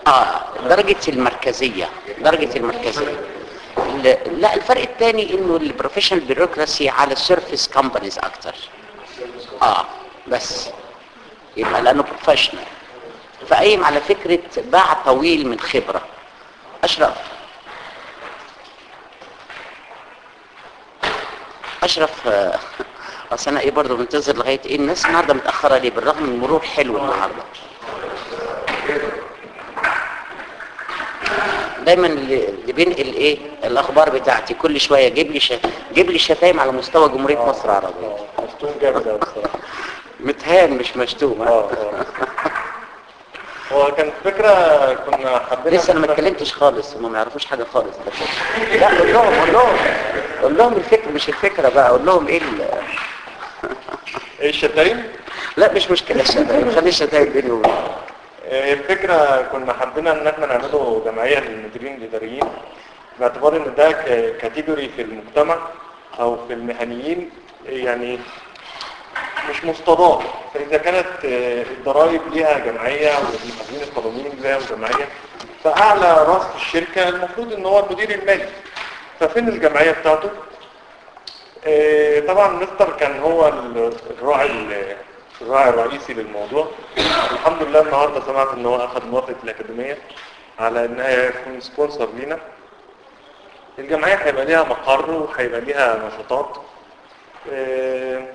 اه درجة المركزية درجة المركزية ال- لا الفرق الثاني انه البروفيشنال بيروقراسي على السيرفيس كومبانيز اكتر اه بس يبقى لانه بروفيشنال فقايم على فكرة باع طويل من خبرة اشرف اشرف آه، اصل انا ايه برضه منتظر لغايه ايه الناس النهارده متاخره ليه بالرغم من المرور حلو النهارده دايما اللي اللي بينقل ايه الاخبار بتاعتي كل شويه جيب لي شا... جيب لي شتايم على مستوى جمهوريه مصر العربيه مفتون جامد قوي الصراحه متهان مش مشتوم اه اه هو كان فكره كنا حابين لسه انا ما اتكلمتش خالص هم ما يعرفوش حاجه خالص لا قول لهم قول لهم قول لهم الفكره مش الفكره بقى قول لهم ايه ال... ايه الشتايم لا مش مشكله الشتايم خلي الشتايم بيني وبينك آه، الفكرة كنا حابين ان احنا نعمله جمعية للمديرين الاداريين باعتبار ان ده ك- كاتيجوري في المجتمع او في المهنيين يعني مش مستضاف فاذا كانت آه، الضرائب ليها جمعية والمحاسبين القانونيين ليها جمعية فاعلى راس في الشركة المفروض ان هو المدير المالي ففين الجمعية بتاعته آه، طبعا مستر كان هو ال- الراعي ال- الراعي الرئيسي للموضوع الحمد لله النهارده سمعت ان هو اخذ موافقه الاكاديميه على انها يكون سبونسر لينا الجمعيه هيبقى ليها مقر وهيبقى ليها نشاطات آه،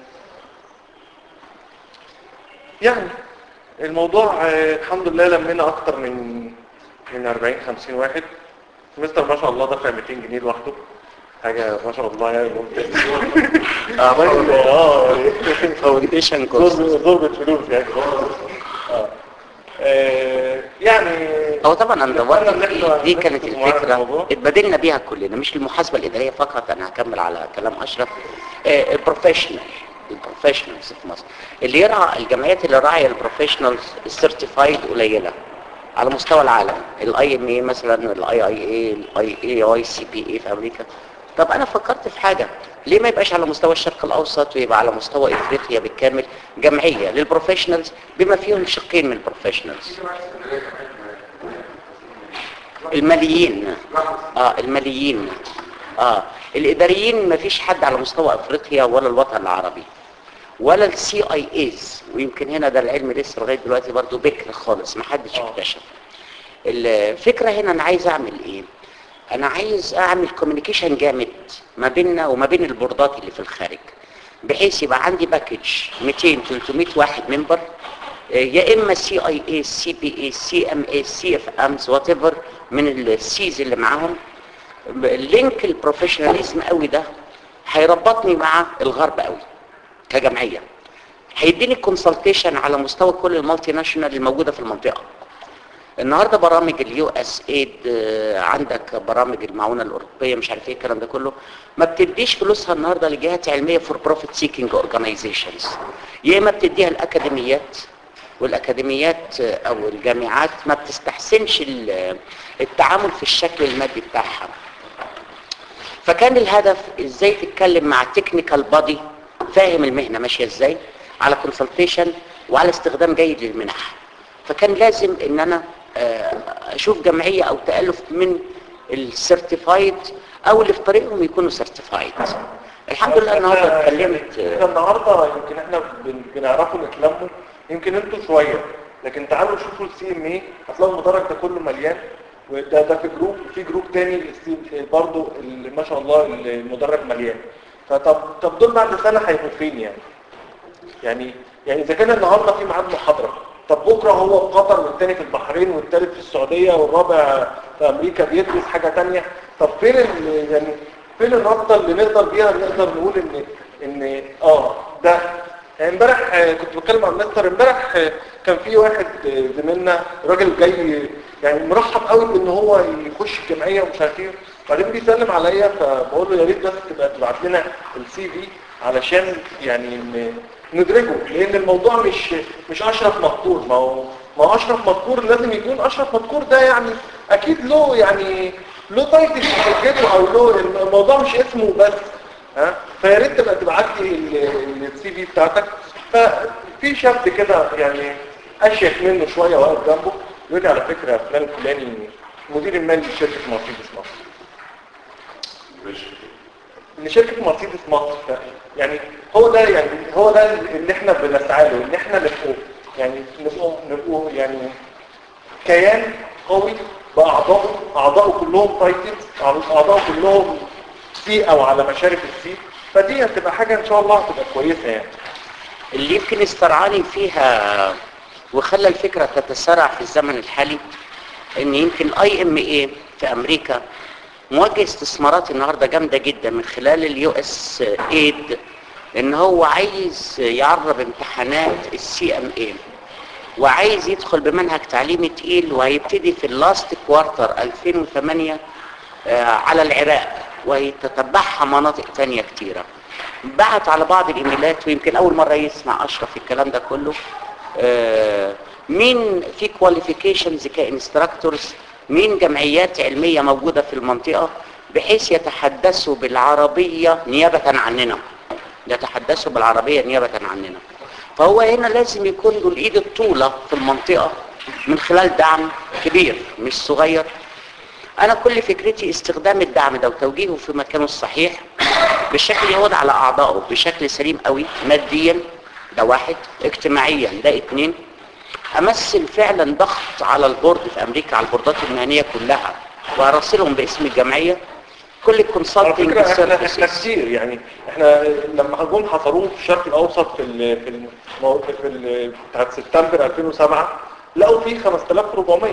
يعني الموضوع آه، الحمد لله لمينا اكتر من من 40 50 واحد مستر ما شاء الله دفع 200 جنيه لوحده حاجه ما شاء الله يعني ممتاز اه راجل اه فاونديشن كورس ضرب ضربة فلوس يعني آه. آه، يعني هو طبعا انا دورت نتمنى إن إحنا في- دي كانت نركز معانا في الفكره الموضوع. اتبادلنا بيها كلنا مش المحاسبه الاداريه فقط انا هكمل على كلام اشرف آه، البروفيشنال البروفيشنالز في مصر اللي يرعى الجمعيات اللي راعيه البروفيشنالز السيرتيفايد قليله على مستوى العالم الاي ام اي مثلا الاي اي اي الاي اي اي سي بي اي في امريكا طب انا فكرت في حاجه ليه ما يبقاش على مستوى الشرق الاوسط ويبقى على مستوى افريقيا بالكامل جمعيه للبروفيشنالز بما فيهم شقين من البروفيشنالز الماليين اه الماليين اه الاداريين ما فيش حد على مستوى افريقيا ولا الوطن العربي ولا السي اي ايز ويمكن هنا ده العلم لسه لغايه دلوقتي برضه بكر خالص ما حدش آه. اكتشف الفكره هنا انا عايز اعمل ايه انا عايز اعمل كوميونيكيشن جامد ما بيننا وما بين البوردات اللي في الخارج بحيث يبقى عندي باكج 200 300 واحد ممبر يا اما سي اي اي سي بي اي سي ام اي سي اف امز وات ايفر من السيز اللي معاهم اللينك البروفيشناليزم قوي ده هيربطني مع الغرب قوي كجمعيه هيديني كونسلتيشن على مستوى كل المالتي ناشونال الموجوده في المنطقه النهارده برامج اليو اس ايد عندك برامج المعونه الاوروبيه مش عارف ايه الكلام ده كله ما بتديش فلوسها النهارده لجهات علميه فور بروفيت سيكينج اورجانيزيشنز يا اما بتديها الاكاديميات والاكاديميات آه، او الجامعات ما بتستحسنش ال- التعامل في الشكل المادي بتاعها فكان الهدف ازاي تتكلم مع تكنيكال بادي فاهم المهنه ماشيه ازاي على كونسلتيشن وعلى استخدام جيد للمنح فكان لازم ان انا آه، اشوف جمعيه او تالف من السيرتيفايد او اللي في طريقهم يكونوا سيرتيفايد الحمد لله النهارده احنا اتكلمت احنا النهارده يمكن احنا بن- بنعرفوا نتلموا يمكن انتوا شويه لكن تعالوا شوفوا السي ام اي هتلاقوا المدرج ده كله مليان وده ده في جروب في جروب تاني برضه ما شاء الله المدرج مليان فطب طب دول بعد سنه هيبقوا فين يعني؟ يعني يعني اذا كان النهارده في ميعاد محاضره طب بكره هو في قطر والتاني في البحرين والتالت في السعوديه والرابع في امريكا بيدرس حاجه تانية طب فين ال- يعني فين الرابطه اللي نقدر بيها نقدر نقول ان ان اه ده يعني امبارح آه، كنت بتكلم مع المستر امبارح آه، كان في واحد آه، زميلنا راجل جاي يعني مرحب قوي بان هو يخش الجمعيه ومش عارف ايه بعدين بيسلم عليا فبقول له يا ريت بس تبقى تبعت لنا السي في علشان يعني ن- ندرجه لان الموضوع مش مش اشرف مذكور ما هو ما هو اشرف مذكور لازم يكون اشرف مذكور ده يعني اكيد له يعني له تايتل في شركته او له الموضوع مش اسمه بس ها فيا ريت تبقى تبعت لي السي في بتاعتك ففي شاب كده يعني اشيك منه شويه واقف جنبه يقول لي على فكره فلان الفلاني مدير المالي لشركه مرسيدس مصر ان شركه مرسيدس مصر ف- يعني هو ده يعني هو ده اللي احنا بنسعى له ان احنا نبقوا يعني نبقوا نبقوا يعني كيان قوي باعضائه اعضائه كلهم تايتلز اعضائه كلهم سي او على مشارف السي فدي هتبقى حاجه ان شاء الله هتبقى كويسه يعني اللي يمكن استرعاني فيها وخلى الفكرة تتسارع في الزمن الحالي ان يمكن الاي ام اي في امريكا موجه استثمارات النهاردة جامدة جدا من خلال اليو اس ايد ان هو عايز يعرب امتحانات السي ام اي وعايز يدخل بمنهج تعليمي تقيل وهيبتدي في اللاست كوارتر 2008 آه، على العراق ويتتبعها مناطق تانية كتيرة بعت على بعض الايميلات ويمكن اول مرة يسمع اشرف الكلام ده كله آه، مين في كواليفيكيشنز كانستراكتورز مين جمعيات علمية موجودة في المنطقة بحيث يتحدثوا بالعربية نيابة عننا يتحدثوا بالعربية نيابة عننا فهو هنا لازم يكون له الايد الطولة في المنطقة من خلال دعم كبير مش صغير انا كل فكرتي استخدام الدعم ده وتوجيهه في مكانه الصحيح بالشكل يعود على اعضائه بشكل سليم قوي ماديا ده واحد اجتماعيا ده اتنين امثل فعلا ضغط على البورد في امريكا على البوردات المهنيه كلها واراسلهم باسم الجمعيه كل على الكونسلتنج فكره احنا احنا كتير يعني احنا لما جم حصروه في الشرق الاوسط في ال في المو... في ال بتاعت سبتمبر 2007 لقوا فيه 5400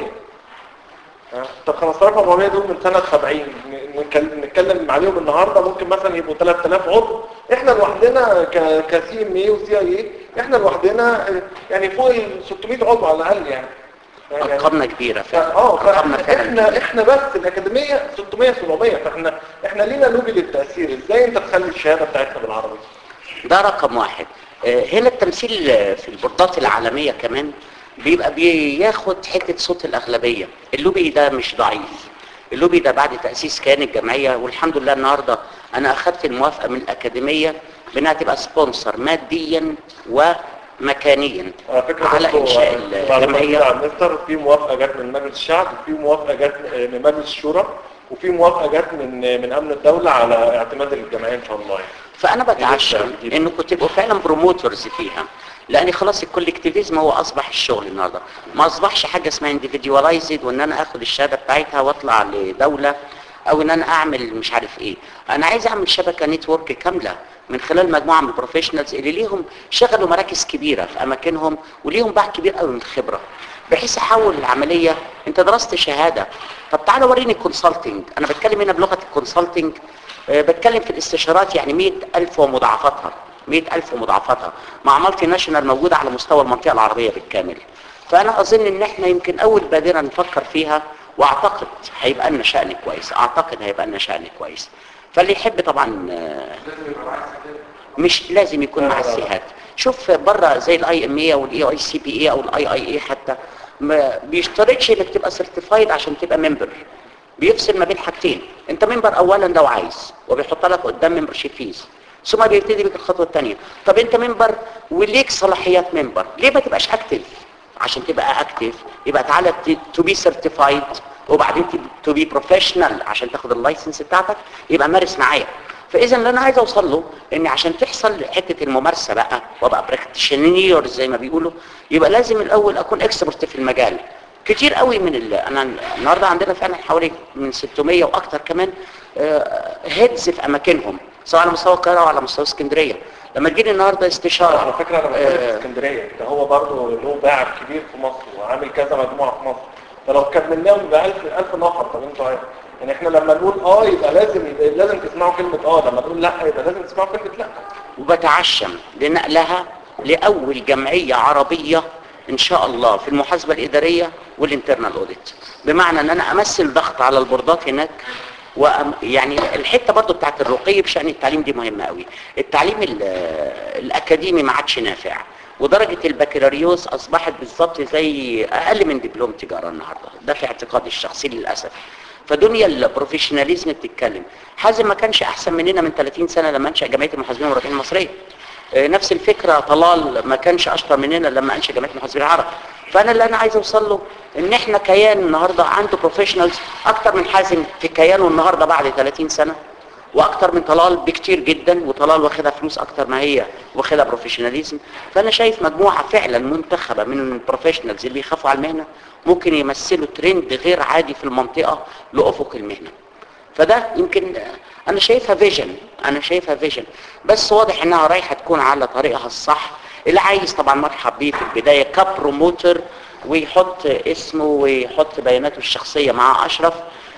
ها؟ طب 5400 دول من سنه 70 ن- نتكلم نتكلم عليهم النهارده ممكن مثلا يبقوا 3000 عضو احنا لوحدنا ك كسي ام اي وسي اي اي احنا لوحدنا اه، يعني فوق ال 600 عضو على الاقل يعني يعني- ارقامنا كبيره ف- فعلا اه ارقامنا فعلا فاحنا كبيرة. احنا بس الاكاديميه 600 700 فاحنا احنا لينا لوبي للتاثير ازاي انت تخلي الشهاده بتاعتنا بالعربي ده رقم واحد آه، هنا التمثيل آه، في البوردات العالمية كمان بيبقى بياخد حتة صوت الأغلبية اللوبي ده مش ضعيف اللوبي ده بعد تأسيس كيان الجمعية والحمد لله النهاردة أنا أخذت الموافقة من الأكاديمية بأنها تبقى سبونسر ماديا ومكانيا على فكره على برضو، إنشاء آه، معلومة الجمعية جديدة عن مستر في موافقه جت من مجلس الشعب وفي موافقه جت من مجلس الشورى وفي موافقه جت من من امن الدوله على اعتماد الجمعيه ان شاء الله يعني. فانا بتعشم جديد. انكم تبقوا فعلا بروموترز فيها لان خلاص الكولكتيفيزم هو اصبح الشغل النهارده ما اصبحش حاجه اسمها انديفيدواليزد وان انا اخد الشهاده بتاعتها واطلع لدوله او ان انا اعمل مش عارف ايه انا عايز اعمل شبكه نتورك كامله من خلال مجموعه من البروفيشنالز اللي ليهم شغلوا مراكز كبيره في اماكنهم وليهم باع كبير قوي من الخبره بحيث احول العمليه انت درست شهاده طب تعالى وريني الكونسلتنج انا بتكلم هنا بلغه الكونسلتنج آه، بتكلم في الاستشارات يعني 100000 ومضاعفاتها 100000 ومضاعفاتها مع مالتي ناشونال موجودة على مستوى المنطقة العربية بالكامل فأنا أظن إن إحنا يمكن أول بادرة نفكر فيها وأعتقد هيبقى لنا شأن كويس أعتقد هيبقى لنا شأن كويس فاللي يحب طبعا آه، مش لازم يكون مع السيهات شوف بره زي الاي ام اي او الاي اي سي بي اي او الاي اي اي حتى ما بيشترطش انك تبقى سيرتيفايد عشان تبقى ممبر بيفصل ما بين حاجتين انت ممبر اولا لو عايز وبيحط لك قدام ممبرشيب فيز ثم بيبتدي بك الخطوه الثانيه طب انت ممبر وليك صلاحيات ممبر ليه ما تبقاش اكتف عشان تبقى اكتف يبقى تعالى تو بي سيرتيفايد وبعدين تو بي بروفيشنال عشان تاخد اللايسنس بتاعتك يبقى مارس معايا فاذا اللي انا عايز اوصل له ان عشان تحصل حته الممارسه بقى وابقى براكتيشنير زي ما بيقولوا يبقى لازم الاول اكون اكسبرت في المجال كتير قوي من ال... انا النهارده عندنا فعلا حوالي من 600 واكتر كمان هيدز في اماكنهم سواء على مستوى القاهره او على مستوى اسكندريه لما تجيني النهارده استشاره على فكره انا بتكلم في آه، اسكندريه ده هو برضه له باع كبير في مصر وعامل كذا مجموعه في مصر فلو كملناهم يبقى 1000 1000 نفر طب انتوا عارف يعني احنا لما نقول اه يبقى لازم يبقى لازم تسمعوا كلمه اه لما نقول لا يبقى لازم تسمعوا كلمه لا وبتعشم لنقلها لأول جمعية عربية إن شاء الله في المحاسبة الإدارية والانترنال أوديت بمعنى أن أنا أمثل ضغط على البوردات هناك وأم يعني الحتة برضو بتاعت الرقي بشأن التعليم دي مهمة قوي التعليم ال- الأكاديمي ما عادش نافع ودرجة البكالوريوس أصبحت بالظبط زي أقل من دبلوم تجارة النهاردة ده في اعتقادي الشخصي للأسف فدنيا البروفيشناليزم بتتكلم حازم ما كانش احسن مننا من 30 سنه لما انشا جمعيه المحاسبين والمراقبين المصريه آه، نفس الفكره طلال ما كانش اشطر مننا لما انشا جامعه المحاسبين العرب فانا اللي انا عايز اوصل له ان احنا كيان النهارده عنده بروفيشنالز اكتر من حازم في كيانه النهارده بعد 30 سنه واكتر من طلال بكتير جدا وطلال واخدها فلوس اكتر ما هي واخدها بروفيشناليزم فانا شايف مجموعه فعلا منتخبه من البروفيشنالز اللي بيخافوا على المهنه ممكن يمثلوا ترند غير عادي في المنطقه لافق المهنه فده يمكن انا شايفها فيجن انا شايفها فيجن بس واضح انها رايحه تكون على طريقها الصح اللي عايز طبعا مرحب بيه في البدايه كبروموتر ويحط اسمه ويحط بياناته الشخصيه مع اشرف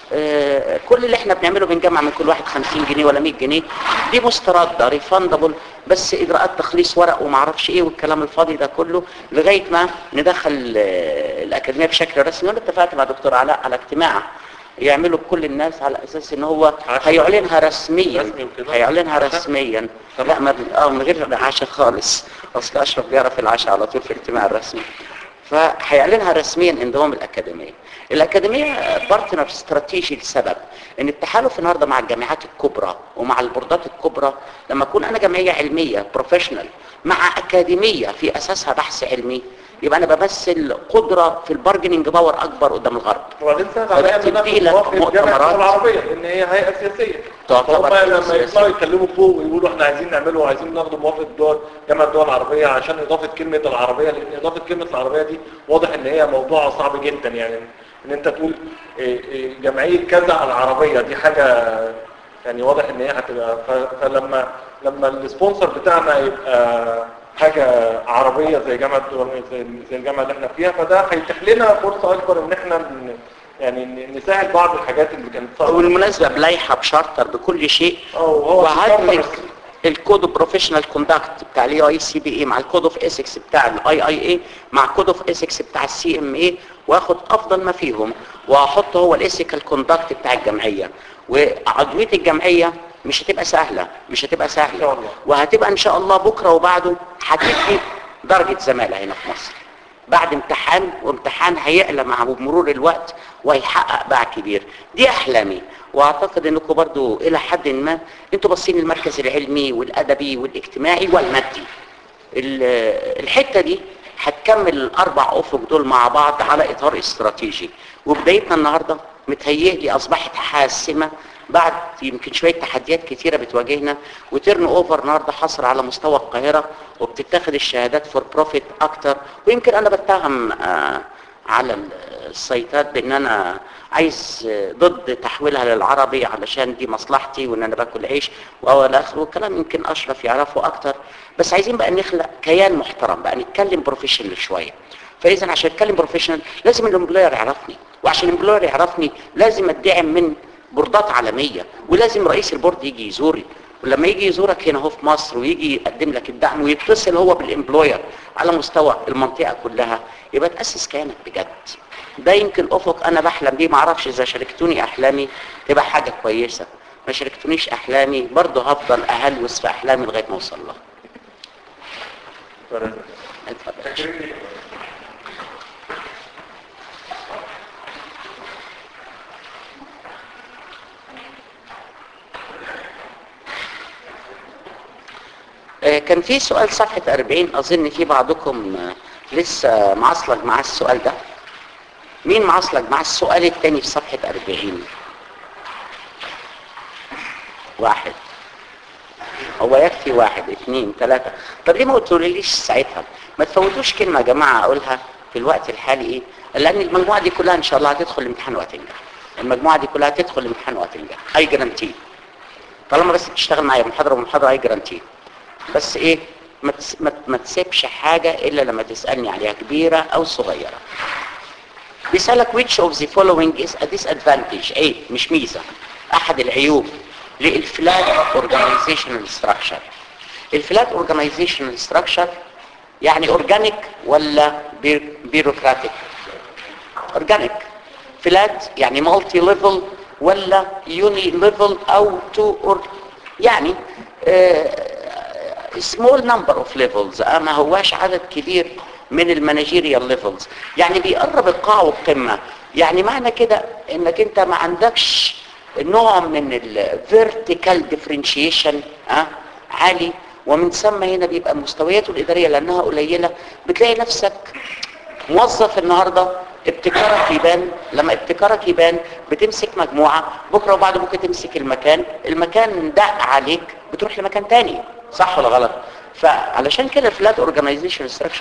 آه، كل اللي احنا بنعمله بنجمع من كل واحد 50 جنيه ولا 100 جنيه دي مسترده ريفاندبل بس اجراءات تخليص ورق وما اعرفش ايه والكلام الفاضي ده كله لغايه ما ندخل آه، الاكاديميه بشكل رسمي وانا اتفقت مع دكتور علاء على اجتماع يعملوا بكل الناس على اساس ان هو عشاء. هيعلنها رسميا رسمي وكده؟ هيعلنها عشاء؟ رسميا طبعا. لا ما بن- اه من غير عشاء خالص اصل اشرف بيعرف العشاء على طول في الاجتماع الرسمي فهيعلنها رسميا انضمام الاكاديميه الاكاديميه بارتنر استراتيجي لسبب ان التحالف النهارده مع الجامعات الكبرى ومع البوردات الكبرى لما اكون انا جمعيه علميه بروفيشنال مع اكاديميه في اساسها بحث علمي يبقى انا بمثل قدره في البارجنينج باور اكبر قدام الغرب وبعدين سهل عليا ان انا فبتدي لك موافق جامعه مؤتمرات. الدول العربيه ان هي هيئه سياسيه تعتبر فهم هيئة لما سياسية. يطلعوا يتكلموا فوق ويقولوا احنا عايزين نعمله وعايزين ناخد موافقه الدول جامعه الدول العربيه عشان اضافه كلمه العربيه لان اضافه كلمه العربيه دي واضح ان هي موضوع صعب جدا يعني ان انت تقول إيه إيه جمعيه كذا العربيه دي حاجه يعني واضح ان هي هتبقى ف- فلما لما السبونسر بتاعنا يبقى حاجه عربيه زي جامعه الدول زي زي الجامعه اللي احنا فيها فده هيتيح لنا فرصه اكبر ان احنا ن- يعني ن- نساعد بعض الحاجات اللي كانت صعبه وبالمناسبه بلايحه بشارتر بكل شيء اه وهو وهدمج بس- الكود اوف بروفيشنال كوندكت بتاع الاي اي سي بي اي مع الكود اوف اسكس بتاع الاي اي اي مع كود اوف اسكس بتاع السي ام اي واخد افضل ما فيهم واحط هو الايثيكال كوندكت بتاع الجمعيه وعضويه الجمعيه مش هتبقى سهله مش هتبقى إن شاء سهله الله. وهتبقى ان شاء الله بكره وبعده هتدي درجه زماله هنا في مصر بعد امتحان وامتحان هيعلى مع مرور الوقت وهيحقق باع كبير دي احلامي واعتقد انكم برضو الى حد ما انتوا باصين المركز العلمي والادبي والاجتماعي والمادي ال- الحته دي هتكمل الاربع افق دول مع بعض على اطار استراتيجي وبدايتنا النهارده متهيئلي اصبحت حاسمه بعد يمكن شويه تحديات كتيره بتواجهنا وترن اوفر النهارده حصر على مستوى القاهره وبتتاخد الشهادات فور بروفيت اكتر ويمكن انا بتهم آه على السيطات بان انا عايز ضد تحويلها للعربي علشان دي مصلحتي وان انا باكل عيش والى اخره والكلام يمكن اشرف يعرفه اكتر بس عايزين بقى نخلق كيان محترم بقى نتكلم بروفيشنال شويه فاذا عشان اتكلم بروفيشنال لازم الامبلوير يعرفني وعشان الامبلوير يعرفني لازم ادعم من بوردات عالميه ولازم رئيس البورد يجي يزوري ولما يجي يزورك هنا هو في مصر ويجي يقدم لك الدعم ويتصل هو بالامبلوير على مستوى المنطقه كلها يبقى تاسس كيانك بجد ده يمكن افق انا بحلم بيه ما اعرفش اذا شاركتوني احلامي تبقى حاجه كويسه ما شاركتونيش احلامي برضه هفضل اهلوس في احلامي لغايه ما اوصل لها اتفضل آه، كان في سؤال صفحة 40 أظن في بعضكم آه، لسه معصلج مع السؤال ده مين معصلج مع السؤال الثاني في صفحة 40 واحد هو يكفي واحد اثنين ثلاثة طب ليه ما قلتوليش ساعتها ما تفوتوش كلمة يا جماعة أقولها في الوقت الحالي إيه لأن المجموعة دي كلها إن شاء الله هتدخل الامتحان وهتنجح المجموعة دي كلها هتدخل الامتحان وهتنجح أي جرانتي طالما بس بتشتغل معايا محاضرة ومحاضرة أي جرانتي بس ايه ما تس- ما ما تسيبش حاجة الا لما تسألني عليها كبيرة او صغيرة بيسألك which of the following is a disadvantage ايه مش ميزة احد العيوب للفلات organizational structure الفلات organizational structure يعني organic ولا bureaucratic organic فلات يعني مالتي ليفل ولا يوني ليفل او تو اور يعني سمول نمبر اوف ليفلز ما هواش عدد كبير من المانجيريال ليفلز يعني بيقرب القاع والقمه يعني معنى كده انك انت ما عندكش نوع من الفيرتيكال ديفرنشيشن اه عالي ومن ثم هنا بيبقى مستوياته الاداريه لانها قليله بتلاقي نفسك موظف النهارده ابتكارك يبان لما ابتكارك يبان بتمسك مجموعه بكره وبعد بكره تمسك المكان المكان دق عليك بتروح لمكان تاني صح ولا غلط فعلشان كده الفلات اورجانيزيشن ستراكشر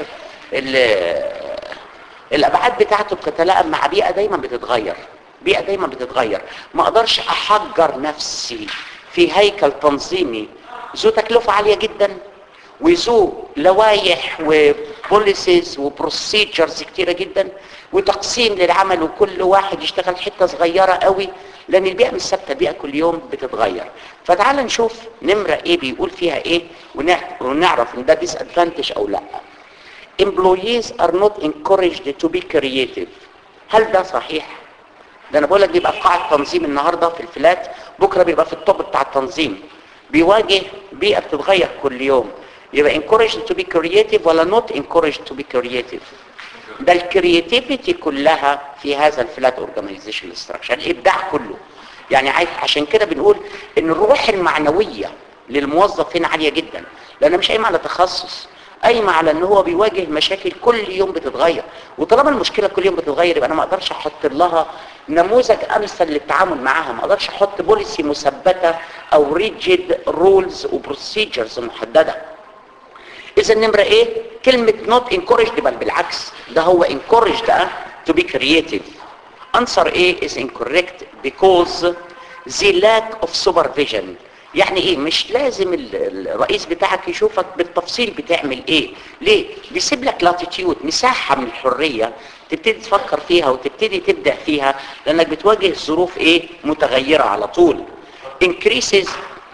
الابعاد بتاعته بتتلائم مع بيئه دايما بتتغير بيئه دايما بتتغير ما اقدرش احجر نفسي في هيكل تنظيمي ذو تكلفه عاليه جدا وذو لوائح وبوليسيز وبروسيجرز كتيره جدا وتقسيم للعمل وكل واحد يشتغل حته صغيره قوي لان البيئه مش ثابته البيئه كل يوم بتتغير فتعال نشوف نمره ايه بيقول فيها ايه ونعرف ان ده ديس ادفانتج او لا employees are not encouraged to be creative هل ده صحيح ده انا بقول لك بيبقى في قاع التنظيم النهارده في الفلات بكره بيبقى في الطب بتاع التنظيم بيواجه بيئه بتتغير كل يوم يبقى encouraged to be creative ولا not encouraged to be creative ده الكرياتيفيتي كلها في هذا الفلات اورجانيزيشن ستراكشر الابداع كله يعني عشان كده بنقول ان الروح المعنويه للموظف هنا عاليه جدا لان مش قايمه على تخصص قايمه على ان هو بيواجه مشاكل كل يوم بتتغير وطالما المشكله كل يوم بتتغير يبقى انا ما اقدرش احط لها نموذج امثل للتعامل معاها ما اقدرش احط بوليسي مثبته او ريجيد رولز وبروسيجرز محدده اذا نمره ايه كلمه not encouraged بل بالعكس ده هو encouraged اه to be creative answer A is incorrect because the lack of supervision يعني ايه مش لازم الرئيس بتاعك يشوفك بالتفصيل بتعمل ايه ليه بيسيب لك لاتيتيود مساحه من الحريه تبتدي تفكر فيها وتبتدي تبدا فيها لانك بتواجه ظروف ايه متغيره على طول increases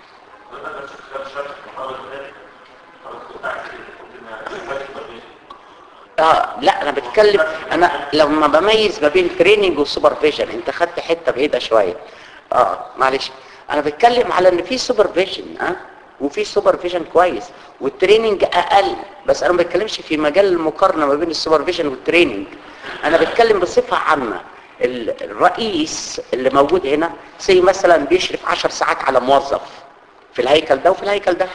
اه لا انا بتكلم انا لما بميز ما بين تريننج وسوبرفيجن انت خدت حته بعيده شويه اه معلش انا بتكلم على ان في سوبرفيجن اه وفي سوبرفيجن كويس والتريننج اقل بس انا ما بتكلمش في مجال المقارنه ما بين السوبرفيجن والتريننج انا بتكلم بصفه عامه الرئيس اللي موجود هنا زي مثلا بيشرف 10 ساعات على موظف في الهيكل ده وفي الهيكل ده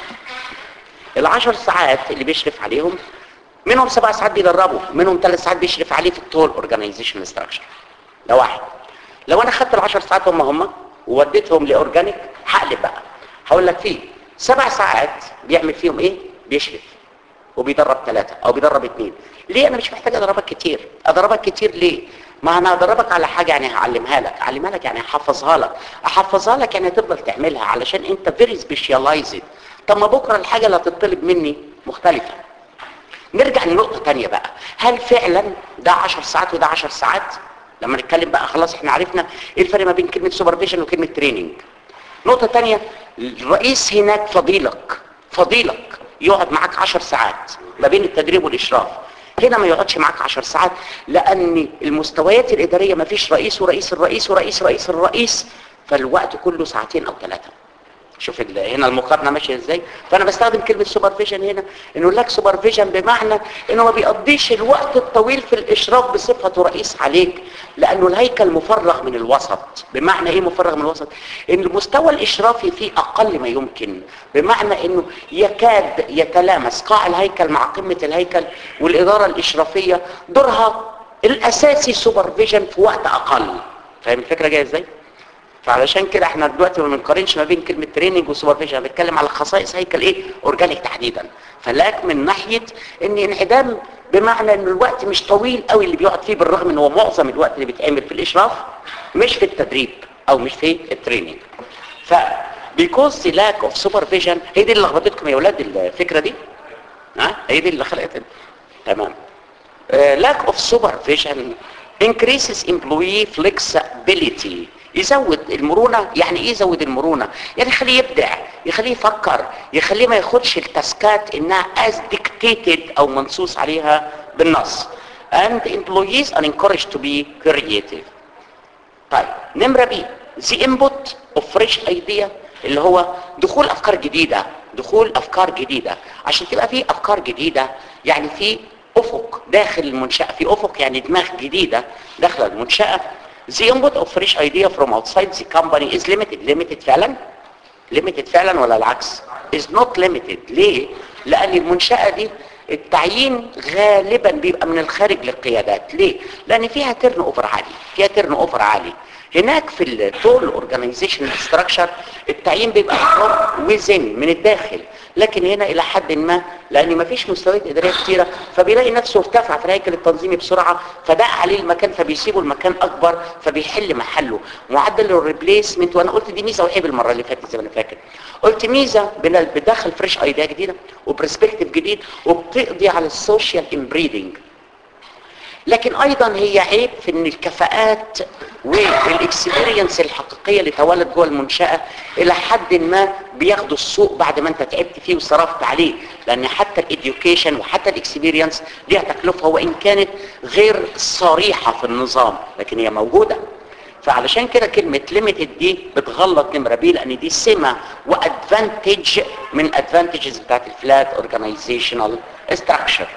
العشر ساعات اللي بيشرف عليهم منهم سبع ساعات بيدربوا منهم ثلاث ساعات بيشرف عليه في التول اورجانيزيشن ستراكشر ده واحد لو انا خدت العشر ساعات هم هم ووديتهم لاورجانيك هقلب بقى هقول لك فيه سبع ساعات بيعمل فيهم ايه بيشرف وبيدرب ثلاثة او بيدرب اثنين ليه انا مش محتاج ادربك كتير ادربك كتير ليه ما انا ادربك على حاجة يعني هعلمها لك اعلمها لك يعني هحفظها لك احفظها لك يعني تفضل تعملها علشان انت فيري سبيشاليزد طب ما بكره الحاجة اللي هتطلب مني مختلفة نرجع لنقطة تانية بقى هل فعلا ده 10 ساعات وده 10 ساعات لما نتكلم بقى خلاص احنا عرفنا ايه الفرق ما بين كلمة سوبرفيجن وكلمة تريننج نقطة تانية الرئيس هناك فضيلك فضيلك يقعد معاك 10 ساعات ما بين التدريب والاشراف هنا ما يقعدش معاك 10 ساعات لان المستويات الاداريه ما فيش رئيس ورئيس الرئيس ورئيس رئيس الرئيس فالوقت كله ساعتين او ثلاثه شوف هنا المقارنه ماشيه ازاي فانا بستخدم كلمه سوبرفيجن هنا انه لك سوبرفيجن بمعنى انه ما بيقضيش الوقت الطويل في الاشراف بصفته رئيس عليك لانه الهيكل مفرغ من الوسط بمعنى ايه مفرغ من الوسط ان المستوى الاشرافي فيه اقل ما يمكن بمعنى انه يكاد يتلامس قاع الهيكل مع قمه الهيكل والاداره الاشرافيه دورها الاساسي سوبرفيجن في وقت اقل فاهم الفكره جايه ازاي فعلشان كده احنا دلوقتي ما بنقارنش ما بين كلمه تريننج وسوبرفيجن بنتكلم على خصائص هيكل ايه اورجانيك تحديدا فلاك من ناحيه ان انعدام بمعنى ان الوقت مش طويل قوي اللي بيقعد فيه بالرغم ان هو معظم الوقت اللي بيتعمل في الاشراف مش في التدريب او مش في التريننج ف because the lack of supervision هي دي اللي لخبطتكم يا اولاد الفكره دي ها هي دي اللي خلقت تمام uh, lack of supervision increases employee flexibility يزود المرونة يعني ايه يزود المرونة يعني يخليه يبدع يخليه يفكر يخليه ما ياخدش التاسكات انها as dictated او منصوص عليها بالنص and employees are encouraged to be creative طيب نمرة بي the input of fresh idea اللي هو دخول افكار جديدة دخول افكار جديدة عشان تبقى في افكار جديدة يعني في افق داخل المنشأة في افق يعني دماغ جديدة داخل المنشأة The input of fresh idea from outside the company is limited. Limited فعلا؟ Limited فعلا ولا العكس؟ is not limited ليه لان المنشأة دي التعيين غالبا بيبقى من الخارج للقيادات ليه لان فيها ترن اوفر عالي فيها ترن اوفر عالي هناك في التول اورجانيزيشن ستراكشر التعيين بيبقى وزن من الداخل لكن هنا الى حد ما لان ما فيش مستويات اداريه كتيره فبيلاقي نفسه ارتفع في الهيكل التنظيمي بسرعه فدق عليه المكان فبيسيبه المكان اكبر فبيحل محله معدل الريبليسمنت وانا قلت دي ميزه وعيب المره اللي فاتت زي ما انا فاكر قلت ميزه بن- بتدخل فريش ايديا جديده وبرسبكتيف جديد وبتقضي على السوشيال امبريدنج لكن ايضا هي عيب في ان الكفاءات والاكسبيرينس الحقيقيه اللي تولد جوه المنشاه الى حد ما بياخدوا السوق بعد ما انت تعبت فيه وصرفت عليه لان حتى الاديوكيشن وحتى الاكسبيرينس ليها تكلفه وان كانت غير صريحه في النظام لكن هي موجوده فعلشان كده كلمة limited دي بتغلط نمرة بي لان دي سمة وادفانتج من advantages بتاعت الفلات organizational structure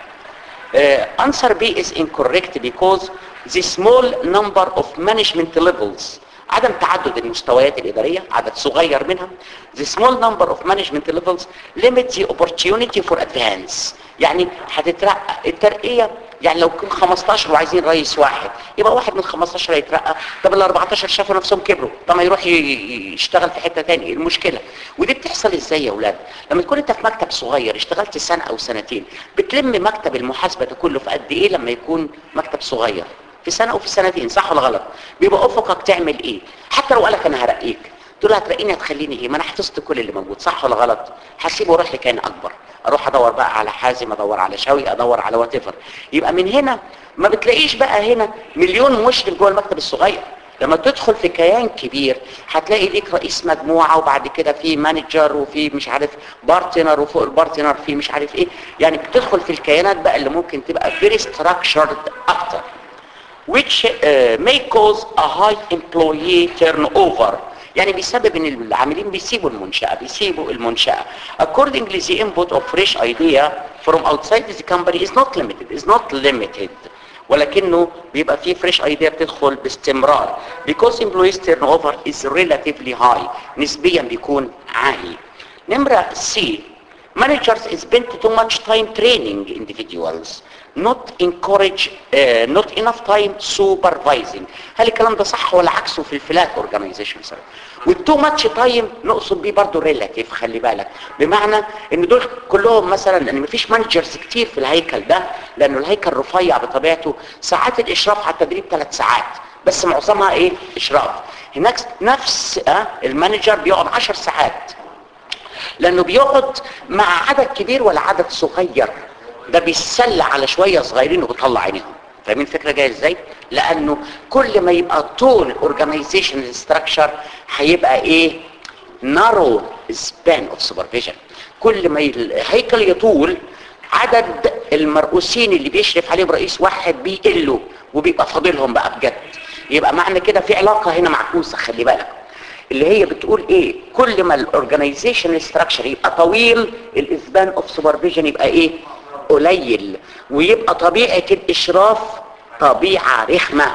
uh, answer B is incorrect because the small number of management levels عدم تعدد المستويات الإدارية عدد صغير منها the small number of management levels limit the opportunity for advance يعني هتترقى الترقية يعني لو كان 15 وعايزين رئيس واحد يبقى واحد من 15 هيترقى طب ال 14 شافوا نفسهم كبروا طب ما يروح ي- يشتغل في حتة تاني المشكلة ودي بتحصل ازاي يا اولاد لما تكون انت في مكتب صغير اشتغلت سنة او سنتين بتلم مكتب المحاسبة ده كله في قد ايه لما يكون مكتب صغير في سنة او في سنتين صح ولا غلط بيبقى افقك تعمل ايه حتى لو قالك انا هرقيك تقول له هترقيني هتخليني ايه ما انا حفظت كل اللي موجود صح ولا غلط هسيبه واروح لكيان اكبر اروح ادور بقى على حازم ادور على شوي ادور على وات يبقى من هنا ما بتلاقيش بقى هنا مليون مشرف جوه المكتب الصغير لما تدخل في كيان كبير هتلاقي ليك رئيس مجموعة وبعد كده في مانجر وفي مش عارف بارتنر وفوق البارتنر في مش عارف ايه يعني بتدخل في الكيانات بقى اللي ممكن تبقى very structured اكتر which uh, may cause a high employee turnover يعني بيسبب ان العاملين بيسيبوا المنشأة بيسيبوا المنشأة accordingly the input of fresh idea from outside the company is not limited is not limited ولكنه بيبقى فيه فريش ايديا بتدخل باستمرار because employees turnover is relatively high نسبيا بيكون عالي نمرة C managers spend too much time training individuals not encourage uh, not enough time supervising هل الكلام ده صح ولا عكسه في الفلات organization والتو ماتش تايم نقصد بيه برضه ريلاتيف خلي بالك بمعنى ان دول كلهم مثلا لان مفيش مانجرز كتير في الهيكل ده لانه الهيكل رفيع بطبيعته ساعات الاشراف على التدريب ثلاث ساعات بس معظمها ايه اشراف هناك نفس آه المانجر بيقعد 10 ساعات لانه بيقعد مع عدد كبير ولا عدد صغير ده بيتسلى على شوية صغيرين وبيطلع عينيهم فاهمين الفكرة جاية ازاي لانه كل ما يبقى طول اورجانيزيشن ستراكشر هيبقى ايه نارو سبان اوف سوبرفيجن كل ما الهيكل يطول عدد المرؤوسين اللي بيشرف عليهم رئيس واحد بيقلوا وبيبقى فاضلهم بقى بجد يبقى معنى كده في علاقة هنا معكوسة خلي بالك اللي هي بتقول ايه كل ما الاورجانيزيشن ستراكشر يبقى طويل الاسبان اوف سوبرفيجن يبقى ايه قليل ويبقى طبيعة الاشراف طبيعة رخمة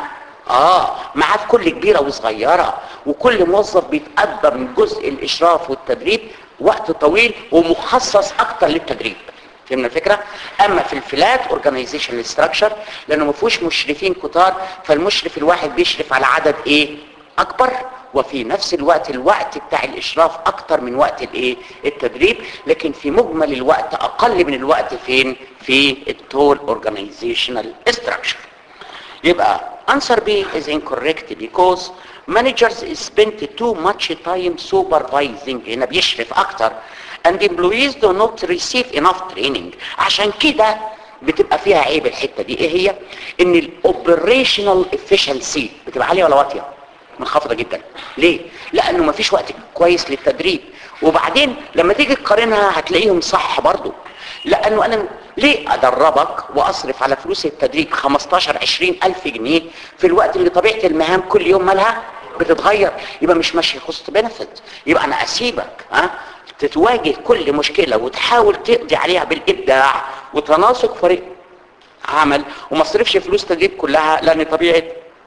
اه معاه في كل كبيرة وصغيرة وكل موظف بيتقدر من جزء الاشراف والتدريب وقت طويل ومخصص اكتر للتدريب فهمنا الفكرة اما في الفلات اورجانيزيشن ستراكشر لانه ما فيهوش مشرفين كتار فالمشرف الواحد بيشرف على عدد ايه اكبر وفي نفس الوقت الوقت بتاع الاشراف اكتر من وقت الايه التدريب لكن في مجمل الوقت اقل من الوقت فين في التول اورجانيزيشنال ستراكشر يبقى answer B is incorrect because managers spend too much time supervising هنا بيشرف اكتر and employees do not receive enough training عشان كده بتبقى فيها عيب الحتة دي ايه هي ان الاوبريشنال efficiency بتبقى عالية ولا واطية منخفضة جدا ليه لانه مفيش وقت كويس للتدريب وبعدين لما تيجي تقارنها هتلاقيهم صح برضو لانه انا ليه ادربك واصرف على فلوس التدريب 15 20 الف جنيه في الوقت اللي طبيعة المهام كل يوم مالها بتتغير يبقى مش ماشي كوست بنفيت يبقى انا اسيبك ها تتواجه كل مشكلة وتحاول تقضي عليها بالابداع وتناسق فريق عمل وما اصرفش فلوس تدريب كلها لان طبيعة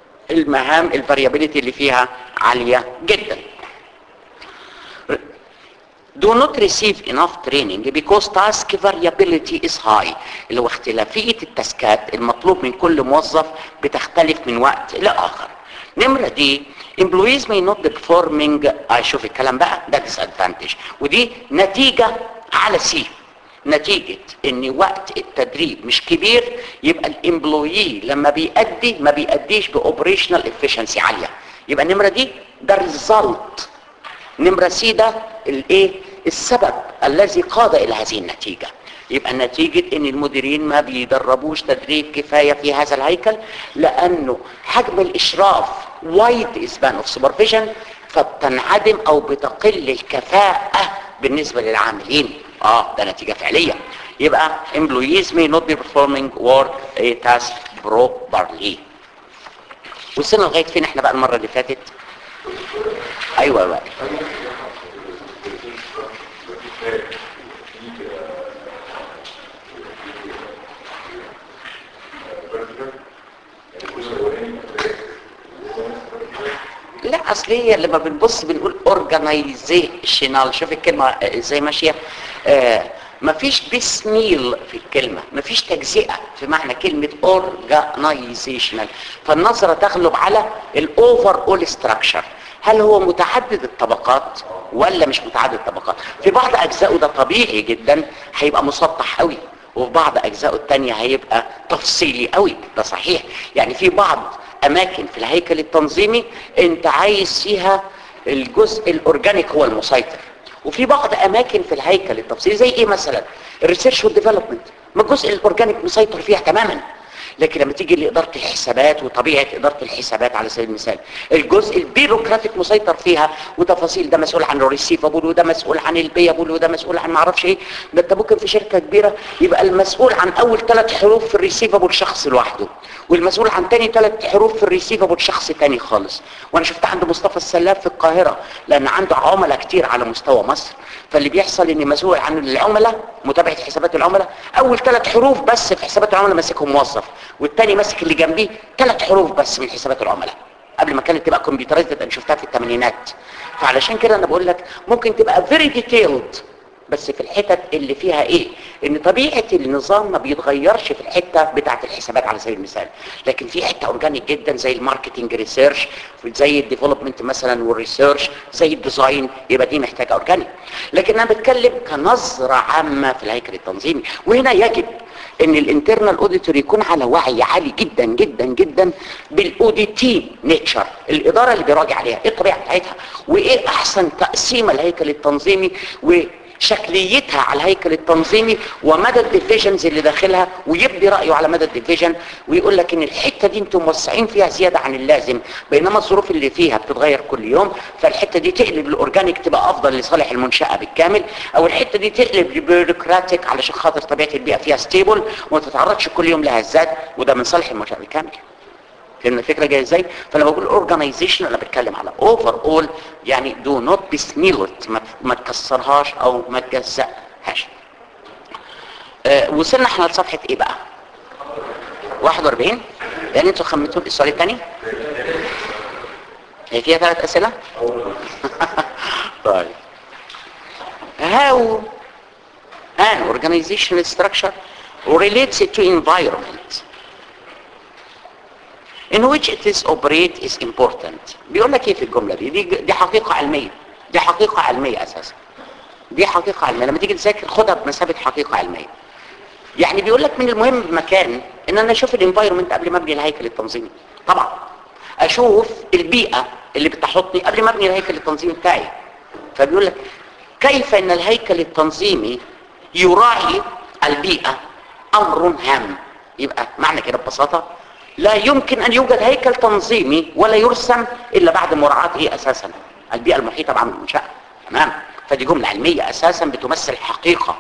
المهام الفاريابيليتي اللي فيها عالية جدا do not receive enough training because task variability is high اللي هو اختلافية التاسكات المطلوب من كل موظف بتختلف من وقت لآخر نمرة دي employees may not be performing اشوف الكلام بقى ده disadvantage ودي نتيجة على سي نتيجة ان وقت التدريب مش كبير يبقى الامبلويي لما بيأدي ما بيأديش باوبريشنال efficiency عالية يبقى النمرة دي ده الريزلت نمرة سي ده الايه السبب الذي قاد الى هذه النتيجة يبقى نتيجة ان المديرين ما بيدربوش تدريب كفاية في هذا الهيكل لانه حجم الاشراف وايد اسبان اوف سوبرفيجن فبتنعدم او بتقل الكفاءة بالنسبة للعاملين اه ده نتيجة فعلية يبقى employees may not be performing work a task properly وصلنا لغاية فين احنا بقى المرة اللي فاتت ايوه بقى لا اصل هي لما بنبص بنقول اورجانيزيشنال شوف الكلمه ازاي ماشيه آه مفيش بسميل في الكلمه مفيش تجزئه في معنى كلمه اورجانيزيشنال فالنظره تغلب على الاوفر اول ستراكشر هل هو متعدد الطبقات ولا مش متعدد الطبقات في بعض اجزائه ده طبيعي جدا هيبقى مسطح قوي وفي بعض اجزائه التانية هيبقى تفصيلي قوي ده صحيح يعني في بعض اماكن في الهيكل التنظيمي انت عايز فيها الجزء الاورجانيك هو المسيطر وفي بعض اماكن في الهيكل التفصيلي زي ايه مثلا الريسيرش والديفلوبمنت ما الجزء الاورجانيك مسيطر فيها تماما لكن لما تيجي لإدارة الحسابات وطبيعة إدارة الحسابات على سبيل المثال الجزء البيروقراطيك مسيطر فيها وتفاصيل ده مسؤول عن الريسيفابل وده مسؤول عن البيابل وده مسؤول عن معرفش ايه ده انت ممكن في شركة كبيرة يبقى المسؤول عن أول ثلاث حروف في الريسيفابل شخص لوحده والمسؤول عن تاني ثلاث حروف في الريسيفابل شخص تاني خالص وانا شفت عند مصطفى السلاف في القاهرة لأن عنده عملاء كتير على مستوى مصر فاللي بيحصل ان مسؤول عن العملاء متابعة حسابات العملاء اول ثلاث حروف بس في حسابات العملاء ماسكهم موظف والتاني ماسك اللي جنبيه ثلاث حروف بس من حسابات العملاء قبل ما كانت تبقى كمبيوترايزد انا شفتها في الثمانينات فعلشان كده انا بقول لك ممكن تبقى فيري ديتيلد بس في الحتت اللي فيها ايه ان طبيعة النظام ما بيتغيرش في الحتة بتاعة الحسابات على سبيل المثال لكن في حتة اورجانيك جدا زي الماركتنج ريسيرش زي الديفلوبمنت مثلا والريسيرش زي الديزاين يبقى دي محتاجة اورجانيك لكن انا بتكلم كنظرة عامة في الهيكل التنظيمي وهنا يجب ان الانترنال اوديتور يكون على وعي عالي جدا جدا جدا بالاوديتي نيتشر الاداره اللي بيراجع عليها ايه الطبيعه بتاعتها وايه احسن تقسيمه الهيكل التنظيمي وشكليتها على الهيكل التنظيمي ومدى الديفيجنز اللي داخلها ويبدي رايه على مدى الديفيجن ويقول لك ان الحته دي انتم موسعين فيها زياده عن اللازم بينما الظروف اللي فيها بتتغير كل يوم فالحته دي تقلب الاورجانيك تبقى افضل لصالح المنشاه بالكامل او الحته دي تقلب لبيروقراطيك علشان خاطر طبيعه البيئه فيها ستيبل وما تتعرضش كل يوم لهزات وده من صالح المنشاه بالكامل فهمنا الفكره جايه ازاي فلما بقول اورجانيزيشن انا بتكلم على اوفر اول يعني دو نوت بسميلت ما تكسرهاش او ما تجزأهاش أه وصلنا احنا لصفحه ايه بقى 41 يعني انتوا خمنتوا السؤال الثاني هي فيها ثلاث اسئله طيب how an organizational structure relates to environment in which it is operate is important بيقول لك ايه في الجمله دي دي, دي حقيقه علميه دي حقيقه علميه اساسا دي حقيقه علميه لما تيجي تذاكر خدها بمثابه حقيقه علميه يعني بيقول لك من المهم بمكان ان انا اشوف الانفايرمنت قبل ما ابني الهيكل التنظيمي طبعا اشوف البيئه اللي بتحطني قبل ما ابني الهيكل التنظيمي بتاعي فبيقول لك كيف ان الهيكل التنظيمي يراعي البيئه امر هام يبقى معنى كده ببساطه لا يمكن ان يوجد هيكل تنظيمي ولا يرسم الا بعد مراعاه ايه اساسا البيئه المحيطه بعمل المنشاه تمام فدي جمله علميه اساسا بتمثل حقيقه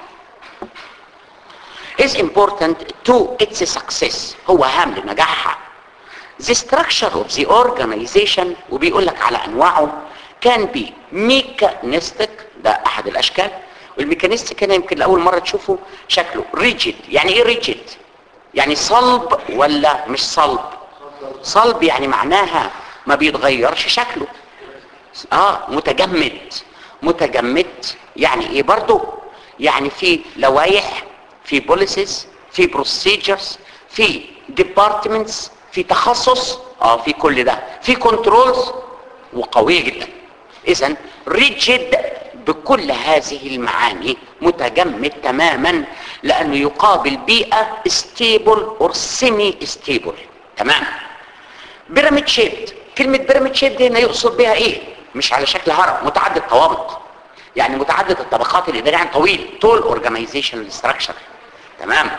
is important to its success هو هام لنجاحها the structure of the organization وبيقول لك على انواعه كان بي ميكانيستيك ده احد الاشكال والميكانيستيك هنا يمكن لاول مره تشوفه شكله ريجيد يعني ايه ريجيد يعني صلب ولا مش صلب صلب يعني معناها ما بيتغيرش شكله اه متجمد متجمد يعني ايه برضو يعني في لوائح في بوليسز في بروسيجرز في ديبارتمنتس في تخصص اه في كل ده في كنترولز وقويه جدا اذا ريجيد بكل هذه المعاني متجمد تماما لانه يقابل بيئه ستيبل اور سيمي ستيبل تمام بيراميد شيبد كلمه بيراميد شيبد هنا يقصد بها ايه مش على شكل هرم متعدد طوابق يعني متعدد الطبقات الاداريه يعني طويل طول اورجانيزيشن ستراكشر تمام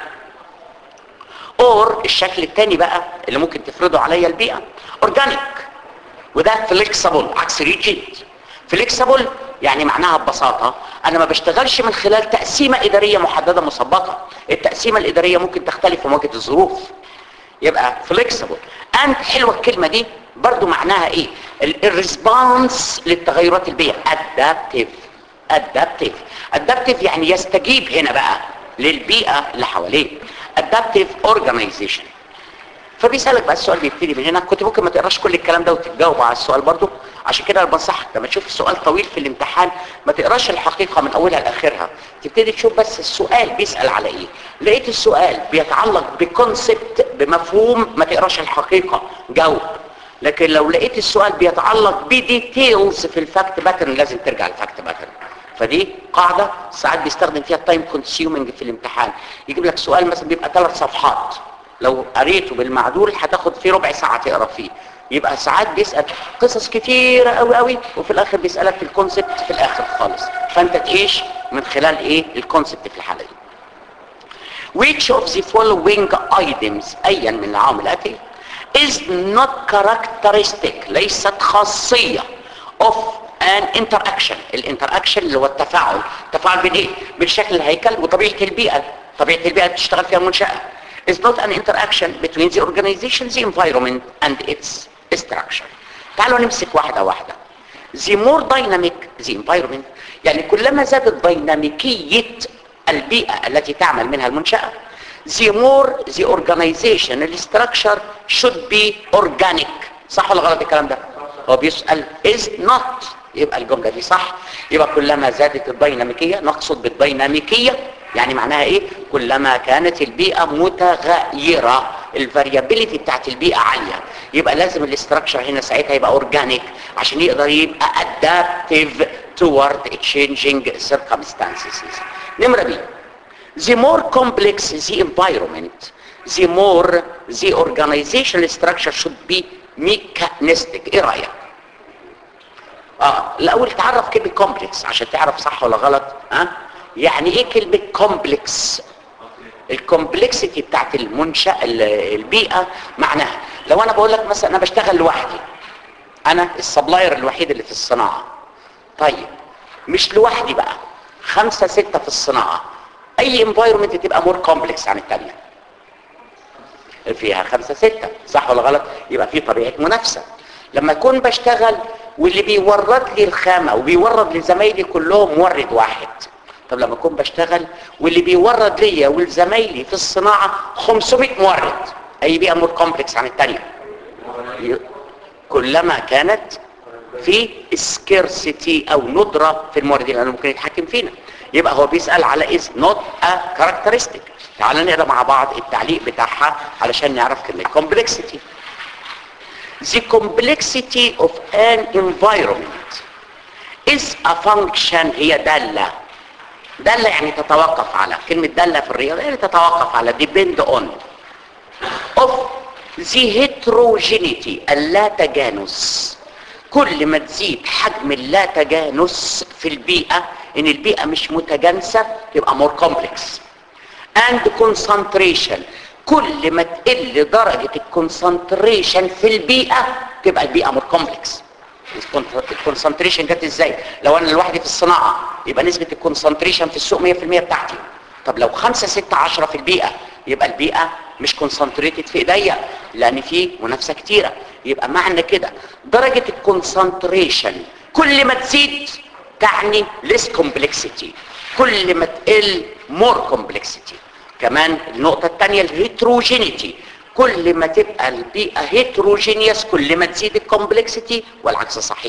اور الشكل الثاني بقى اللي ممكن تفرضه عليا البيئه اورجانيك وده فليكسبل عكس ريجيد فليكسبل يعني معناها ببساطه انا ما بشتغلش من خلال تقسيمه اداريه محدده مسبقه التقسيمه الاداريه ممكن تختلف في مواجهه الظروف يبقى فليكسبل اند حلوه الكلمه دي برضو معناها ايه الريسبونس للتغيرات البيئيه ادابتيف ادابتيف ادابتيف يعني يستجيب هنا بقى للبيئه اللي حواليه ادابتيف اورجانيزيشن فبيسالك بقى السؤال بيبتدي من هنا كنت ممكن ما تقراش كل الكلام ده وتجاوب على السؤال برضو عشان كده انا بنصحك لما تشوف السؤال طويل في الامتحان ما تقراش الحقيقه من اولها لاخرها تبتدي تشوف بس السؤال بيسال على ايه لقيت السؤال بيتعلق بكونسبت بمفهوم ما تقراش الحقيقه جاوب لكن لو لقيت السؤال بيتعلق بديتيلز في الفاكت باترن لازم ترجع للفاكت باترن فدي قاعده ساعات بيستخدم فيها التايم كونسيومنج في الامتحان يجيب لك سؤال مثلا بيبقى ثلاث صفحات لو قريته بالمعدول هتاخد فيه ربع ساعه تقرا فيه يبقى ساعات بيسال قصص كتيره قوي قوي وفي الاخر بيسالك في الكونسبت في الاخر خالص فانت تعيش من خلال ايه الكونسبت في الحاله دي which of the following items ايا من العوامل الاتيه is not characteristic ليست خاصيه of an interaction الانتراكشن اللي هو التفاعل التفاعل بين ايه بين شكل الهيكل وطبيعه البيئه طبيعه البيئه اللي بتشتغل فيها المنشاه is not an interaction between the organization the environment and its structure تعالوا نمسك واحده واحده the more dynamic the environment يعني كلما زادت ديناميكيه البيئه التي تعمل منها المنشاه the more the organization the structure should be organic صح ولا غلط الكلام ده هو بيسأل is not يبقى الجملة دي صح يبقى كلما زادت الديناميكية نقصد بالديناميكية يعني معناها ايه كلما كانت البيئة متغيرة الفاريابيليتي بتاعت البيئة عالية يبقى لازم الاستراكشر هنا ساعتها يبقى اورجانيك عشان يقدر يبقى adaptive toward changing circumstances نمرة بي the more complex the environment the more the organizational structure should be mechanistic ايه رأيك اه الاول تعرف كلمة complex عشان تعرف صح ولا غلط ها أه؟ يعني ايه كلمة complex الكومبلكسيتي بتاعت المنشأ البيئة معناها لو انا بقول لك مثلا انا بشتغل لوحدي انا السبلاير الوحيد اللي في الصناعة طيب مش لوحدي بقى خمسة ستة في الصناعة اي انفايرمنت تبقى مور كومبلكس عن التانية فيها خمسة ستة صح ولا غلط يبقى في طبيعة منافسة لما اكون بشتغل واللي بيورد لي الخامة وبيورد لزمايلي كلهم مورد واحد طب لما اكون بشتغل واللي بيورد ليا ولزمايلي في الصناعة 500 مورد اي بيئة مور كومبلكس عن التانية كلما كانت في سكيرسيتي او ندرة في الموردين لانه ممكن يتحكم فينا يبقى هو بيسأل على is not a characteristic تعال نقرا مع بعض التعليق بتاعها علشان نعرف كلمة complexity the complexity of an environment is a function هي دالة دالة يعني تتوقف على كلمة دالة في الرياضة يعني تتوقف على depend on of the heterogeneity اللا تجانس كل ما تزيد حجم اللا تجانس في البيئة ان البيئة مش متجانسة تبقى more complex and concentration كل ما تقل درجة الكونسنتريشن في البيئة تبقى البيئة مور كومبلكس الكونسنتريشن جت ازاي لو انا لوحدي في الصناعة يبقى نسبة الكونسنتريشن في السوق 100% بتاعتي طب لو 5 6 10 في البيئة يبقى البيئة مش كونسنتريتد في ايديا لان في منافسة كتيرة يبقى معنى كده درجة الكونسنتريشن كل ما تزيد تعني less complexity كل ما تقل more complexity كمان النقطة الثانية الهيتروجينيتي كل ما تبقى البيئة هيتروجينيوس كل ما تزيد الكومبلكسيتي والعكس صحيح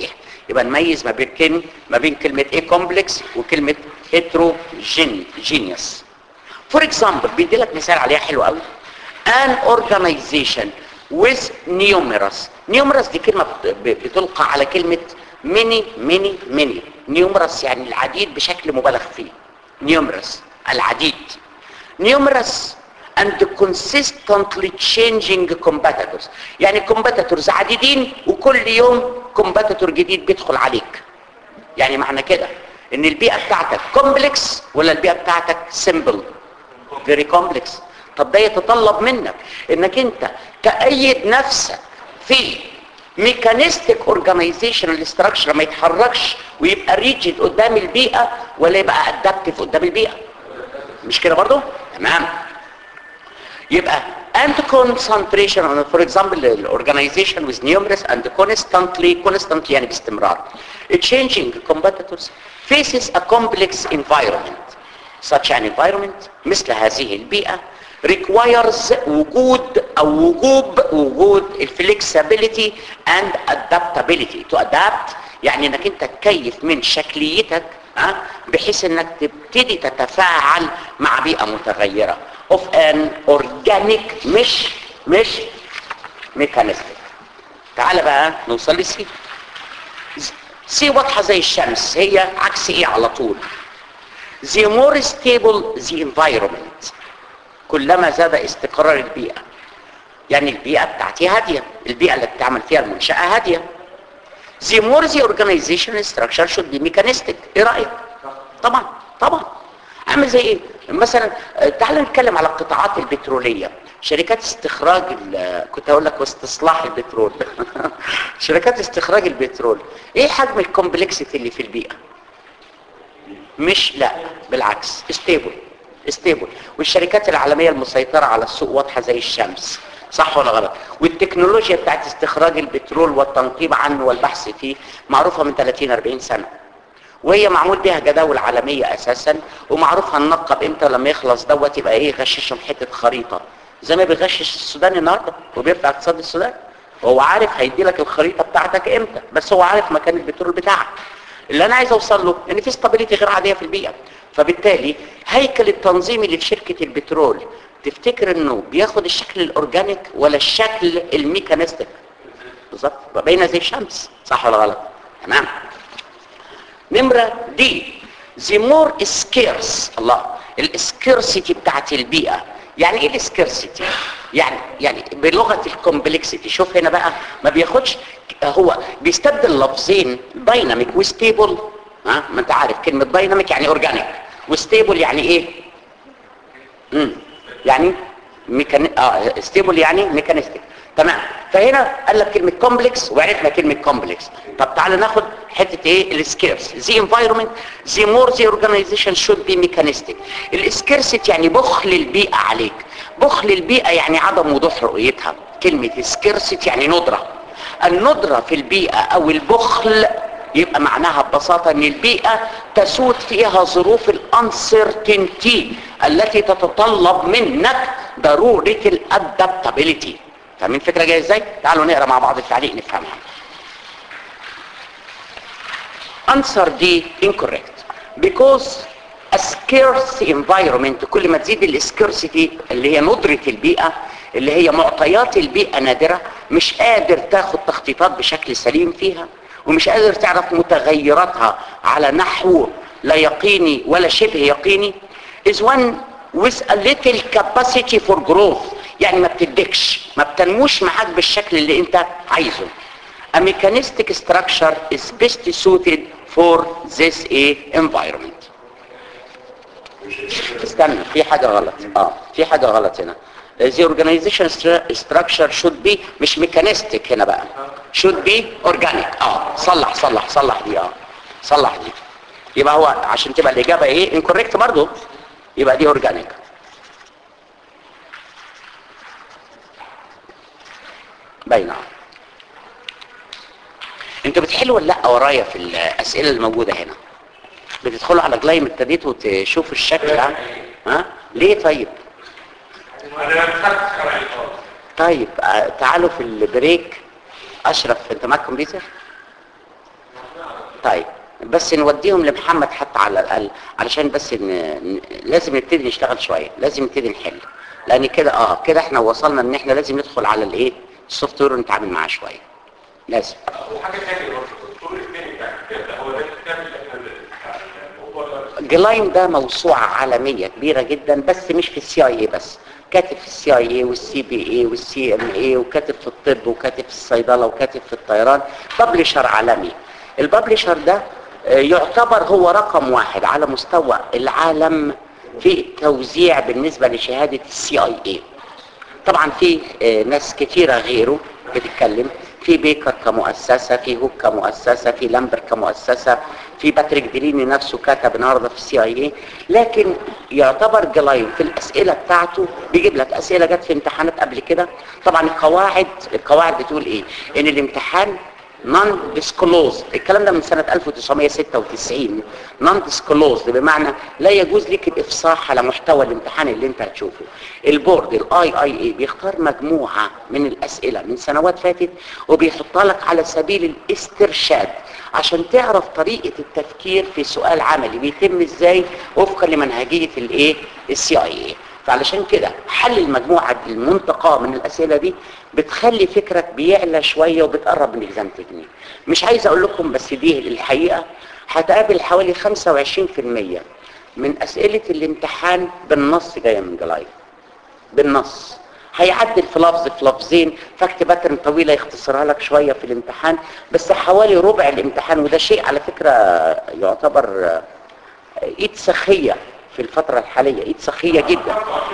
يبقى نميز ما بين كلمة ما بين كلمة ايه كومبلكس وكلمة heterogeneous فور اكزامبل بيدي لك مثال عليها حلو قوي an organization with numerous numerous دي كلمة بت- بتلقى على كلمة many many many numerous يعني العديد بشكل مبالغ فيه numerous العديد numerous and consistently changing competitors يعني competitors عديدين وكل يوم competitor جديد بيدخل عليك يعني معنى كده ان البيئة بتاعتك كومبلكس ولا البيئة بتاعتك سيمبل فيري كومبلكس طب ده يتطلب منك انك انت تأيد نفسك في ميكانيستيك اورجانيزيشنال ستراكشر ما يتحركش ويبقى ريجيد قدام البيئة ولا يبقى ادابتيف قدام البيئة مش كده برضو تمام يبقى and concentration on for example the organization with numerous and constantly constantly يعني باستمرار changing competitors faces a complex environment such an environment مثل هذه البيئة requires وجود او وجوب وجود الفلكسبيليتي and adaptability to adapt يعني انك انت تكيف من شكليتك ها بحيث انك تبتدي تتفاعل مع بيئة متغيرة of an organic مش مش ميكانيستيك تعال بقى نوصل لسي سي واضحة زي الشمس هي عكس ايه على طول the more stable the environment كلما زاد استقرار البيئة يعني البيئة بتاعتي هادية البيئة اللي بتعمل فيها المنشأة هادية the more the organization structure should be mechanistic ايه رأيك طبعا طبعا عامل زي ايه مثلا آه، تعال نتكلم على القطاعات البترولية شركات استخراج ال- كنت هقول لك واستصلاح البترول شركات استخراج البترول ايه حجم الكومبلكسيتي اللي في البيئة مش لا بالعكس ستيبل ستيبل والشركات العالمية المسيطرة على السوق واضحة زي الشمس صح ولا غلط والتكنولوجيا بتاعت استخراج البترول والتنقيب عنه والبحث فيه معروفة من 30 40 سنة وهي معمول بيها جداول عالمية اساسا ومعروف هننقب امتى لما يخلص دوت يبقى ايه غششهم حتة خريطة زي ما بيغشش السودان النهارده وبيرفع اقتصاد السودان وهو عارف هيدي لك الخريطة بتاعتك امتى بس هو عارف مكان البترول بتاعك اللي انا عايز اوصل له ان في استابيليتي غير عاديه في البيئه فبالتالي هيكل التنظيمي اللي في شركه البترول تفتكر انه بياخد الشكل الاورجانيك ولا الشكل الميكانيستيك بالظبط باينه زي الشمس صح ولا غلط تمام نمره دي the more scarce الله السكيرسيتي بتاعت البيئه يعني ايه السكيرسيتي يعني يعني بلغه الكومبلكسيتي شوف هنا بقى ما بياخدش هو بيستبدل لفظين دايناميك وستيبل ها ما انت عارف كلمه دايناميك يعني اورجانيك وستيبل يعني ايه امم يعني ميكاني... اه ستيبل يعني ميكانيستيك تمام فهنا قال لك كلمه كومبلكس وعرفنا كلمه كومبلكس طب تعالى ناخد حته ايه السكيرس زي انفايرمنت زي مور زي اورجانيزيشن شود بي ميكانيستيك السكيرسيت يعني بخل البيئه عليك بخل البيئه يعني عدم وضوح رؤيتها كلمه سكيرسيت يعني ندره الندره في البيئه او البخل يبقى معناها ببساطة ان البيئة تسود فيها ظروف الانسرتينتي التي تتطلب منك ضرورة الادابتابيليتي فاهمين الفكرة جاية ازاي؟ تعالوا نقرا مع بعض التعليق نفهمها answer دي incorrect because a scarce environment كل ما تزيد السكيرسيتي اللي هي ندرة البيئة اللي هي معطيات البيئة نادرة مش قادر تاخد تخطيطات بشكل سليم فيها ومش قادر تعرف متغيراتها على نحو لا يقيني ولا شبه يقيني is one with a little capacity for growth يعني ما بتدكش ما بتنموش معاك بالشكل اللي انت عايزه a mechanistic structure is best suited for this a environment استنى في حاجة غلط اه في حاجة غلط هنا the organization stru- structure should be مش mechanistic هنا بقى should be organic اه صلح صلح صلح دي اه صلح دي يبقى هو عشان تبقى الإجابة ايه incorrect برضو يبقى دي organic باينة انتوا بتحلوا ولا لا ورايا في الأسئلة الموجودة هنا بتدخلوا على جلايم ابتديتوا تشوفوا الشكل ها ها ليه طيب انا مش خدت شرعي خالص طيب آه، تعالوا في البريك اشرف انت معاك كمبيوتر طيب بس نوديهم لمحمد حتى على الاقل علشان بس ن... ن... لازم نبتدي نشتغل شويه لازم نبتدي نحل لان كده اه كده احنا وصلنا ان احنا لازم ندخل على الايه السوفت وير ونتعامل معاه شويه لازم وحاجه ثانيه برضه الدكتور الثاني بتاع الكتاب ده هو ده الكتاب اللي احنا هو ده جلاين ده موسوعة عالمية كبيرة جدا بس مش في السي اي اي بس كاتب في السي اي اي والسي بي اي والسي ام اي وكاتب في الطب وكاتب في الصيدلة وكاتب في الطيران ببلشر عالمي الببلشر ده آه، يعتبر هو رقم واحد على مستوى العالم في التوزيع بالنسبة لشهادة السي اي اي طبعا في آه، ناس كثيرة غيره بتتكلم في بيكر كمؤسسة في هوك كمؤسسة في لامبر كمؤسسة في باتريك ديليني نفسه كتب النهارده في السي اي اي لكن يعتبر جلايم في الاسئله بتاعته بيجيب لك اسئله جت في امتحانات قبل كده طبعا القواعد القواعد بتقول ايه ان الامتحان نون ديسكلوز الكلام ده من سنة 1996 نون ديسكلوز بمعنى لا يجوز لك الافصاح على محتوى الامتحان اللي انت هتشوفه البورد الاي اي اي بيختار مجموعة من الاسئلة من سنوات فاتت وبيحطها لك على سبيل الاسترشاد عشان تعرف طريقة التفكير في سؤال عملي بيتم ازاي وفقا لمنهجية الايه السي اي اي فعلشان كده حل المجموعة المنتقاة من الأسئلة دي بتخلي فكرك بيعلى شوية وبتقرب من الإكزام تكنيك مش عايز أقول لكم بس دي الحقيقة هتقابل حوالي 25% من أسئلة الامتحان بالنص جاية من جلايد بالنص هيعدل في لفظ في لفظين فاكت باترن طويلة يختصرها لك شوية في الامتحان بس حوالي ربع الامتحان وده شيء على فكرة يعتبر آه، ايد سخية في الفترة الحالية ايد سخية جدا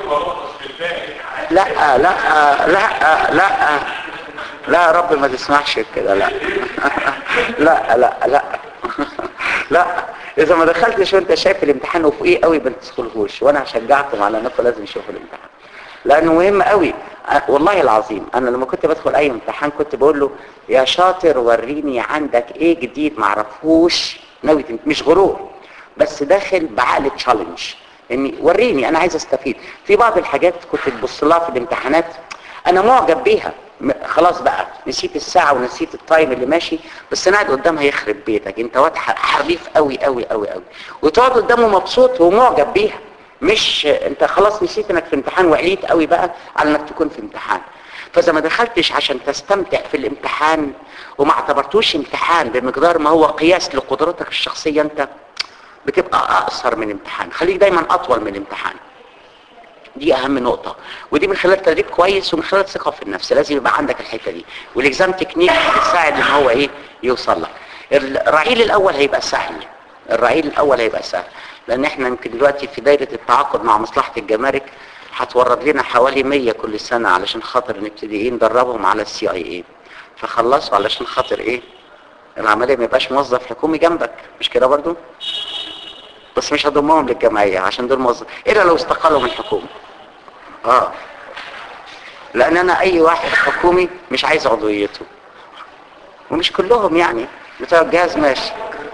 لا لا لا لا لا يا رب ما تسمعش كده لا لا لا لا لا اذا ما دخلتش وانت شايف الامتحان وفوقيه قوي ما تدخلهوش وانا شجعتم على انكم لازم يشوفوا الامتحان لانه مهم قوي أ- والله العظيم انا لما كنت بدخل اي امتحان كنت بقول له يا شاطر وريني عندك ايه جديد ما اعرفوش ناوي تم- مش غرور بس داخل بعقل تشالنج اني وريني انا عايز استفيد في بعض الحاجات كنت تبص لها في الامتحانات انا معجب بيها م- خلاص بقى نسيت الساعة ونسيت التايم اللي ماشي بس انا قاعد قدامها يخرب بيتك انت واد ح- حريف قوي قوي قوي قوي وتقعد قدامه مبسوط ومعجب بيها مش انت خلاص نسيت انك في امتحان وعليت قوي بقى على انك تكون في امتحان فاذا ما دخلتش عشان تستمتع في الامتحان وما اعتبرتوش امتحان بمقدار ما هو قياس لقدرتك الشخصية انت بتبقى اقصر من امتحان خليك دايما اطول من امتحان دي اهم نقطة ودي من خلال تدريب كويس ومن خلال ثقة في النفس لازم يبقى عندك الحتة دي والاكزام تكنيك بتساعد ان هو ايه يوصل لك الرعيل الاول هيبقى سهل الرعيل الاول هيبقى سهل لان احنا يمكن دلوقتي في دايرة التعاقد مع مصلحة الجمارك هتورد لنا حوالي 100 كل سنة علشان خاطر نبتدي ايه ندربهم على السي اي اي فخلصوا علشان خاطر ايه العملية ما يبقاش موظف حكومي جنبك مش كده برضو بس مش هضمهم للجمعية عشان دول موظف الا لو استقالوا من الحكومة اه لان انا اي واحد حكومي مش عايز عضويته ومش كلهم يعني بتوع الجهاز ماشي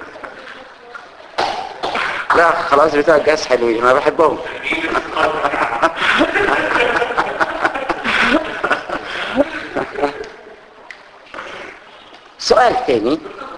لا خلاص بتوع الجهاز حلوين انا بحبهم سؤال تاني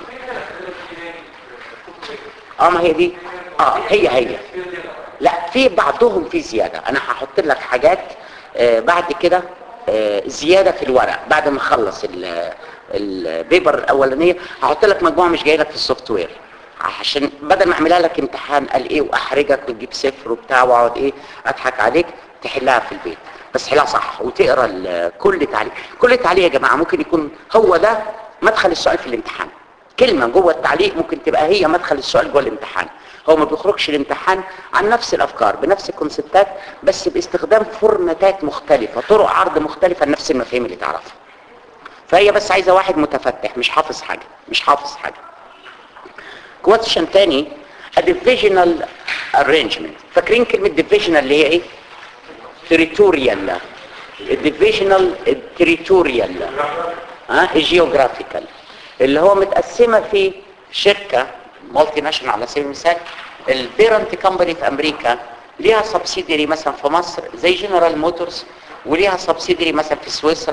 اه ما هي دي اه هي هي لا في بعضهم في زيادة انا هحط لك حاجات آه بعد كده آه زيادة في الورق بعد ما اخلص ال- البيبر الاولانية هحط لك مجموعة مش جاية لك في السوفت وير عشان بدل ما اعملها لك امتحان قال ايه واحرجك وتجيب صفر وبتاع واقعد ايه اضحك عليك تحلها في البيت بس حلها صح وتقرا ال- كل تعليق كل تعليق يا جماعه ممكن يكون هو ده مدخل السؤال في الامتحان كلمه جوه التعليق ممكن تبقى هي مدخل السؤال جوه الامتحان هو ما بيخرجش الامتحان عن نفس الافكار بنفس الكونسبتات بس باستخدام فورماتات مختلفه طرق عرض مختلفه لنفس المفاهيم اللي تعرفها فهي بس عايزه واحد متفتح مش حافظ حاجه مش حافظ حاجه كويشن تاني a divisional arrangement فاكرين كلمة divisional اللي هي ايه territorial divisional territorial ها geographical اللي هو متقسمة في شركة مالتي ناشونال على سبيل المثال البيرنت كومباني في امريكا ليها سبسيدري مثلا في مصر زي جنرال موتورز وليها سبسيدري مثلا في سويسرا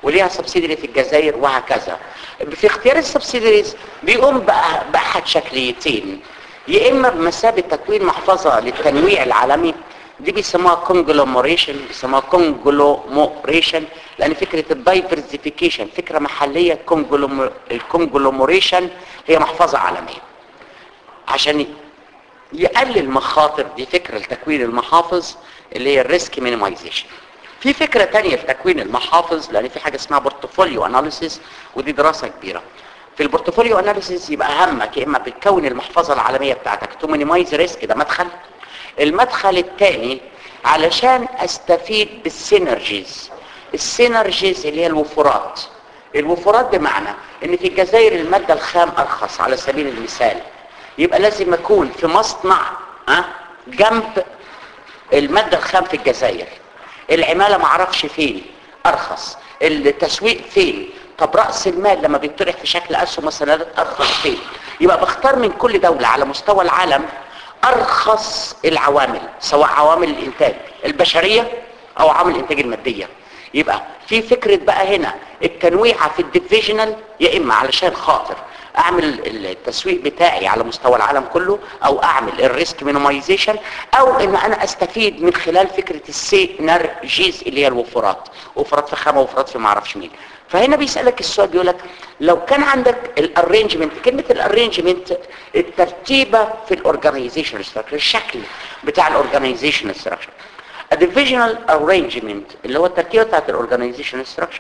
وليها سبسيدري في الجزائر وهكذا في اختيار السبسيدريز بيقوم بقى بأحد شكليتين يا اما بمثابه تكوين محفظه للتنويع العالمي دي بيسموها كونجلوموريشن بيسموها كونجلوموريشن لان فكره الدايفرزيفيكيشن فكره محليه الكونجلوموريشن هي محفظه عالميه عشان يقلل مخاطر دي فكره لتكوين المحافظ اللي هي الريسك مينيمايزيشن في فكره تانية في تكوين المحافظ لان في حاجه اسمها بورتفوليو اناليسيس ودي دراسه كبيره في البورتفوليو اناليسيس يبقى همك يا اما بتكون المحفظه العالميه بتاعتك تو مينيمايز ريسك ده مدخل المدخل الثاني علشان استفيد بالسينرجيز السينرجيز اللي هي الوفرات الوفرات بمعنى ان في الجزائر الماده الخام ارخص على سبيل المثال يبقى لازم اكون في مصنع ها جنب الماده الخام في الجزائر العماله ما اعرفش فين ارخص التسويق فين طب راس المال لما بيطرح في شكل اسهم وسندات ارخص فين يبقى بختار من كل دوله على مستوى العالم ارخص العوامل سواء عوامل الانتاج البشريه او عوامل الانتاج الماديه يبقى في فكره بقى هنا التنويع في الديفيجنال يا اما علشان خاطر اعمل التسويق بتاعي على مستوى العالم كله او اعمل الريسك مينيمايزيشن او ان انا استفيد من خلال فكره السينرجيز اللي هي الوفرات وفرات في خامه وفرات في معرفش مين فهنا بيسالك السؤال بيقول لك لو كان عندك الارينجمنت كلمه الارينجمنت الترتيبه في الاورجانيزيشن ستراكشر الشكل بتاع الاورجانيزيشن ستراكشر الديفيجنال ارينجمنت اللي هو الترتيبه بتاعت الاورجانيزيشن ستراكشر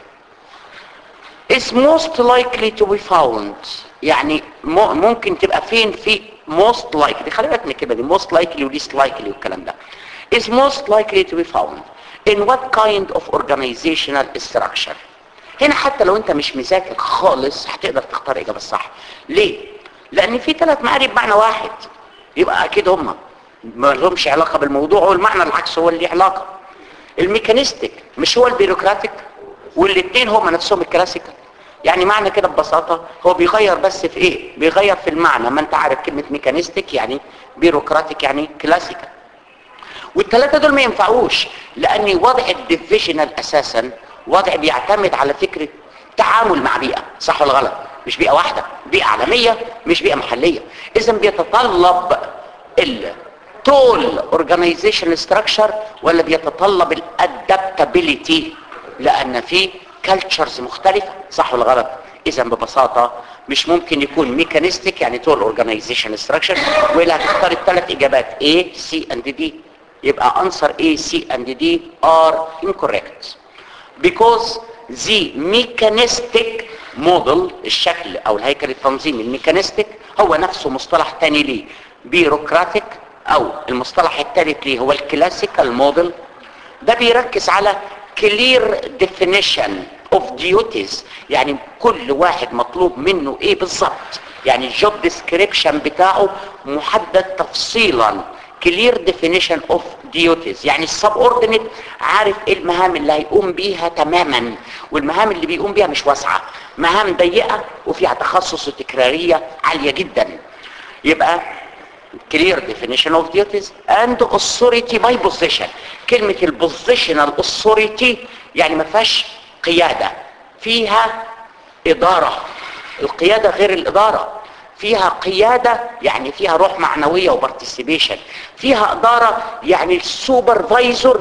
is most likely to be found يعني ممكن تبقى فين في most likely خلي بالك من الكلمه دي most likely و least likely والكلام ده is most likely to be found in what kind of organizational structure هنا حتى لو انت مش مذاكر خالص هتقدر تختار الاجابه الصح ليه لان في ثلاث معارف بمعنى واحد يبقى اكيد هم ما لهمش علاقه بالموضوع والمعنى العكس هو اللي علاقه الميكانيستيك مش هو البيروقراطيك والاثنين هم نفسهم الكلاسيكال يعني معنى كده ببساطة هو بيغير بس في ايه بيغير في المعنى ما انت عارف كلمة ميكانيستيك يعني بيروقراطيك يعني كلاسيكال والثلاثة دول ما ينفعوش لان وضع الديفيجنال اساسا وضع بيعتمد على فكرة تعامل مع بيئة صح ولا غلط مش بيئة واحدة بيئة عالمية مش بيئة محلية اذا بيتطلب التول اورجانيزيشن ستراكشر ولا بيتطلب الادابتابيليتي لان في كالتشرز مختلفة صح ولا غلط اذا ببساطة مش ممكن يكون ميكانيستيك يعني تول اورجانيزيشن ستراكشر ولا هتختار الثلاث اجابات A C and D يبقى answer A C and D are incorrect because the mechanistic model الشكل او الهيكل التنظيمي الميكانيستيك هو نفسه مصطلح تاني ليه بيروقراطيك او المصطلح الثالث ليه هو الكلاسيكال موديل ده بيركز على clear definition of duties يعني كل واحد مطلوب منه ايه بالظبط يعني الجوب ديسكريبشن بتاعه محدد تفصيلا clear definition of duties يعني السبوردينيت عارف ايه المهام اللي هيقوم بيها تماما والمهام اللي بيقوم بيها مش واسعه مهام ضيقه وفيها تخصص وتكراريه عاليه جدا يبقى clear definition of duties and authority by position كلمة البوزيشنال authority يعني ما فيهاش قيادة فيها إدارة القيادة غير الإدارة فيها قيادة يعني فيها روح معنوية وبارتيسيبيشن فيها إدارة يعني السوبرفايزر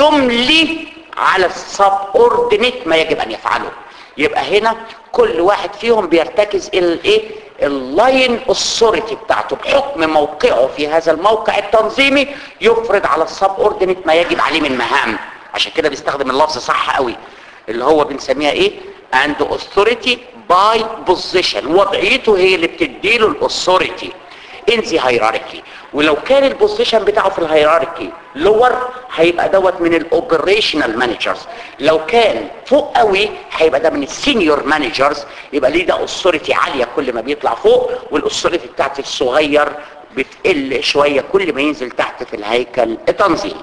بيملي على السب اوردينيت ما يجب أن يفعله يبقى هنا كل واحد فيهم بيرتكز الايه اللاين اوثوريتي بتاعته بحكم موقعه في هذا الموقع التنظيمي يفرض على السب اوردينيت ما يجب عليه من مهام عشان كده بيستخدم اللفظ صح قوي اللي هو بنسميها ايه and authority by position وضعيته هي اللي بتديله الاثوريتي in the hierarchy ولو كان البوزيشن بتاعه في الهيراركي لور هيبقى دوت من الاوبريشنال مانجرز لو كان فوق قوي هيبقى ده من السينيور مانجرز يبقى ليه ده اثوريتي عاليه كل ما بيطلع فوق والاثوريتي بتاعت الصغير بتقل شويه كل ما ينزل تحت في الهيكل التنظيمي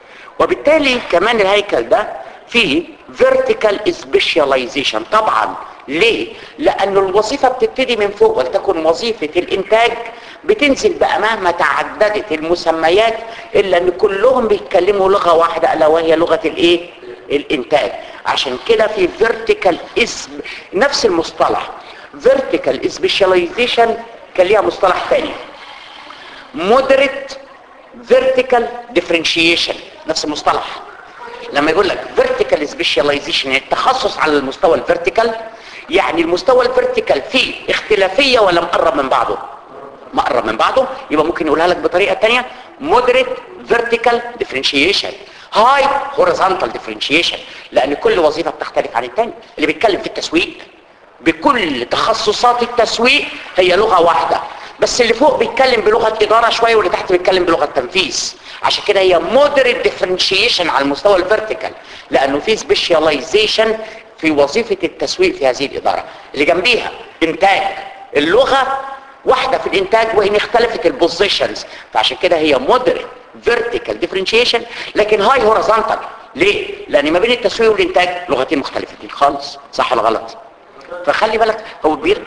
وبالتالي كمان الهيكل ده فيه vertical specialization طبعا ليه؟ لأن الوظيفة بتبتدي من فوق ولتكن وظيفة الإنتاج بتنزل بقى مهما تعددت المسميات إلا أن كلهم بيتكلموا لغة واحدة ألا وهي لغة الإيه؟ الانتاج عشان كده في فيرتيكال اسم نفس المصطلح فيرتيكال سبيشاليزيشن كان ليها مصطلح تاني مودريت فيرتيكال ديفرنشيشن نفس المصطلح لما يقول لك فيرتيكال سبيشاليزيشن التخصص على المستوى الفيرتيكال يعني المستوى الفيرتيكال فيه اختلافيه ولا مقرب من بعضه مقرب من بعضه يبقى ممكن يقولها لك بطريقه تانية مودريت فيرتيكال ديفرنشيشن هاي هوريزونتال ديفرنشيشن لان كل وظيفه بتختلف عن الثاني اللي بيتكلم في التسويق بكل تخصصات التسويق هي لغه واحده بس اللي فوق بيتكلم بلغه اداره شويه واللي تحت بيتكلم بلغه تنفيذ عشان كده هي مودريت ديفرنشيشن على المستوى الفيرتيكال لانه في سبيشاليزيشن في وظيفه التسويق في هذه الاداره اللي جنبيها انتاج اللغه واحده في الانتاج وان اختلفت البوزيشنز فعشان كده هي مودريت فيرتيكال ديفرنشيشن لكن هاي هوريزونتال ليه لان ما بين التسويق والانتاج لغتين مختلفتين خالص صح ولا غلط فخلي بالك هو بير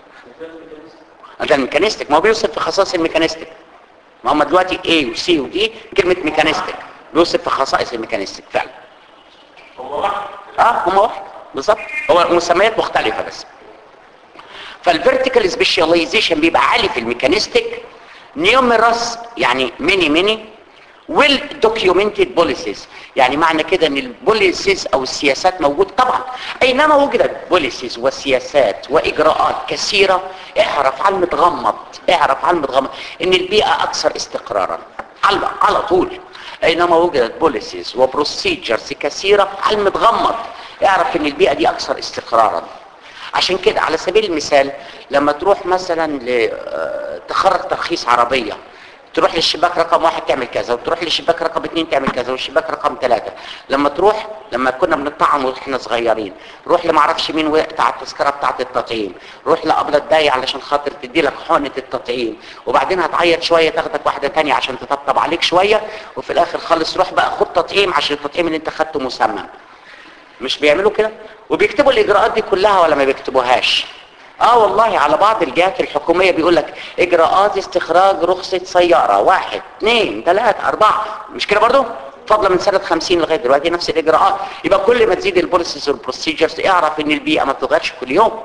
ده الميكانيستيك ما هو بيوصف في خصائص الميكانيستيك ما هم دلوقتي A و C و D كلمة ميكانيستيك بيوصف في خصائص الميكانيستيك فعلا هو واحد اه هم واحد بالظبط هو مسميات مختلفة بس فالفيرتيكال سبيشاليزيشن بيبقى عالي في الميكانيستيك نيوميرس يعني ميني ميني ويل دوكيومنتد بوليسيز يعني معنى كده ان البوليسيز او السياسات موجود طبعا اينما وجدت بوليسيز وسياسات واجراءات كثيره اعرف على المتغمض اعرف على المتغمض ان البيئه اكثر استقرارا على على طول اينما وجدت بوليسيز وبروسيجرز كثيره على المتغمض اعرف ان البيئه دي اكثر استقرارا عشان كده على سبيل المثال لما تروح مثلا ل- آه، تخرج ترخيص عربيه تروح للشباك رقم واحد تعمل كذا وتروح للشباك رقم اتنين تعمل كذا والشباك رقم ثلاثة لما تروح لما كنا بنطعم واحنا صغيرين روح لمعرفش مين وقت على التذكرة بتاعة التطعيم روح لأبلة داي علشان خاطر تدي لك حقنة التطعيم وبعدين هتعيط شوية تاخدك واحدة تانية عشان تطبطب عليك شوية وفي الآخر خالص روح بقى خد تطعيم عشان التطعيم اللي انت خدته مسمم مش بيعملوا كده وبيكتبوا الاجراءات دي كلها ولا ما بيكتبوهاش اه والله على بعض الجهات الحكومية بيقول لك اجراءات استخراج رخصة سيارة واحد اثنين ثلاثة اربعة مش كده برضو فضلا من سنة 50 لغاية دلوقتي نفس الاجراءات يبقى كل ما تزيد البوليسيز والبروسيجرز اعرف ان البيئة ما بتتغيرش كل يوم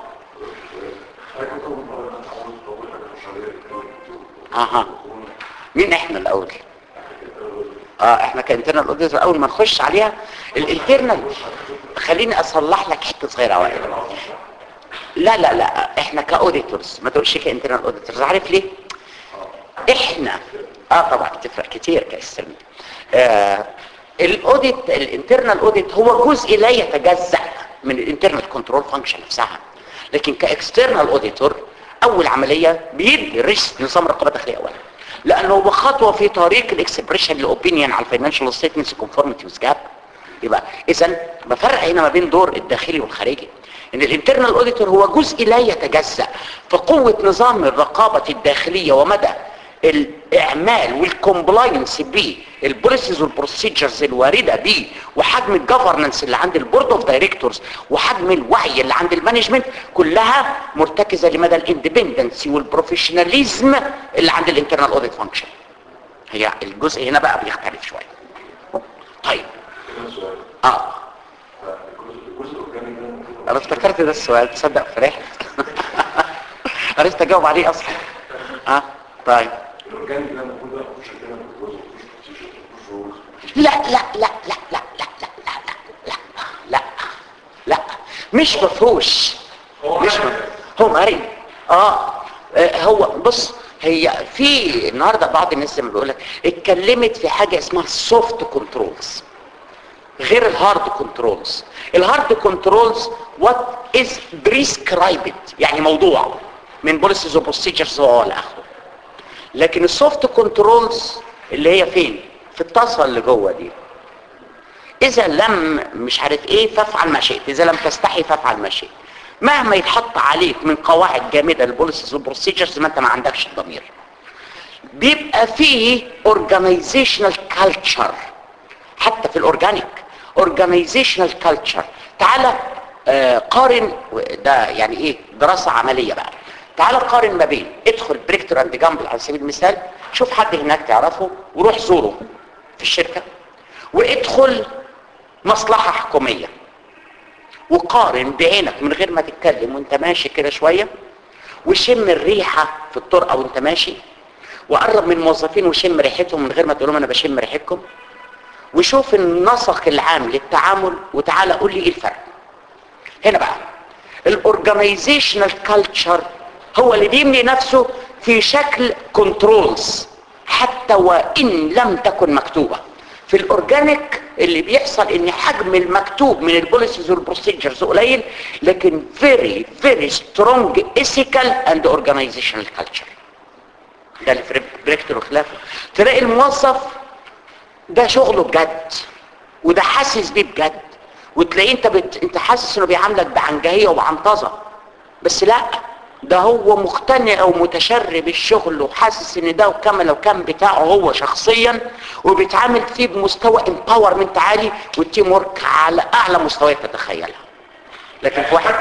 اها مين احنا الاول اه احنا كانترنال اوديتور اول ما نخش عليها الانترنال خليني اصلح لك حته صغيره واحده لا لا لا احنا كاوديتورز ما تقولش كانترنال اوديتورز عارف ليه احنا اه طبعا تفرق كتير كاسترنال آه الاوديت الانترنال اوديت هو جزء لا يتجزا من الانترنال كنترول فانكشن نفسها لكن كاكسترنال اوديتور اول عمليه بيدي ريسك نظام رقابه داخليه اولا لانه هو خطوه في طريق الاكسبريشن لاوبينيون على الفاينانشال ستيتمنتس كونفورميتي وذ جاب يبقى اذا بفرق هنا ما بين دور الداخلي والخارجي ان الانترنال اوديتور هو جزء لا يتجزا فقوه نظام الرقابه الداخليه ومدى الاعمال والكومبلاينس بيه البوليسيز والبروسيجرز الوارده بيه وحجم الجفرنس اللي عند البورد اوف دايركتورز وحجم الوعي اللي عند المانجمنت كلها مرتكزه لمدى الاندبندنسي والبروفيشناليزم اللي عند الانترنال اوديت فانكشن هي الجزء هنا بقى بيختلف شويه طيب اه الجزء الأورجاني ده المفروض انا افتكرت ده السؤال تصدق فرحت عرفت اجاوب عليه اصلا اه طيب الأورجاني ده المفروض بقى يخش كده في الجزء مفيش مفيش رولز لا لا لا لا لا لا لا لا لا لا لا مش مفهوش هو مش مرن. مفهوش هو مرن اه آه، هو بص هي في النهارده بعض الناس لما بيقول لك اتكلمت في حاجه اسمها السوفت كنترولز غير الهارد كنترولز الهارد كنترولز وات از بريسكرايبد يعني موضوع من بوليسيز وبروسيجرز والى اخره لكن السوفت كنترولز اللي هي فين في الطاسه اللي جوه دي اذا لم مش عارف ايه فافعل ما شئت اذا لم تستحي فافعل ما شئت مهما يتحط عليك من قواعد جامده للبوليسيز والبروسيجرز ما انت ما عندكش الضمير بيبقى فيه organizational culture حتى في الاورجانيك organizational culture تعالى آه، قارن ده يعني ايه دراسة عملية بقى تعالى قارن ما بين ادخل بريكتور اند جامبل على سبيل المثال شوف حد هناك تعرفه وروح زوره في الشركة وادخل مصلحة حكومية وقارن بعينك من غير ما تتكلم وانت ماشي كده شوية وشم الريحة في الطرقة وانت ماشي وقرب من الموظفين وشم ريحتهم من غير ما تقول لهم انا بشم ريحتكم وشوف النسق العام للتعامل وتعالى قول لي ايه الفرق هنا بقى الاورجانيزيشنال كلتشر هو اللي بيبني نفسه في شكل كنترولز حتى وان لم تكن مكتوبه في الاورجانيك اللي بيحصل ان حجم المكتوب من البوليسيز والبروسيجرز قليل لكن فيري فيري سترونج ethical اند اورجانيزيشنال كلتشر ده اللي في بريكتور وخلافه تلاقي الموظف ده شغله بجد وده حاسس بيه بجد وتلاقيه انت بت... انت حاسس انه بيعاملك بعنجهيه وبعنطزه بس لا ده هو مقتنع ومتشرب الشغل وحاسس ان ده كما لو كان بتاعه هو شخصيا وبيتعامل فيه بمستوى امباورمنت عالي والتيم ورك على اعلى مستويات تتخيلها لكن في واحد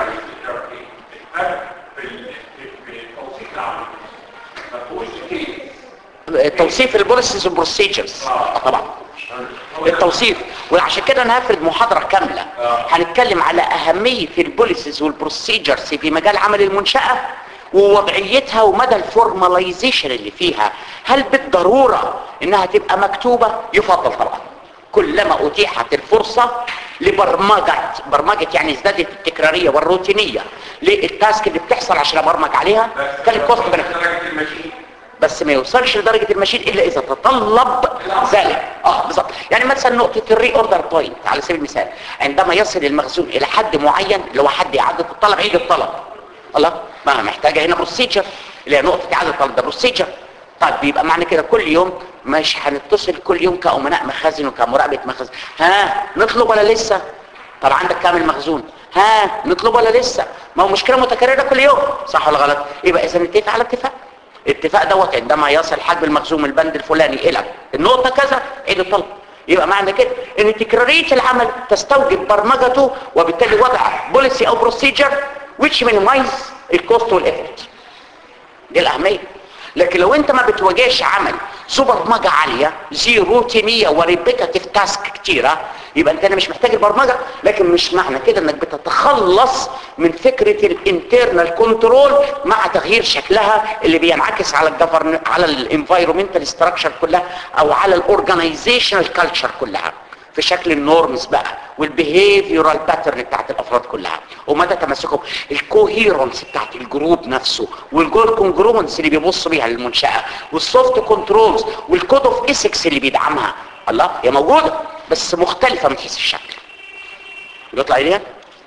توصيف البوليسيز والبروسيجرز طبعا التوصيف وعشان كده انا هفرد محاضره كامله هنتكلم على اهميه البوليسيز والبروسيجرز في مجال عمل المنشاه ووضعيتها ومدى الفورماليزيشن اللي فيها هل بالضروره انها تبقى مكتوبه يفضل طبعا كلما اتيحت الفرصه لبرمجه برمجه يعني ازدادت التكراريه والروتينيه للتاسك اللي بتحصل عشان ابرمج عليها كان الكوست بنفيت بس ما يوصلش لدرجة المشين إلا إذا تطلب ذلك اه بالظبط يعني مثلا نقطة الري اوردر بوينت على سبيل المثال عندما يصل المخزون إلى حد معين لو حد إعادة الطلب عيد الطلب الله ما محتاجة هنا بروسيجر اللي هي نقطة إعادة الطلب ده بروسيجر طيب بيبقى معنى كده كل يوم مش هنتصل كل يوم كأمناء مخازن وكمراقبة مخازن ها نطلب ولا لسه طب عندك كام المخزون ها نطلب ولا لسه ما هو مشكلة متكررة كل يوم صح ولا غلط يبقى إذا نتفق على اتفاق الاتفاق دوت عندما يصل حجم المخزون من البند الفلاني الى النقطه كذا عيد الطلب يبقى معنى كده ان تكراريه العمل تستوجب برمجته وبالتالي وضع بوليسي او بروسيجر which minimize الكوست والافورت دي الاهميه لكن لو انت ما بتواجهش عمل ذو برمجه عاليه زي روتينيه وريبيتاتيف تاسك كتيره يبقى انت انا مش محتاج البرمجه لكن مش معنى كده انك بتتخلص من فكره الانترنال كنترول مع تغيير شكلها اللي بينعكس على الجفرن على الانفايرومنتال ستراكشر كلها او على الاورجنايزيشنال كلتشر كلها في شكل النورمز بقى والبيهيفيورال باترن بتاعت الافراد كلها ومدى تمسكهم الكوهيرونس بتاعت الجروب نفسه والجول كونجرومنس اللي بيبص بيها للمنشاه والسوفت كنترولز والكود اوف ايثكس اللي بيدعمها الله هي موجوده بس مختلفه من حيث الشكل بيطلع ايه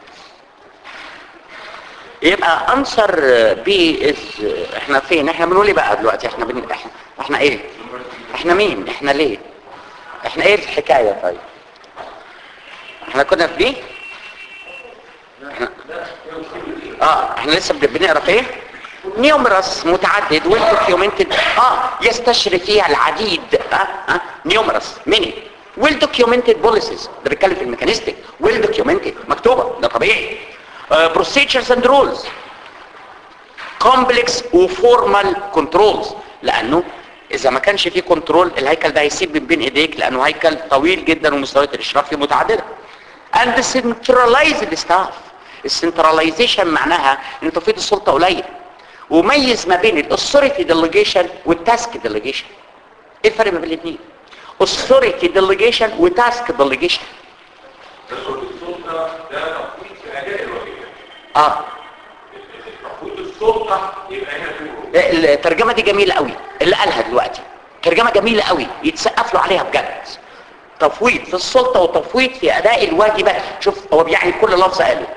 يبقى انسر بي از احنا فين احنا بنقول ايه بقى دلوقتي احنا بن... احنا احنا ايه احنا مين احنا ليه احنا ايه الحكايه طيب احنا كنا في بي احنا اه احنا لسه بن- بنقرا في ايه نيومرس متعدد والدوكيومنتد اه يستشري فيها العديد اه اه نيومرس ميني والدوكيومنتد بوليسيز ده بيتكلم في الميكانيستيك والدوكيومنتد مكتوبه ده طبيعي بروسيجرز اند رولز كومبلكس وفورمال كنترولز لانه اذا ما كانش فيه كنترول الهيكل ده هيسيب من بين ايديك لانه هيكل طويل جدا ومستويات الاشراف فيه متعدده and centralize the staff السنتراليزيشن معناها ان تفويض السلطه قليل وميز ما بين الاثوريتي ديليجيشن والتاسك ديليجيشن ايه الفرق ما بين الاثنين authority delegation وتاسك delegation تسلط السلطة ده تفويض في أداء الوظيفة اه تفويض السلطة يبقى هنا في الترجمه دي جميله قوي اللي قالها دلوقتي ترجمه جميله قوي يتسقف له عليها بجد تفويض في السلطه وتفويض في اداء الواجبات شوف هو بيعني كل لفظ قاله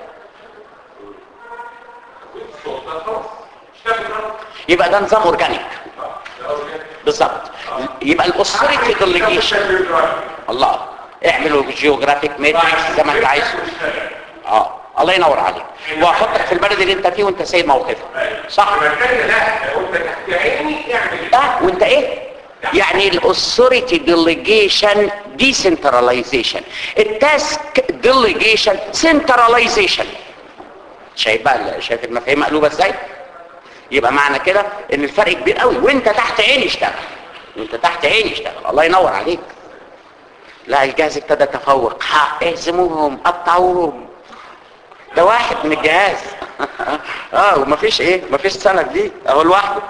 تفويض السلطة خلاص اشتغل خلاص يبقى ده نظام اورجانيك ده أورجانيك. بالظبط يبقى الاثوريتي ديليجيشن الله اعملوا جيوغرافيك ماتريكس زي ما انت عايز اه الله ينور عليك واحطك في البلد اللي انت فيه وانت سايب موقفك صح المكان لا لو انت تحت عيني اعمل اه وانت ايه يعني الاثوريتي ديليجيشن ديسنتراليزيشن التاسك ديليجيشن سنتراليزيشن شايف بقى شايف المفاهيم مقلوبه ازاي يبقى معنى كده ان الفرق كبير قوي وانت تحت عيني اشتغل وانت تحت عيني اشتغل الله ينور عليك لا الجهاز ابتدى يتفوق ها اهزموهم قطعوهم ده واحد من الجهاز اه ومفيش ايه مفيش سند دي اهو لوحده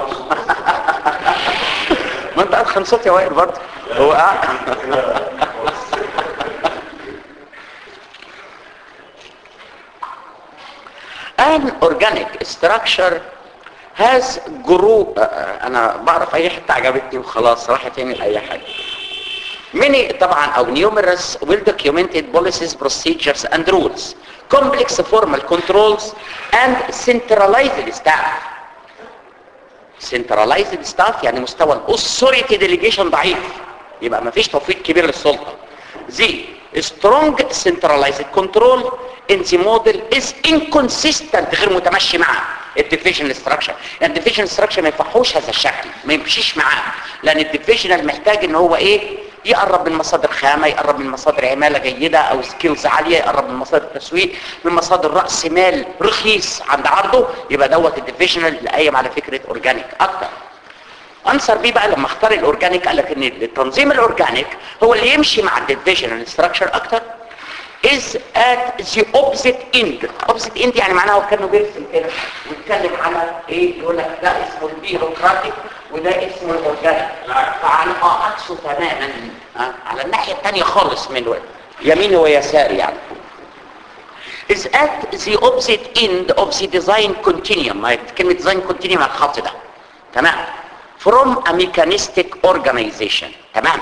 ما انت اتخن صوت يا وائل برضه هو قاعد an organic structure has group انا بعرف اي حته عجبتني وخلاص راحت تاني لاي حاجه many طبعا او numerous well documented policies procedures and rules complex formal controls and centralized staff centralized staff يعني مستوى الاثوريتي ديليجيشن ضعيف يبقى ما فيش توفيق كبير للسلطه زي strong centralized control in the model is inconsistent غير متمشي مع الديفيجن ستراكشر يعني الديفيجن ستراكشر ما ينفعوش هذا الشكل ما يمشيش معاه لان الديفيجنال محتاج ان هو ايه يقرب من مصادر خامه يقرب من مصادر عماله جيده او سكيلز عاليه يقرب من مصادر تسويق من مصادر راس مال رخيص عند عرضه يبقى دوت الديفيجنال اللي قايم على فكره اورجانيك اكتر انصر بيه بقى لما اختار الاورجانيك قال لك ان التنظيم الاورجانيك هو اللي يمشي مع الديفيجنال ستراكشر اكتر is at the opposite end opposite end يعني معناها كانه بيرسم كده ويتكلم على ايه يقول لك ده اسمه البيروقراطيك وده اسمه الاورجانيك فعلى اه عكسه تماما آه. على الناحيه الثانيه خالص من الوقت يمين ويسار يعني is at the opposite end of the design continuum كلمة design continuum الخط ده تمام from a mechanistic organization تمام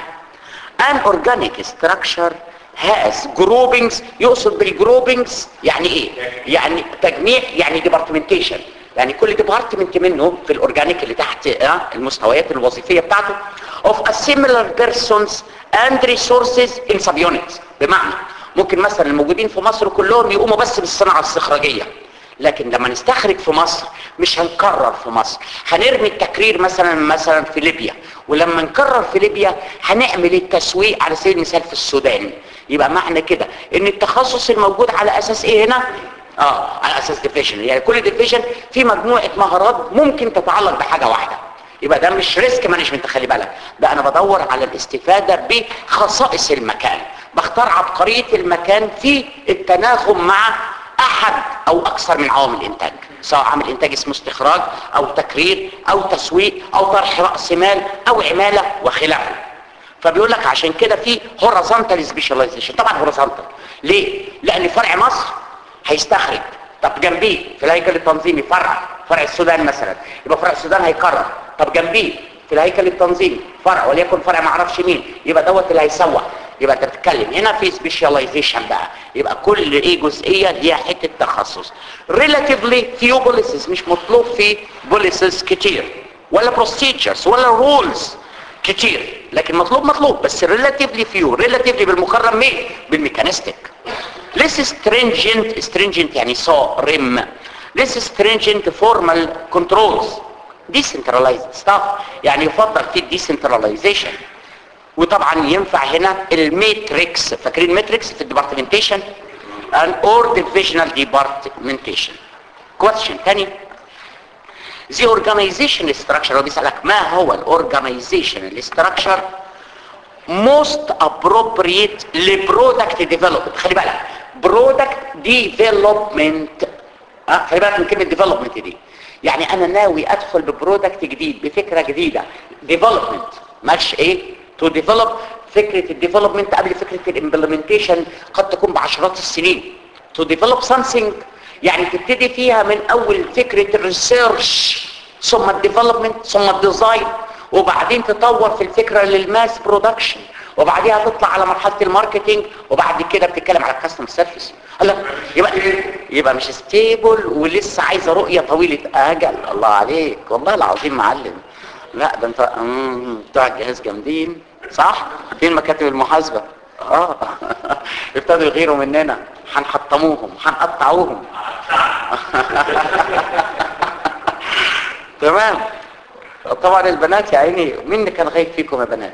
an organic structure has groupings يقصد بالجروبينجز يعني ايه يعني تجميع يعني ديبارتمنتيشن يعني كل ديبارتمنت منه في الاورجانيك اللي تحت اه المستويات الوظيفيه بتاعته of a similar persons and resources in subunits بمعنى ممكن مثلا الموجودين في مصر كلهم يقوموا بس بالصناعه الاستخراجيه لكن لما نستخرج في مصر مش هنكرر في مصر هنرمي التكرير مثلا مثلا في ليبيا ولما نكرر في ليبيا هنعمل التسويق على سبيل المثال في السودان يبقى معنى كده ان التخصص الموجود على اساس ايه هنا اه على اساس ديفيجن يعني كل ديفيجن في مجموعه مهارات ممكن تتعلق بحاجه واحده يبقى ده مش ريسك مانجمنت خلي بالك ده انا بدور على الاستفاده بخصائص المكان بختار عبقريه المكان في التناغم مع احد او اكثر من عوامل الانتاج سواء عامل انتاج اسمه استخراج او تكرير او تسويق او طرح راس مال او عماله وخلافه فبيقول لك عشان كده في هوريزونتال سبيشاليزيشن طبعا هوريزونتال ليه لان فرع مصر هيستخرج طب جنبيه في الهيكل التنظيمي فرع فرع السودان مثلا يبقى فرع السودان هيكرر طب جنبيه في الهيكل التنظيمي فرع وليكن فرع ما اعرفش مين يبقى دوت اللي هيسوق يبقى انت بتتكلم هنا في سبيشاليزيشن بقى يبقى كل ايه جزئيه ليها حته تخصص ريلاتيفلي فيو بوليسز مش مطلوب في بوليسز كتير ولا بروسيجرز ولا رولز كتير لكن مطلوب مطلوب بس ريلاتيفلي فيو ريلاتيفلي بالمقارنه مين بالميكانيستيك less stringent stringent يعني صارم less stringent formal controls decentralized stuff يعني يفضل في الديسنتراليزيشن وطبعا ينفع هنا الماتريكس فاكرين ماتريكس في الديبارتمنتيشن and or divisional departmentation question تاني the organization structure هو بيسألك ما هو الاورجانيزيشن structure most appropriate لبرودكت ديفلوبمنت خلي بالك برودكت ديفلوبمنت اه خلي بالك من كلمه ديفلوبمنت دي يعني انا ناوي ادخل ببرودكت جديد بفكره جديده ديفلوبمنت مش ايه تو ديفلوب فكره الديفلوبمنت قبل فكره الامبلمنتيشن قد تكون بعشرات السنين تو ديفلوب سامثينج يعني تبتدي فيها من اول فكره الريسيرش ثم الديفلوبمنت ثم الديزاين وبعدين تطور في الفكره للماس برودكشن وبعديها تطلع على مرحله الماركتينج وبعد كده بتتكلم على الكاستمر سيرفيس الله يبقى يبقى مش ستيبل ولسه عايزه رؤيه طويله اجل الله عليك والله العظيم معلم لا ده انت مم، بتوع الجهاز جامدين صح فين مكاتب المحاسبه اه ابتدوا يغيروا مننا هنحطموهم هنقطعوهم تمام طبعا البنات يا عيني مين اللي كان غايب فيكم يا بنات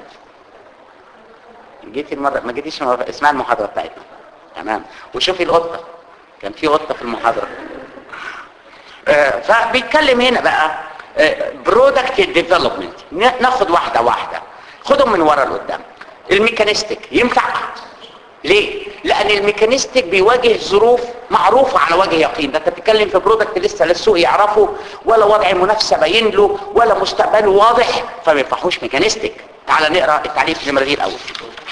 جيتي المره ما جيتيش المرة... اسمع المحاضره بتاعتنا تمام وشوفي القطه كان في قطه في المحاضره آه فبيتكلم هنا بقى برودكت ديفلوبمنت ناخد واحده واحده خدهم من ورا لقدام الميكانيستيك ينفع ليه لان الميكانيستيك بيواجه ظروف معروفه على وجه يقين ده انت بتتكلم في برودكت لسه لا السوق يعرفه ولا وضع المنافسه باين له ولا مستقبله واضح فما ينفعوش ميكانيستيك تعال نقرا التعريف النمره دي الاول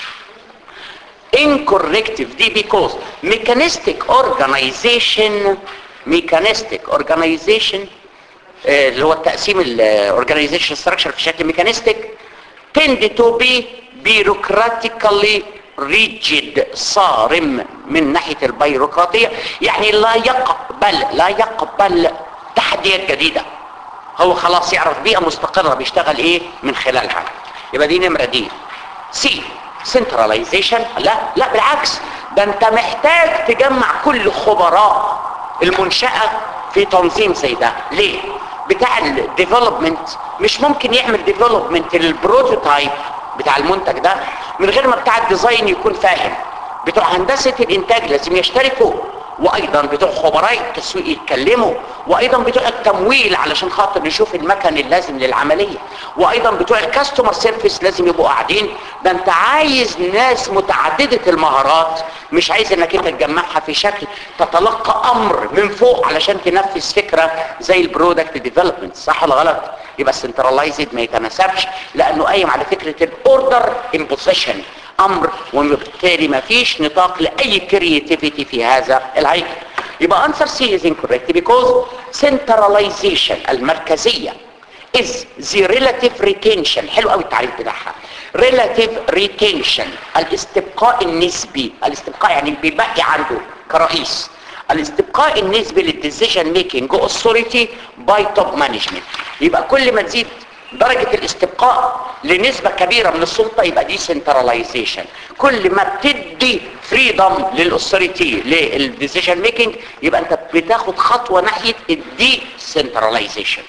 incorrective دي because mechanistic organization mechanistic organization آه، اللي هو التقسيم الاورجانيزيشن ستراكشر في شكل ميكانيستيك tend to be bureaucratically rigid صارم من ناحية البيروقراطية يعني لا يقبل لا يقبل تحديات جديدة هو خلاص يعرف بيئة مستقرة بيشتغل ايه من خلالها يبقى دي نمرة دي سي سنتراليزيشن لا لا بالعكس ده انت محتاج تجمع كل خبراء المنشأة في تنظيم زي ده ليه بتاع الديفلوبمنت مش ممكن يعمل ديفلوبمنت للبروتوتايب بتاع المنتج ده من غير ما بتاع الديزاين يكون فاهم بتوع هندسة الانتاج لازم يشتركوا وايضا بتوع خبراء التسويق يتكلموا وايضا بتوع التمويل علشان خاطر نشوف المكن اللازم للعمليه وايضا بتوع الكاستمر سيرفيس لازم يبقوا قاعدين ده انت عايز ناس متعدده المهارات مش عايز انك انت تجمعها في شكل تتلقى امر من فوق علشان تنفذ فكره زي البرودكت ديفلوبمنت صح ولا غلط يبقى السنترلايزد ما يتناسبش لانه قايم على فكره الاوردر امبوزيشن امر وبالتالي ما فيش نطاق لاي كرياتيفيتي في هذا الهيكل يبقى answer C is incorrect because centralization المركزية is the relative retention حلو قوي التعريف بتاعها relative retention الاستبقاء النسبي الاستبقاء يعني بيبقي عنده كرئيس الاستبقاء النسبي للديسيجن ميكينج authority باي توب مانجمنت يبقى كل ما تزيد درجة الاستبقاء لنسبة كبيرة من السلطة يبقى دي سنتراليزيشن كل ما بتدي فريدم للأسوريتي للديسيجن ميكينج يبقى انت بتاخد خطوة ناحية الدي سنتراليزيشن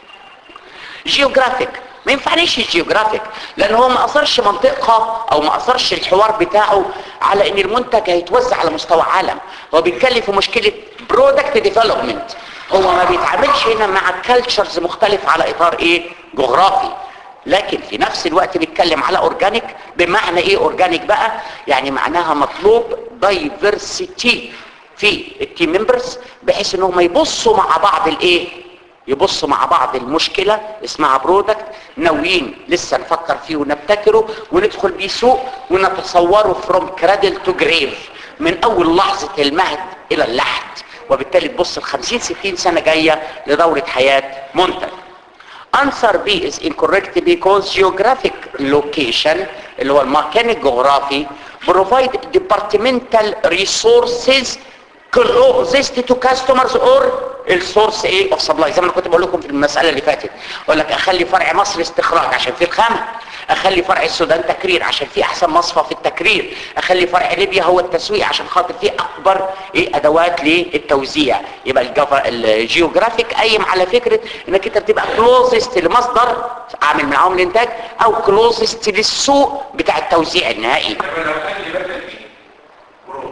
جيوغرافيك ما ينفعنيش الجيوغرافيك لان هو ما اثرش منطقة او ما اثرش الحوار بتاعه على ان المنتج هيتوزع على مستوى عالم هو بيتكلم في مشكلة برودكت ديفلوبمنت هو ما بيتعاملش هنا مع كالتشرز مختلف على اطار ايه جغرافي لكن في نفس الوقت بيتكلم على اورجانيك بمعنى ايه اورجانيك بقى يعني معناها مطلوب دايفرسيتي في التيم ممبرز بحيث انهم يبصوا مع بعض الايه يبصوا مع بعض المشكلة اسمها برودكت ناويين لسه نفكر فيه ونبتكره وندخل بيه سوق ونتصوره فروم كرادل تو جريف من اول لحظة المهد الى اللحد وبالتالي تبص ال 50 60 سنة جاية لدورة حياة منتج answer B is incorrect because geographic location اللي هو المكان الجغرافي provide departmental resources closest to customers or السورس ايه اوف سبلاي زي ما انا كنت بقول لكم في المساله اللي فاتت اقول لك اخلي فرع مصر استخراج عشان فيه الخامه اخلي فرع السودان تكرير عشان فيه احسن مصفى في التكرير اخلي فرع ليبيا هو التسويق عشان خاطر فيه اكبر ايه ادوات للتوزيع يبقى الجف- الجيوغرافيك قايم على فكره انك انت بتبقى كلوزست لمصدر عامل معاهم الانتاج او كلوزست للسوق بتاع التوزيع النهائي لما لو قال لي بدل ايه برود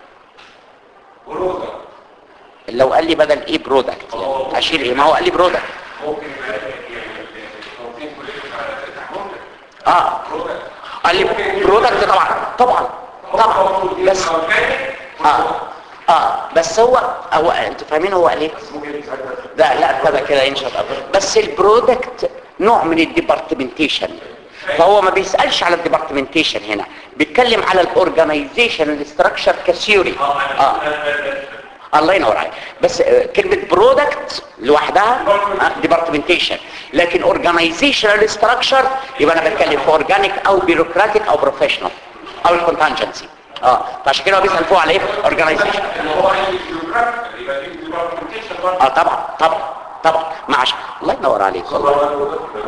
برودة لو قال لي بدل ايه برودكت يعني اشيل ايه ما هو قال لي برودكت ممكن يبقى يعني توصيل كلية على ممكن اه برودة قال لي برودكت طبعا طبعا طبعا بس اه اه بس هو هو انتوا فاهمين هو قال ايه لا لا ابتدى كده ينشط أكتر. بس البرودكت نوع من الديبارتمنتيشن فهو ما بيسالش على الديبارتمنتيشن هنا بيتكلم على الاورجنايزيشن الاستراكشر كثيوري اه الله ينور عليك بس آه، كلمة برودكت لوحدها ديبارتمنتيشن لكن اورجانيزيشنال ستراكشر يبقى انا بتكلم في اورجانيك او بيروقراطيك او بروفيشنال او الكونتنجنسي اه فعشان كده هو بيسال فوق على ايه اورجانيزيشن هو عايز جيوغرافيك يبقى في ديبارتمنتيشن برضه اه طبعا طبعا طبعا معش الله ينور عليك والله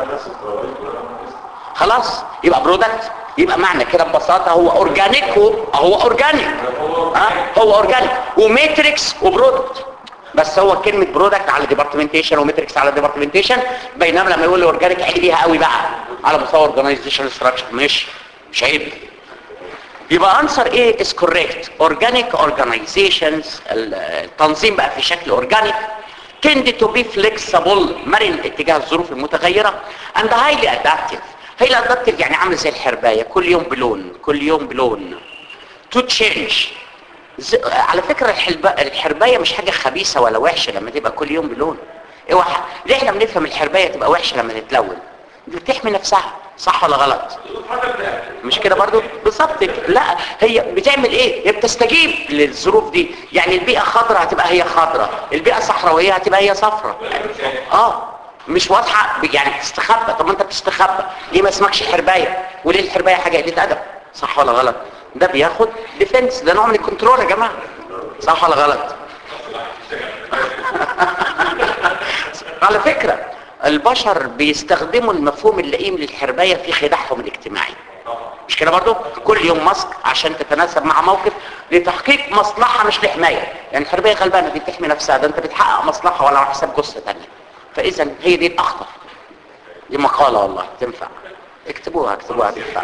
خلاص يبقى برودكت يبقى معنى كده ببساطه هو اورجانيك هو هو اورجانيك ها هو اورجانيك وماتريكس وبرودكت بس هو كلمه برودكت على ديبارتمنتيشن وماتريكس على ديبارتمنتيشن بينما لما يقول لي اورجانيك عيب بيها قوي بقى على مستوى اورجانيزيشن ستراكشر مش مش عيب يبقى انسر ايه is correct organic organizations التنظيم بقى في شكل organic tend to be flexible مرن اتجاه الظروف المتغيرة and highly adaptive هي الادابتيف يعني عامله زي الحربايه كل يوم بلون كل يوم بلون تو تشينج على فكره الحلب... الحربايه مش حاجه خبيثه ولا وحشه لما تبقى كل يوم بلون اوعى ليه احنا بنفهم الحربايه تبقى وحشه لما تتلون دي بتحمي نفسها صح ولا غلط مش كده برضو بالظبط كده. لا هي بتعمل ايه هي بتستجيب للظروف دي يعني البيئه خضراء هتبقى هي خضراء البيئه صحراويه هتبقى هي صفراء اه مش واضحه ب- يعني بتستخبى طب ما انت بتستخبى ليه ما اسمكش حربايه وليه الحربايه حاجه قله ادب صح ولا غلط ده بياخد ديفنس ده نوع من الكنترول يا جماعه صح ولا غلط على فكرة البشر بيستخدموا المفهوم اللئيم للحرباية في خداعهم الاجتماعي مش كده برضو كل يوم ماسك عشان تتناسب مع موقف لتحقيق مصلحة مش لحماية يعني الحرباية غلبانة دي بتحمي نفسها ده انت بتحقق مصلحة ولا على حساب جثة تانية فاذا هي دي الاخطر دي مقالة والله تنفع اكتبوها اكتبوها تنفع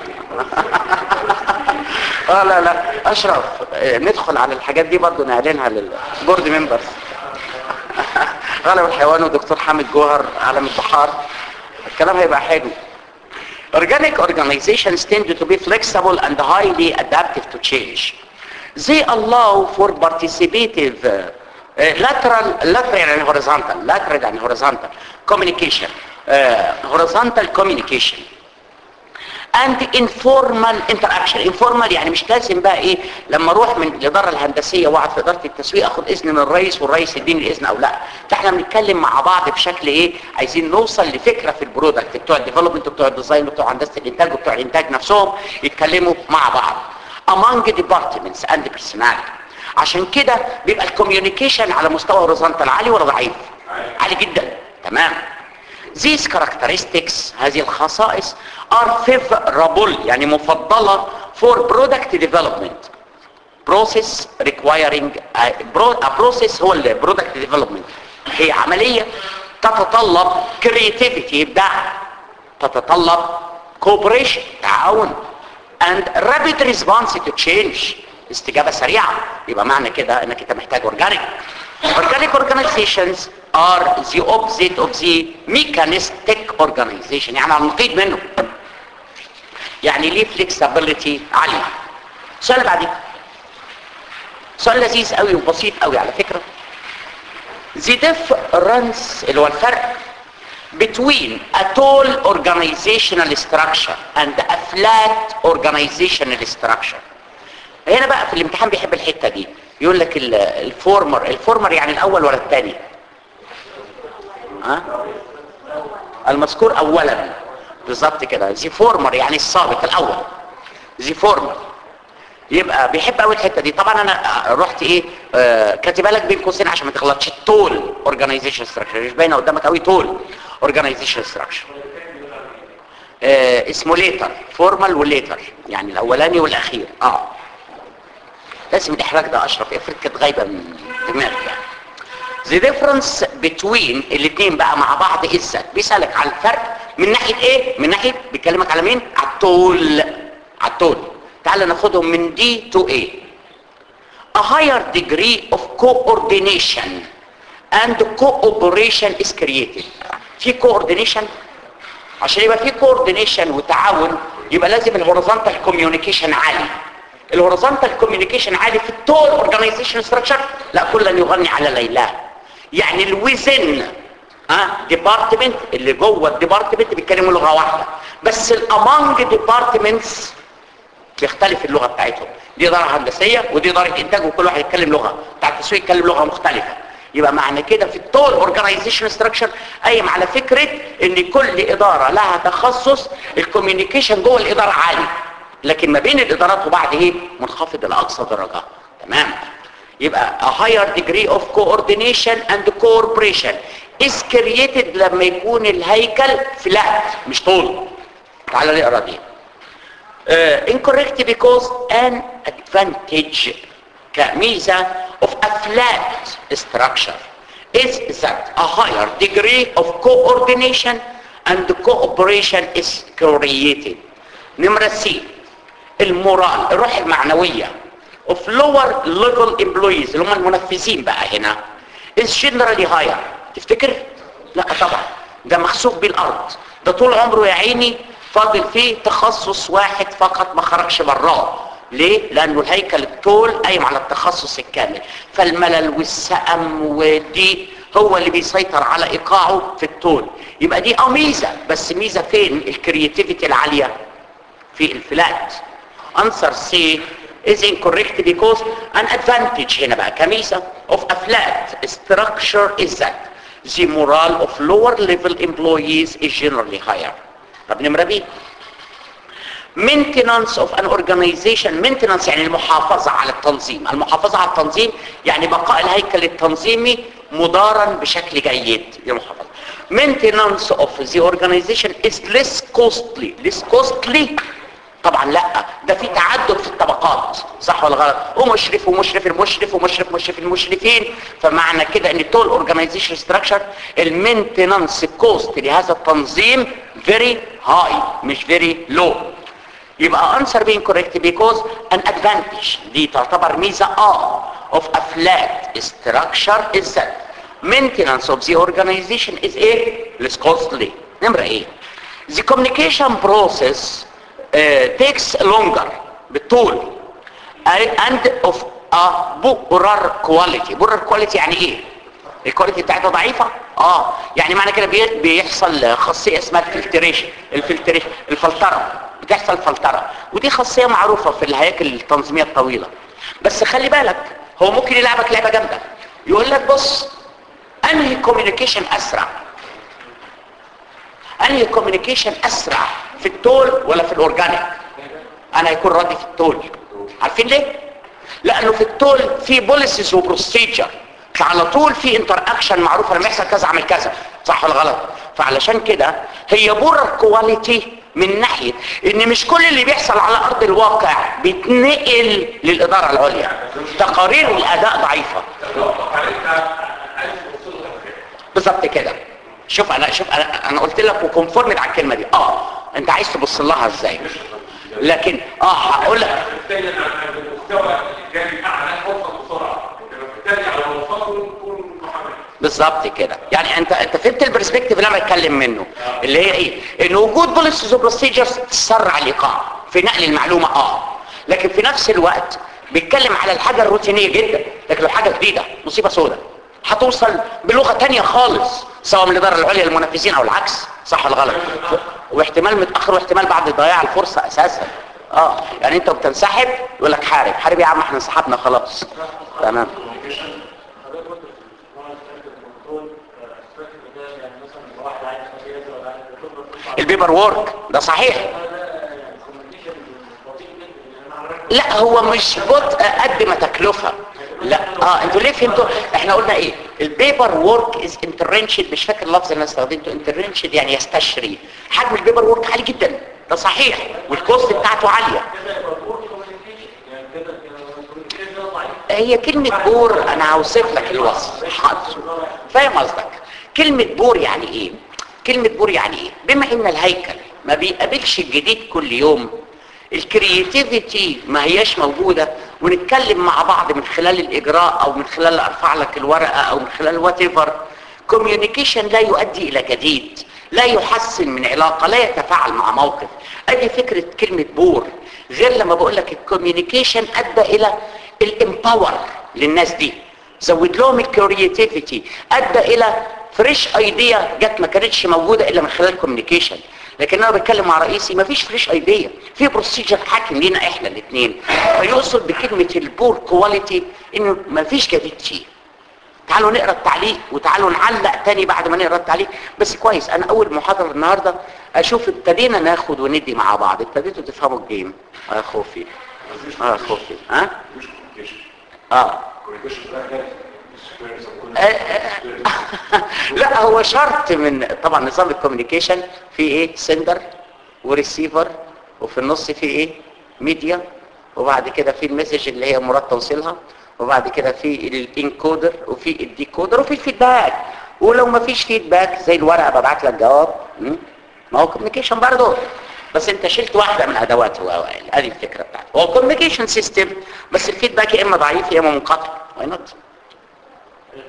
اه لا لا اشرف اه، ندخل على الحاجات دي برضو نعلنها للبورد ممبرز غلب الحيوان ودكتور حامد جوهر عالم البحار الكلام هيبقى حلو Organic organizations tend to be flexible and highly adaptive to change. They allow for participative uh, uh, lateral, lateral يعني horizontal, lateral يعني horizontal communication, uh, horizontal communication. and informal interaction informal يعني مش لازم بقى ايه لما اروح من الاداره الهندسيه واقعد في اداره التسويق اخد اذن من الرئيس والرئيس يديني الاذن او لا ده احنا بنتكلم مع بعض بشكل ايه عايزين نوصل لفكره في البرودكت بتوع الديفلوبمنت وبتوع الديزاين وبتوع هندسه الانتاج وبتوع الانتاج نفسهم يتكلموا مع بعض among departments and personality عشان كده بيبقى الكوميونيكيشن على مستوى هوريزونتال عالي ولا ضعيف عالي جدا تمام These characteristics هذه الخصائص are favorable يعني مفضلة for product development process requiring a, pro- a process هو ال product development هي عملية تتطلب creativity إبداع تتطلب cooperation تعاون and rapid response to change استجابة سريعة يبقى معنى كده انك انت محتاج organic organic organizations are the opposite of the mechanistic organization يعني على النقيض منه يعني ليه flexibility عالية السؤال اللي بعديه سؤال لذيذ قوي وبسيط قوي على فكرة the difference اللي هو الفرق between a tall organizational structure and a flat organizational structure هنا بقى في الامتحان بيحب الحتة دي يقول لك ال- الفورمر الفورمر يعني الاول ولا الثاني ها المذكور اولا بالظبط كده زي فورمر يعني السابق الاول زي فورمر يبقى بيحب قوي الحته دي طبعا انا رحت ايه آه كاتبها لك بين قوسين عشان ما تغلطش تول اورجانيزيشن ستراكشر مش باينه قدامك قوي تول اورجانيزيشن ستراكشر آه اسمه ليتر فورمال وليتر يعني الاولاني والاخير اه لازم الاحراج ده اشرف افرض كانت غايبه من دماغي يعني The difference between الاثنين بقى مع بعض ايه الذات بيسألك على الفرق من ناحية ايه من ناحية بيكلمك على مين على الطول على الطول تعال ناخدهم من دي to A a higher degree of coordination and cooperation is created في coordination عشان يبقى في coordination وتعاون يبقى لازم الهوريزونتال كوميونيكيشن عالي الهوريزونتال كوميونيكيشن عالي في التول اورجانيزيشن ستراكشر لا كلا يغني على ليلاه يعني الوزن ها ديبارتمنت اللي جوه الديبارتمنت بيتكلموا لغه واحده بس الامونج ديبارتمنتس بيختلف اللغه بتاعتهم دي اداره هندسيه ودي اداره انتاج وكل واحد يتكلم لغه بتاع التسويق يتكلم لغه مختلفه يبقى معنى كده في التول اورجانيزيشن ستراكشر قايم على فكره ان كل اداره لها تخصص الكوميونيكيشن جوه الاداره عالي لكن ما بين الادارات وبعض ايه منخفض لاقصى درجه تمام يبقى a higher degree of coordination and cooperation is created لما يكون الهيكل فلات مش طول تعال نقرا دي uh, incorrect because an advantage كميزة of a flat structure is that a higher degree of coordination and cooperation is created نمرة سي المورال الروح المعنوية of lower level employees اللي هم المنفذين بقى هنا is generally higher تفتكر؟ لا طبعا ده مخسوف بالارض ده طول عمره يا عيني فاضل فيه تخصص واحد فقط ما خرجش براه ليه؟ لأنه الهيكل الطول قايم على التخصص الكامل فالملل والسقم ودي هو اللي بيسيطر على إيقاعه في الطول يبقى دي اه ميزة بس ميزة فين؟ الكرياتيفيتي العالية في الفلات answer C is incorrect because an advantage هنا بقى كميزة of a flat structure is that the morale of lower level employees is generally higher طب نمرة بي maintenance of an organization maintenance يعني المحافظة على التنظيم المحافظة على التنظيم يعني بقاء الهيكل التنظيمي مدارا بشكل جيد دي محافظة maintenance of the organization is less costly less costly طبعا لا ده في تعدد في الطبقات صح ولا غلط ومشرف ومشرف المشرف ومشرف مشرف المشرفين فمعنى كده ان طول اورجانيزيشن ستراكشر المينتنانس كوست لهذا التنظيم فيري هاي مش فيري لو يبقى answer being correct because an advantage دي تعتبر ميزة اه of a flat structure is that maintenance of the organization is ايه less costly نمرة ايه the communication process uh, takes longer بالطول and of a poorer quality poorer quality يعني ايه الكواليتي بتاعتها ضعيفة اه يعني معنى كده بي- بيحصل خاصية اسمها الفلتريشن الفلتريشن الفلترة بتحصل فلترة ودي خاصية معروفة في الهياكل التنظيمية الطويلة بس خلي بالك هو ممكن يلعبك لعبة جامدة يقول لك بص انهي كوميونيكيشن اسرع انهي كوميونيكيشن اسرع في التول ولا في الاورجانيك انا هيكون راضي في التول عارفين ليه لانه في التول في بوليسيز وبروسيجر فعلى طول في انتر اكشن معروف لما يحصل كذا اعمل كذا صح ولا غلط فعلشان كده هي بورر كواليتي من ناحيه ان مش كل اللي بيحصل على ارض الواقع بيتنقل للاداره العليا تقارير الاداء ضعيفه بالظبط كده شوف انا شوف انا انا قلت لك وكونفورمد على الكلمه دي اه انت عايز تبص لها ازاي لكن اه هقول لك بالتالي على المستوى الجانبي اعلى اوصل بسرعه بالتالي على ما اوصله نكون محرك بالظبط كده يعني انت انت فهمت البرسبكتيف اللي انا بتكلم منه اللي هي ايه ان وجود بوليسيز وبروسيجرز تسرع الايقاع في نقل المعلومه اه لكن في نفس الوقت بيتكلم على الحاجه الروتينيه جدا لكن لو حاجه جديده مصيبه سوداء هتوصل بلغه تانية خالص سواء من الاداره العليا للمنافسين او العكس صح ولا غلط واحتمال متاخر واحتمال بعد ضياع الفرصه اساسا اه يعني انت بتنسحب يقول لك حارب حارب يا عم احنا انسحبنا خلاص تمام البيبر وورك ده صحيح لا هو مش بطء قد ما تكلفه لا اه انتوا ليه فهمتوا احنا قلنا ايه البيبر وورك از انترنشد مش فاكر اللفظ اللي انا استخدمته انترنشد يعني يستشري حجم البيبر وورك عالي جدا ده صحيح والكوست بتاعته عاليه هي كلمة بور انا هوصف لك الوصف حاضر فاهم قصدك كلمة بور يعني ايه كلمة بور يعني ايه بما ان الهيكل ما بيقابلش الجديد كل يوم الكرياتيفيتي ما هياش موجودة ونتكلم مع بعض من خلال الاجراء او من خلال ارفع لك الورقة او من خلال وات ايفر كوميونيكيشن لا يؤدي الى جديد لا يحسن من علاقة لا يتفاعل مع موقف ادي فكرة كلمة بور غير لما بقول لك الكوميونيكيشن ادى الى الامباور للناس دي زود لهم الكرياتيفيتي ادى الى فريش ايديا جت ما كانتش موجوده الا من خلال الكوميونيكيشن لكن انا بتكلم مع رئيسي ما فيش فريش ايديا في بروسيجر حاكم لينا احنا الاثنين فيقصد بكلمه البور كواليتي انه ما فيش جديد فيه تعالوا نقرا التعليق وتعالوا نعلق تاني بعد ما نقرا التعليق بس كويس انا اول محاضره النهارده اشوف ابتدينا ناخد وندي مع بعض ابتديتوا تفهموا الجيم اه خوفي اه خوفي ها مش كوميونيكيشن اه كوميونيكيشن ده لا هو شرط من طبعا نظام الكوميونيكيشن في ايه سندر وريسيفر وفي النص في ايه ميديا وبعد كده في المسج اللي هي مراد توصيلها وبعد كده في الانكودر وفي الديكودر وفي الفيدباك ولو ما فيش فيدباك زي الورقه ببعت لك جواب م? ما هو كوميونيكيشن برضه بس انت شلت واحده من ادواته اوائل ادي الفكره بتاعته هو كوميونيكيشن سيستم بس الفيدباك يا اما ضعيف يا اما منقطع واي نوت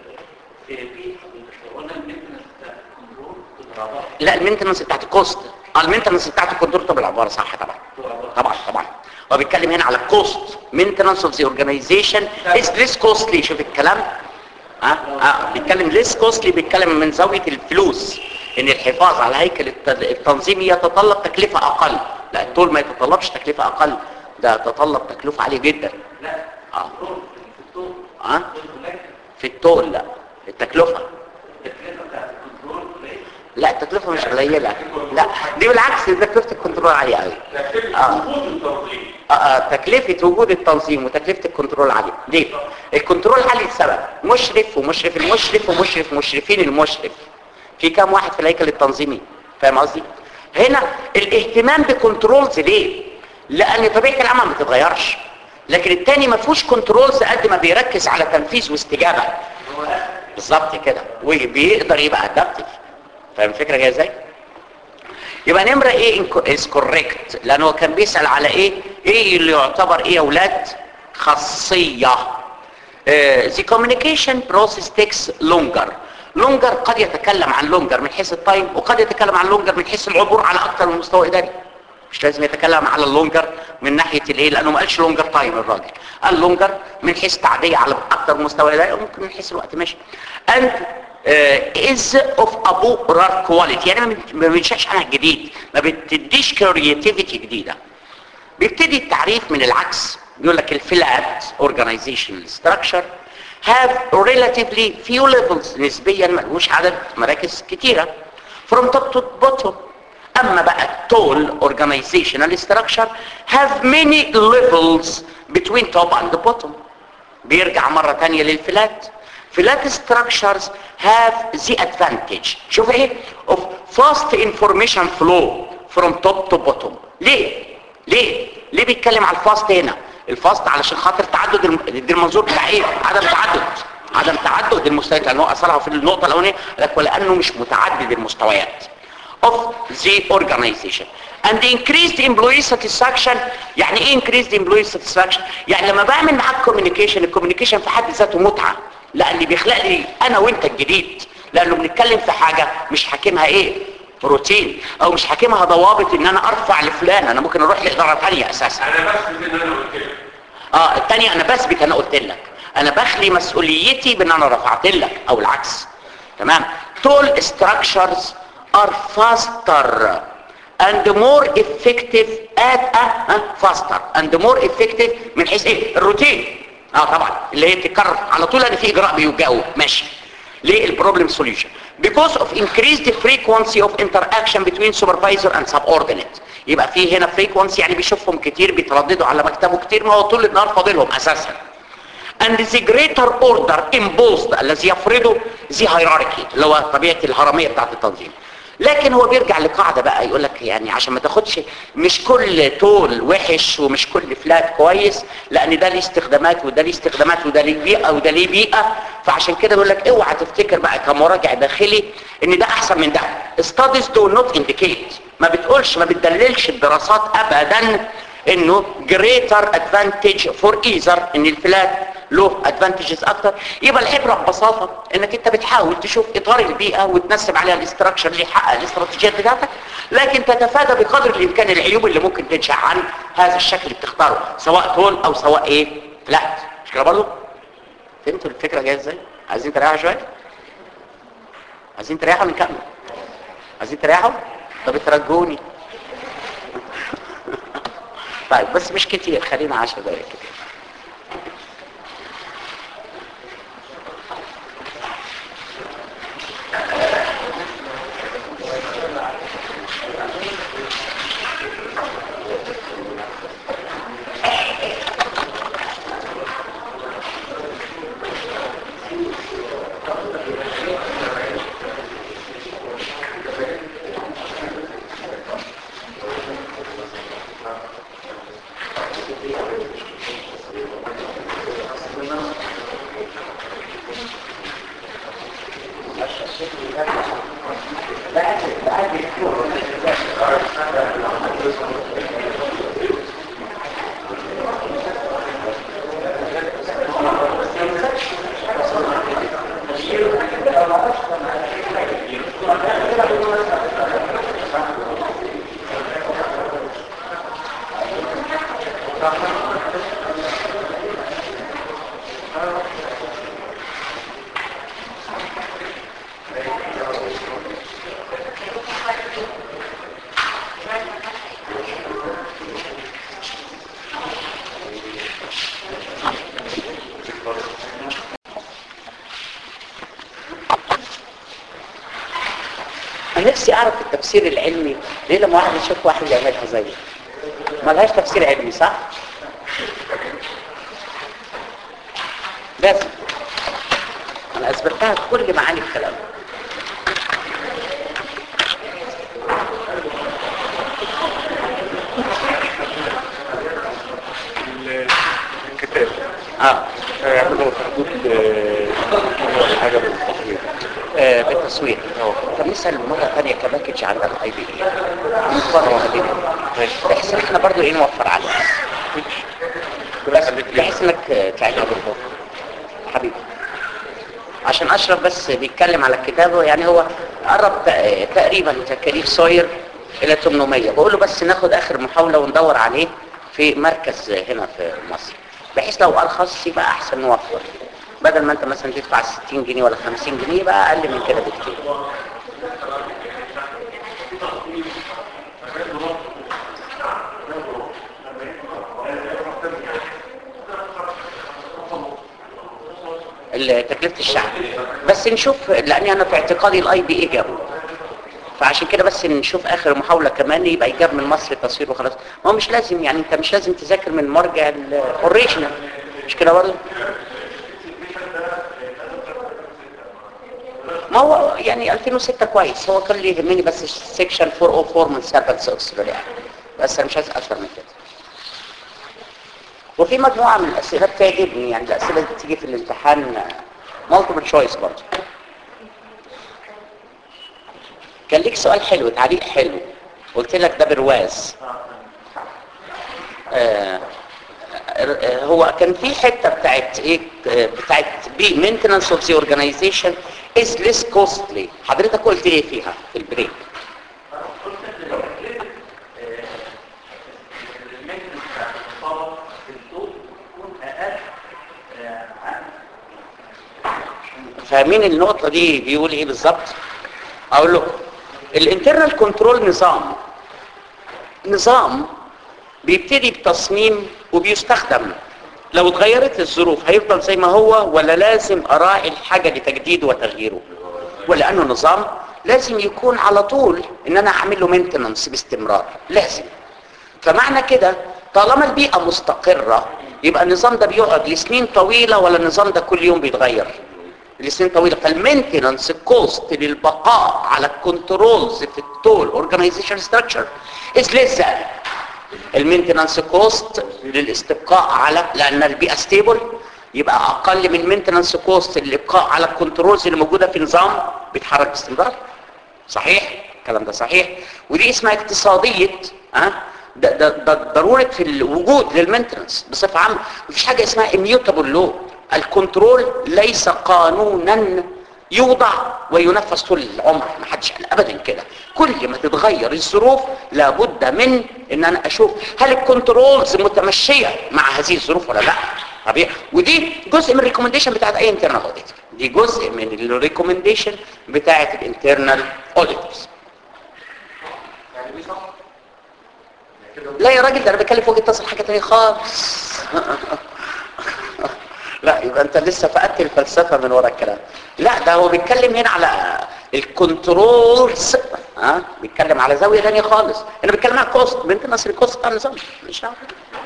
في في قلنا المينتنس بتاع الكنترول بتتراوح لا المينتنس بتاعت الكوست المينتنس بتاعت الكنترول طب العباره صح طبعا طبعا طبعا هو بيتكلم هنا على الكوست مينتنس اوف ذا اورجانيزيشن از ليس كوستلي شوف الكلام ها اه بيتكلم ليس كوستلي بيتكلم من زاويه الفلوس ان الحفاظ على هيكل الت- التنظيمي يتطلب تكلفه اقل لا الطول ما يتطلبش تكلفه اقل ده يتطلب تكلفه عاليه جدا لا اه الطول في الطول اه الطول قليل. في الطول لا التكلفه التكلفه بتاعت الكنترول قليل. لا التكلفه مش قليله لا دي بالعكس دي تكلفه الكنترول عاليه قوي تكلفة آه. وجود التنظيم آه، آه، تكلفة وجود التنظيم وتكلفة الكنترول عالية ليه؟ الكنترول عالي لسبب مشرف ومشرف المشرف ومشرف مشرفين المشرف في كام واحد في الهيكل التنظيمي فاهم قصدي؟ هنا الاهتمام بكنترولز ليه؟ لأن طبيعة العمل ما بتتغيرش لكن التاني ما فيهوش كنترولز قد ما بيركز على تنفيذ واستجابة بالظبط كده وبيقدر يبقى ادابتيف فاهم الفكرة جاية ازاي؟ يبقى نمرة ايه از كوريكت لانه هو كان بيسأل على ايه ايه اللي يعتبر ايه يا اولاد خاصية آه، the communication process takes longer longer قد يتكلم عن longer من حيث التايم وقد يتكلم عن longer من حيث العبور على اكثر من مستوى اداري مش لازم يتكلم على اللونجر من ناحية الايه لانه ما قالش لونجر تايم الراجل قال لونجر من حيث تعدية على اكثر من مستوى اداري وممكن من حيث الوقت ماشي and uh, is of a poorer quality يعني ما بن- ما بنشاش عنها جديد ما بتديش creativity جديدة بيبتدي التعريف من العكس يقول لك الفلات organizational structure have relatively few levels نسبيا ملوش عدد مراكز كتيرة from top to bottom اما بقى التول organizational structure have many levels between top and bottom بيرجع مرة تانية للفلات فلات structures have the advantage شوف ايه of fast information flow from top to bottom ليه ليه ليه بيتكلم على الفاست هنا الفاست علشان خاطر تعدد الم... دي المنظور بتاع ايه عدم تعدد عدم تعدد المستويات لانه اثرها في النقطه الاولانيه قال لك ولانه مش متعدد المستويات of the organization and increased employee satisfaction يعني ايه increased employee satisfaction يعني لما بعمل معاك communication الكوميونيكيشن في حد ذاته متعة لان بيخلق لي انا وانت الجديد لانه بنتكلم في حاجة مش حاكمها ايه روتين او مش حاكمها ضوابط ان انا ارفع لفلان انا ممكن اروح لاداره ثانيه اساسا انا بس ان انا قلت لك اه الثانيه انا بثبت انا قلت لك انا بخلي مسؤوليتي بان انا رفعت لك او العكس تمام tall structures are faster and more effective at a uh, faster and more effective من حيث ايه الروتين اه طبعا اللي هي بتتكرر على طول ان في اجراء بيجاوب ماشي ليه البروبلم سوليوشن because of increased frequency of interaction between supervisor and subordinate يبقى في هنا frequency يعني بيشوفهم كتير بيترددوا على مكتبه كتير ما هو طول النهار فاضلهم اساسا and the greater order imposed الذي يفرضه the hierarchy اللي هو طبيعة الهرمية بتاعت التنظيم لكن هو بيرجع لقاعدة بقى يقول لك يعني عشان ما تاخدش مش كل طول وحش ومش كل فلات كويس لان ده ليه استخدامات وده ليه استخدامات وده ليه بيئة وده ليه بيئة فعشان كده بيقول لك اوعى تفتكر بقى كمراجع داخلي ان ده احسن من ده studies do not indicate ما بتقولش ما بتدللش الدراسات ابدا انه greater advantage for either ان الفلات له advantages اكتر يبقى العبره ببساطه انك انت بتحاول تشوف اطار البيئه وتنسب عليها الاستراكشر اللي يحقق الاستراتيجيات بتاعتك لكن تتفادى بقدر الامكان العيوب اللي ممكن تنشا عن هذا الشكل اللي بتختاره سواء تول او سواء ايه فلات مش كده برضه فهمتوا الفكره جايه ازاي عايزين تريحوا شويه عايزين تريحوا نكمل عايزين تريحوا طب ترجوني طيب بس مش كتير خلينا 10 دقايق كده انا نفسي اعرف التفسير العلمي ليه لما واحد يشوف واحد يعملها زيه ملهاش تفسير علمي صح لازم انا اثبتها كل معاني الكلام الكتاب اه يعملوا حدود آه، حاجة بالتصوير آه، بالتصوير طب نسال مره ثانيه كباكج عن الاي بي اي بحيث ان احنا برضو ايه نوفر على الناس بس بحيث انك آه، تعينها بالظبط حبيبي عشان اشرف بس بيتكلم على الكتاب يعني هو قرب ت- تقريبا تكاليف سوير الى 800 بقول له بس ناخد اخر محاوله وندور عليه في مركز هنا في مصر بحيث لو ارخص يبقى احسن نوفر بدل ما انت مثلا تدفع 60 جنيه ولا 50 جنيه يبقى اقل من كده بكتير ال- تكلفة الشعب بس نشوف لاني انا في اعتقادي الاي بي اي جابه فعشان كده بس نشوف اخر محاولة كمان يبقى يجاب من مصر تصوير وخلاص ما هو مش لازم يعني انت مش لازم تذاكر من مرجع الاوريجينال مش كده برضه ما هو يعني 2006 كويس هو كان اللي يهمني بس سيكشن 404 من سيرفنتس اوكسفورد يعني بس انا مش عايز اكتر من كده وفي مجموعة من الأسئلة بتعجبني يعني الأسئلة اللي بتيجي في الامتحان مالتيبل تشويس برضه كان ليك سؤال حلو تعليق حلو قلت لك ده برواز آه آه، هو كان في حته بتاعت ايه آه، بتاعت بي مينتنس اوف ذا اورجانيزيشن از ليس كوستلي حضرتك قلت ايه فيها في البريك الميكانيزم بتاع الاصابه في الطول تكون اقل آه، عن فاهمين النقطة دي بيقول ايه بالظبط اقول لكم الانترنال كنترول نظام نظام بيبتدي بتصميم وبيستخدم لو اتغيرت الظروف هيفضل زي ما هو ولا لازم اراعي الحاجة لتجديده وتغييره ولانه نظام لازم يكون على طول ان انا اعمل له مينتننس باستمرار لازم فمعنى كده طالما البيئة مستقرة يبقى النظام ده بيقعد لسنين طويلة ولا النظام ده كل يوم بيتغير لسنين طويلة فالمينتننس كوست للبقاء على الكنترولز في التول اورجانيزيشن ستراكشر از ليس المينتننس كوست للاستبقاء على لان البيئة ستيبل يبقى اقل من مينتننس كوست للابقاء على الكنترولز اللي موجودة في نظام بيتحرك باستمرار صحيح الكلام ده صحيح ودي اسمها اقتصادية ها ده, ده, ده ضرورة في الوجود للمينتنس بصفة عامة مفيش حاجة اسمها immutable law الكنترول ليس قانونا يوضع وينفذ طول العمر ما حدش قال ابدا كده كل ما تتغير الظروف لابد من ان انا اشوف هل الكنترولز متمشيه مع هذه الظروف ولا لا طبيعي ودي جزء من الريكومنديشن بتاعت اي انترنال اوديتور دي جزء من الريكومنديشن بتاعت الانترنال اوديتورز يعني دي صح لا يا راجل ده انا بتكلم في وجهه نظر حاجه تانية خالص لا يبقى انت لسه فقدت الفلسفه من ورا الكلام لا ده هو بيتكلم هنا على الكنترولز ها بيتكلم على زاويه ثانيه خالص انا بتكلم على الكوست بنت نصر الكوست بتاع النظام مش عارف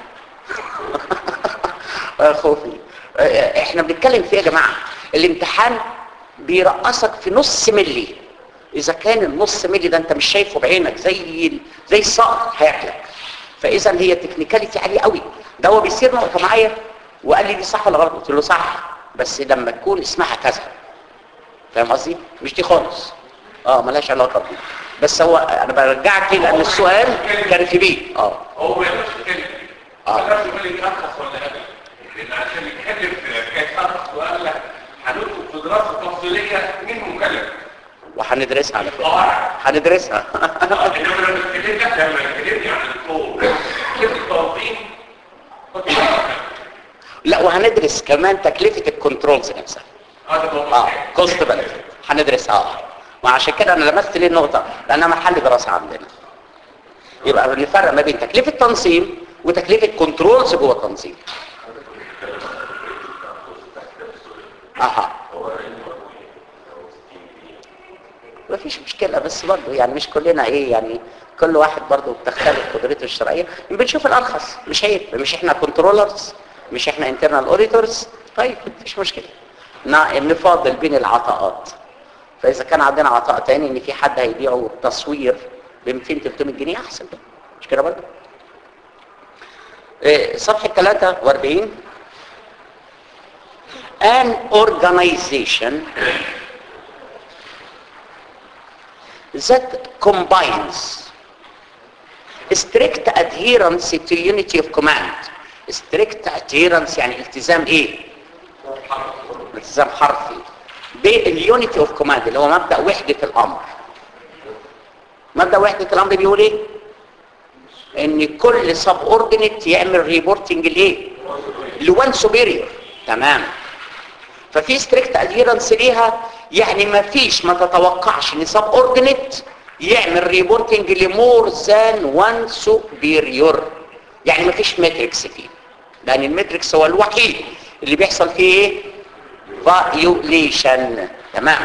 يا خوفي احنا بنتكلم في ايه يا جماعه الامتحان بيرقصك في نص ملي اذا كان النص ملي ده انت مش شايفه بعينك زي ال- زي الصقر هياكلك فاذا هي تكنيكاليتي عاليه قوي ده هو بيصير نقطه معايا وقال لي دي صح ولا غلط قلت له صح بس لما تكون اسمها كذا فاهم قصدي مش دي خالص اه ملهاش علاقه بيه بس هو انا برجعك ليه لان السؤال كان في بيه اه هو ما يقدرش يتكلم آه. ما يقدرش يقول لي ارخص ولا اغلى لان عشان يتكلم في حكايه ارخص واغلى هندخل في دراسه تفصيليه مين مكلف وهندرسها على فكره قواعد هندرسها انما لما اتكلمت لما اتكلمني عن الطول كيف التنظيم كنت لا وهندرس كمان تكلفه الكنترولز نفسها هذا موضوع اه كوست بنفيت هندرسها اه وعشان كده انا لمست ليه النقطه لانها محل دراسه عندنا يبقى نفرق ما بين تكلفه تنظيم وتكلفه كنترولز جوه التنظيم اها ما في مفيش مشكله بس برضه يعني مش كلنا ايه يعني كل واحد برضه بتختلف قدرته الشرعيه بنشوف الارخص مش عيب مش احنا كنترولرز مش احنا انترنال اوديتورز طيب مفيش مشكله نا- نفاضل بين العطاءات فاذا كان عندنا عطاء تاني ان في حد هيبيعه تصوير ب 200 300 جنيه احسن بقى مش كده برضه إيه، صفحه 43 an organization that combines strict adherence to unity of command strict adherence يعني التزام ايه التزام حرفي بالunity of command اللي هو مبدأ وحدة الامر مبدأ وحدة الامر بيقول ايه ان كل سب اوردينيت يعمل ريبورتنج لايه لوان سوبيريور تمام ففي ستريكت اديرنس ليها يعني ما فيش ما تتوقعش ان سب اوردينيت يعمل ريبورتنج لمور ذان وان سوبيريور يعني ما فيش ماتريكس فيه لان الماتريكس هو الوحيد اللي بيحصل فيه ايه فايوليشن تمام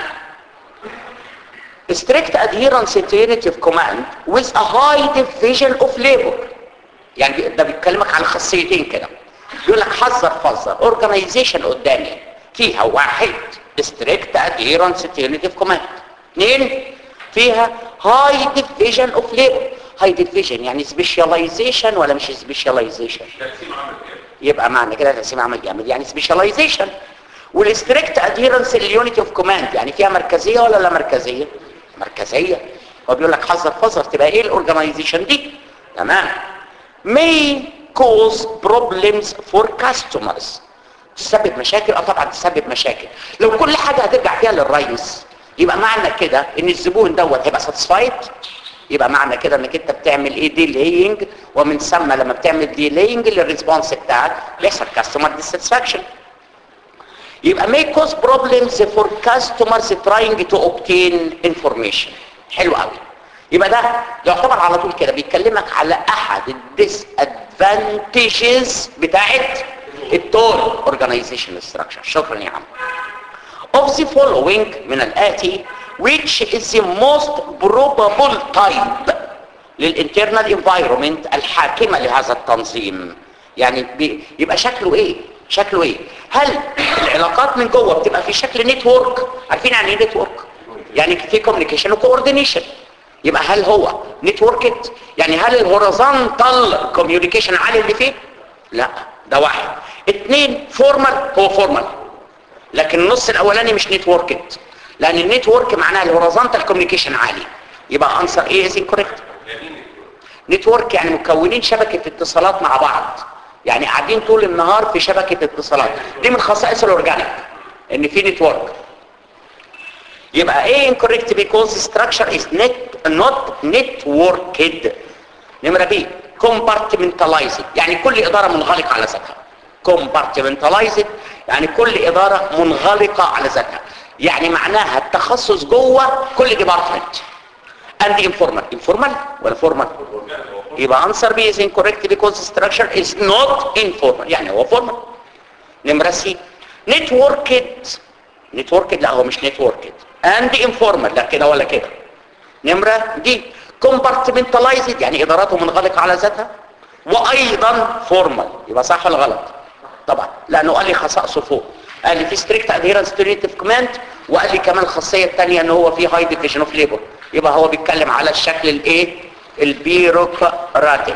strict adherence to unity of command with a high division of labor يعني ده بيتكلمك على خاصيتين كده بيقول لك حذر فذر organization قدامي فيها واحد strict adherence to unity of command اثنين فيها high division of labor high division يعني specialization ولا مش specialization تقسيم عمل كده يبقى معنى كده تقسيم عمل جامد يعني سبيشاليزيشن والستريكت ادهيرنس لليونيتي اوف كوماند يعني فيها مركزيه ولا لا مركزيه مركزيه هو بيقول لك حذر فذر تبقى ايه الاورجنايزيشن دي تمام may cause problems for customers تسبب مشاكل اه طبعا تسبب مشاكل لو كل حاجه هترجع فيها للرئيس يبقى معنى كده ان الزبون دوت هيبقى ساتسفايد يبقى معنى كده انك انت بتعمل ايه ديلينج ومن ثم لما بتعمل ديلينج للريسبونس بتاعك بيحصل كاستمر ديساتسفاكشن يبقى may cause problems for customers trying to obtain information حلو قوي يبقى ده يعتبر على طول كده بيكلمك على احد الديسادفانتجز بتاعت التول اورجانيزيشن ستراكشر شكرا يا عم of the following من الآتي which is the most probable type للinternal environment الحاكمة لهذا التنظيم يعني بي- يبقى شكله ايه شكله ايه هل العلاقات من جوه بتبقى في شكل نتورك عارفين يعني ايه نتورك يعني في كوميونيكيشن وكوردينيشن يبقى هل هو نتوركت يعني هل الهوريزونتال كوميونيكيشن عالي اللي فيه لا ده واحد اتنين فورمال هو فورمال لكن النص الاولاني مش نتوركت لان النتورك معناها الهوريزونتال كوميونيكيشن عالي يبقى انسر ايه از انكوريكت نتورك يعني مكونين شبكه اتصالات مع بعض يعني قاعدين طول النهار في شبكه اتصالات دي من خصائص الاورجانيك ان في نتورك يبقى ايه incorrect because structure is net not networked نمرة بي compartmentalized يعني كل إدارة منغلقة على ذاتها compartmentalized يعني كل إدارة منغلقة على ذاتها يعني معناها التخصص جوه كل ديبارتمنت and informal informal ولا formal يبقى answer B is incorrect because structure is not informal يعني هو formal نمرة سي networked networked لا هو مش networked and informal لا كده ولا كده نمرة دي compartmentalized يعني إداراته منغلقة على ذاتها وأيضا formal يبقى صح ولا غلط طبعا لأنه قال لي خصائصه فوق قال لي في strict adherence to native command وقال لي كمان الخاصية الثانية ان هو في high division of labor يبقى هو بيتكلم على الشكل الايه البيروقراطي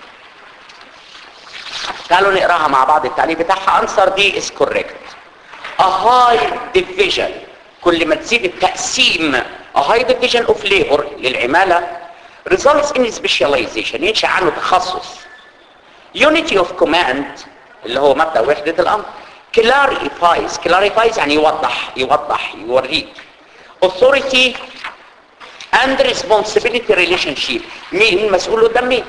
تعالوا نقراها مع بعض التعليق بتاعها answer دي is correct a high division كل ما تزيد التقسيم a high division of labor للعمالة results in specialization ينشأ عنه تخصص unity of command اللي هو مبدأ وحدة الأمر clarifies clarifies يعني يوضح يوضح يوريك authority and responsibility relationship مين مسؤول قدام مين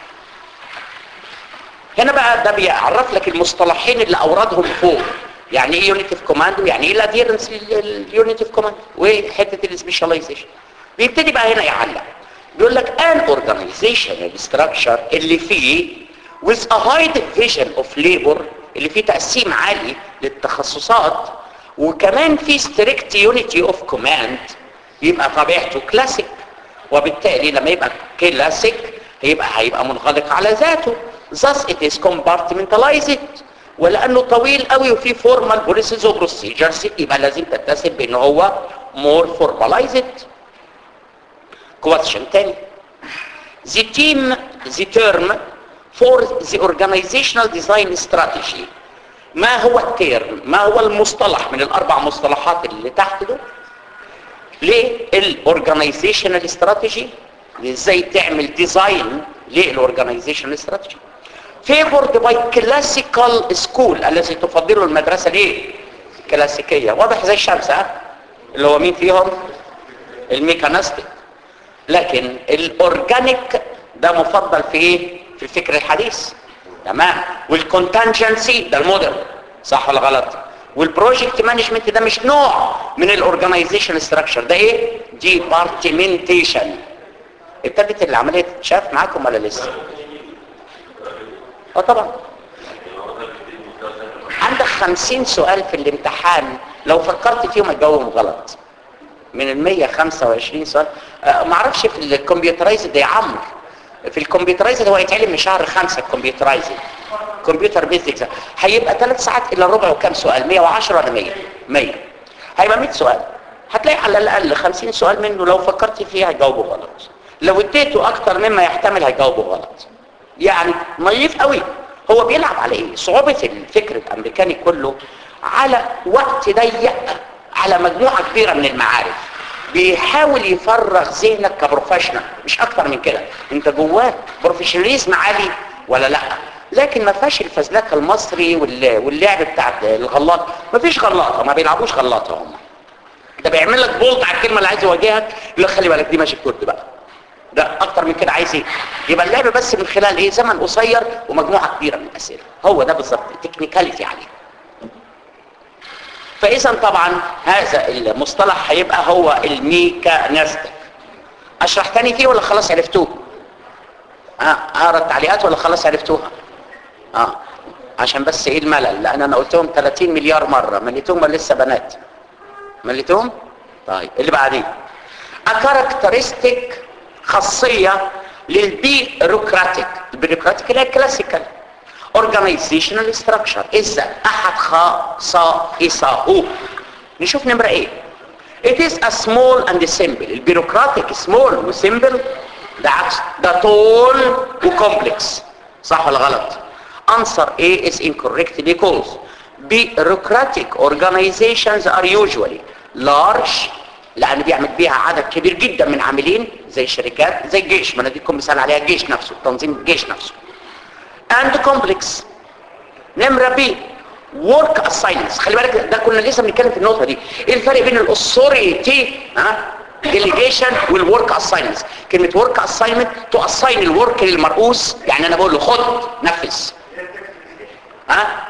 هنا بقى ده بيعرف لك المصطلحين اللي اوردهم فوق يعني ايه يونيتي اوف كوماند ويعني ايه الاديرنس لليونيتي اوف كوماند وحته السبيشاليزيشن بيبتدي بقى هنا يعلق بيقول لك ان اورجانيزيشن ستراكشر اللي فيه with a high division of labor اللي فيه تقسيم عالي للتخصصات وكمان في strict unity of command يبقى طبيعته كلاسيك وبالتالي لما يبقى كلاسيك يبقى هيبقى منغلق على ذاته thus it is compartmentalized ولانه طويل قوي وفيه formal policies و procedures يبقى لازم تتسم بان هو more formalized question تاني the team the term for the organizational design strategy ما هو التيرم ما هو المصطلح من الاربع مصطلحات اللي تحت دول للاورجنايزيشنال استراتيجي ازاي تعمل ديزاين للاورجنايزيشنال استراتيجي favored by classical school الذي تفضله المدرسه ليه كلاسيكيه واضح زي الشمس ها اللي هو مين فيهم الميكانيستيك لكن الاورجانيك ده مفضل في ايه في الفكر الحديث تمام والكونتنجنسي ده المودرن صح ولا غلط والبروجكت مانجمنت ده مش نوع من الاورجنايزيشن ستراكشر ده ايه ديبارتمنتيشن ابتدت العمليه تتشاف معاكم ولا لسه اه طبعا عندك خمسين سؤال في الامتحان لو فكرت فيهم هتجاوبهم غلط من ال 125 سؤال آه معرفش في الكمبيوترايزد يا عمرو في الكمبيوترايزد هو يتعلم من شهر خمسة الكمبيوترايزد كمبيوتر بيزكس هيبقى ثلاث ساعات الا ربع وكام سؤال 110 ولا 100 100 هيبقى 100 سؤال هتلاقي على الاقل 50 سؤال منه لو فكرت فيه هيجاوبه غلط لو اديته اكتر مما يحتمل هيجاوبه غلط يعني نظيف قوي هو بيلعب على ايه صعوبة الفكر الامريكاني كله على وقت ضيق على مجموعة كبيرة من المعارف بيحاول يفرغ ذهنك كبروفيشنال مش اكتر من كده انت جواك بروفيشناليزم عالي ولا لا لكن ما فيهاش الفزلكه المصري واللعب بتاع الغلاط ما فيش غلاطه ما بيلعبوش غلاطه هم ده بيعمل لك بولت على الكلمه اللي عايز يواجهك يقول لك خلي بالك دي ماشي كود بقى ده اكتر من كده عايز ايه يبقى اللعب بس من خلال ايه زمن قصير ومجموعه كبيره من الاسئله هو ده بالظبط تكنيكاليتي عليه فاذا طبعا هذا المصطلح هيبقى هو الميكانيستيك اشرح تاني فيه ولا خلاص عرفتوه اه اقرا التعليقات ولا خلاص عرفتوها اه عشان بس ايه الملل لان انا قلتهم 30 مليار مره مليتهم ولا لسه بنات مليتهم طيب اللي بعديه كاركترستيك خاصيه للبيروقراطيك البيروقراطيك اللي هي الكلاسيكال organizational structure إذا أحد خصائصه نشوف نمرة إيه It is a small and simple البيروقراطيك small و simple ده عكس ده طول وكومبلكس صح ولا غلط Answer A is incorrect because bureaucratic organizations are usually large لأن بيعمل بيها عدد كبير جدا من عاملين زي الشركات زي الجيش ما نديكم مثال عليها الجيش نفسه تنظيم الجيش نفسه and complex نمرة بي work assignments خلي بالك ده كنا لسه بنتكلم في النقطة دي ايه الفرق بين الاثوريتي ها delegation والwork assignments كلمة work assignment to assign الورك للمرؤوس يعني انا بقول له خد نفذ ها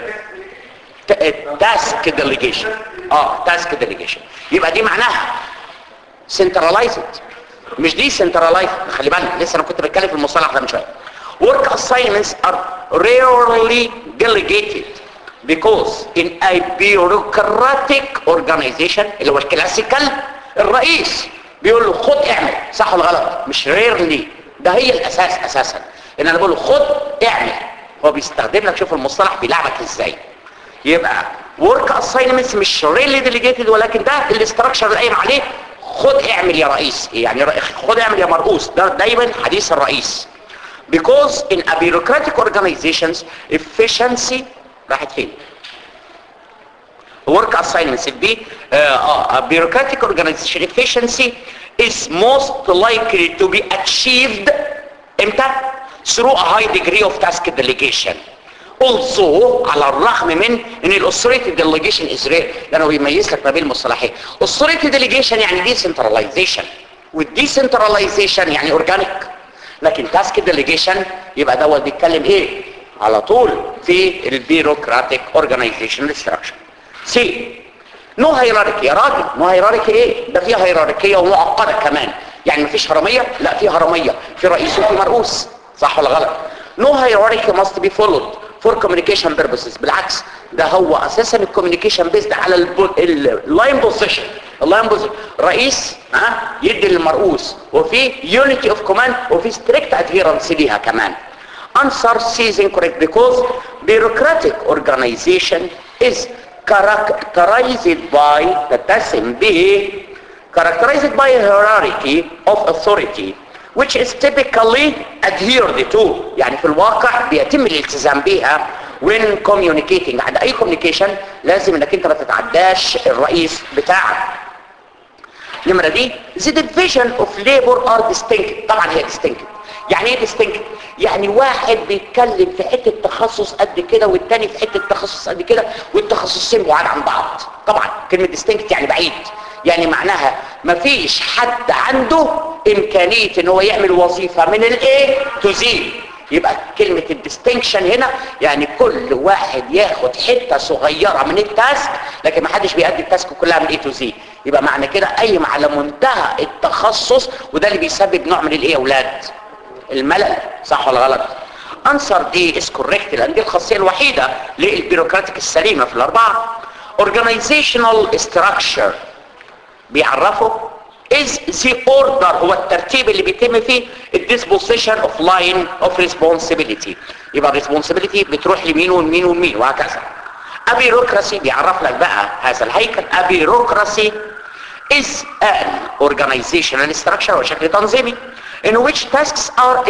تاسك delegation اه تاسك delegation يبقى دي معناها centralized مش دي centralized خلي بالك لسه انا كنت بتكلم في المصطلح ده من شويه work assignments are rarely delegated because in a bureaucratic organization اللي هو الكلاسيكال الرئيس بيقول له خد اعمل صح ولا غلط مش rarely ده هي الاساس اساسا ان انا بقول له خد اعمل هو بيستخدم لك شوف المصطلح بيلعبك ازاي يبقى work assignments مش rarely delegated ولكن ده الاستراكشر اللي قايم عليه خد اعمل يا رئيس يعني خد اعمل يا مرؤوس ده دايما حديث الرئيس because in a bureaucratic organizations efficiency راحت فين work assignments البي uh, a bureaucratic organization efficiency is most likely to be achieved امتى through a high degree of task delegation also على الرغم من ان الاثوريتي delegation is rare لانه بيميز لك ما بين المصطلحين authority delegation يعني decentralization والdecentralization يعني organic لكن تاسك ديليجيشن يبقى دوت بيتكلم ايه على طول في البيروقراطيك اورجانيزيشنال ستراكشر سي نو هيراركي يا راجل نو هيراركي ايه ده فيها هيراركيه ومعقده كمان يعني مفيش هرميه لا في هرميه في رئيس وفي مرؤوس صح ولا غلط نو هيراركي must be followed for communication purposes بالعكس ده هو اساسا الكوميونيكيشن بيزد على اللاين بوزيشن اللاين بوزيشن رئيس ها يدي للمرؤوس وفي يونيتي اوف كوماند وفي ستريكت ادهيرنس ليها كمان answer is incorrect because bureaucratic organization is characterized by تتسم به characterized by a hierarchy of authority which is typically adhered to يعني في الواقع بيتم الالتزام بها when communicating عند اي communication لازم انك انت ما تتعداش الرئيس بتاعك النمرة دي the division of labor are distinct طبعا هي distinct يعني ايه distinct يعني واحد بيتكلم في حتة تخصص قد كده والتاني في حتة تخصص قد كده والتخصصين بعاد عن بعض طبعا كلمة distinct يعني بعيد يعني معناها مفيش حد عنده امكانية ان هو يعمل وظيفة من الايه تو زي يبقى كلمة الديستنكشن هنا يعني كل واحد ياخد حتة صغيرة من التاسك لكن ما حدش بيأدي التاسك كلها من اي تو زي يبقى معنى كده قايم على منتهى التخصص وده اللي بيسبب نوع من الايه يا اولاد الملل صح ولا غلط انسر دي از كوريكت لان دي الخاصيه الوحيده للبيروقراطيك السليمه في الاربعه organizational structure بيعرفوا is the order هو الترتيب اللي بيتم فيه الديسبوزيشن اوف لاين اوف responsibility يبقى responsibility بتروح لمين ومين ومين وهكذا ابيروكراسي بيعرف لك بقى هذا الهيكل ابيروكراسي is an organizational structure وشكل تنظيمي in which tasks are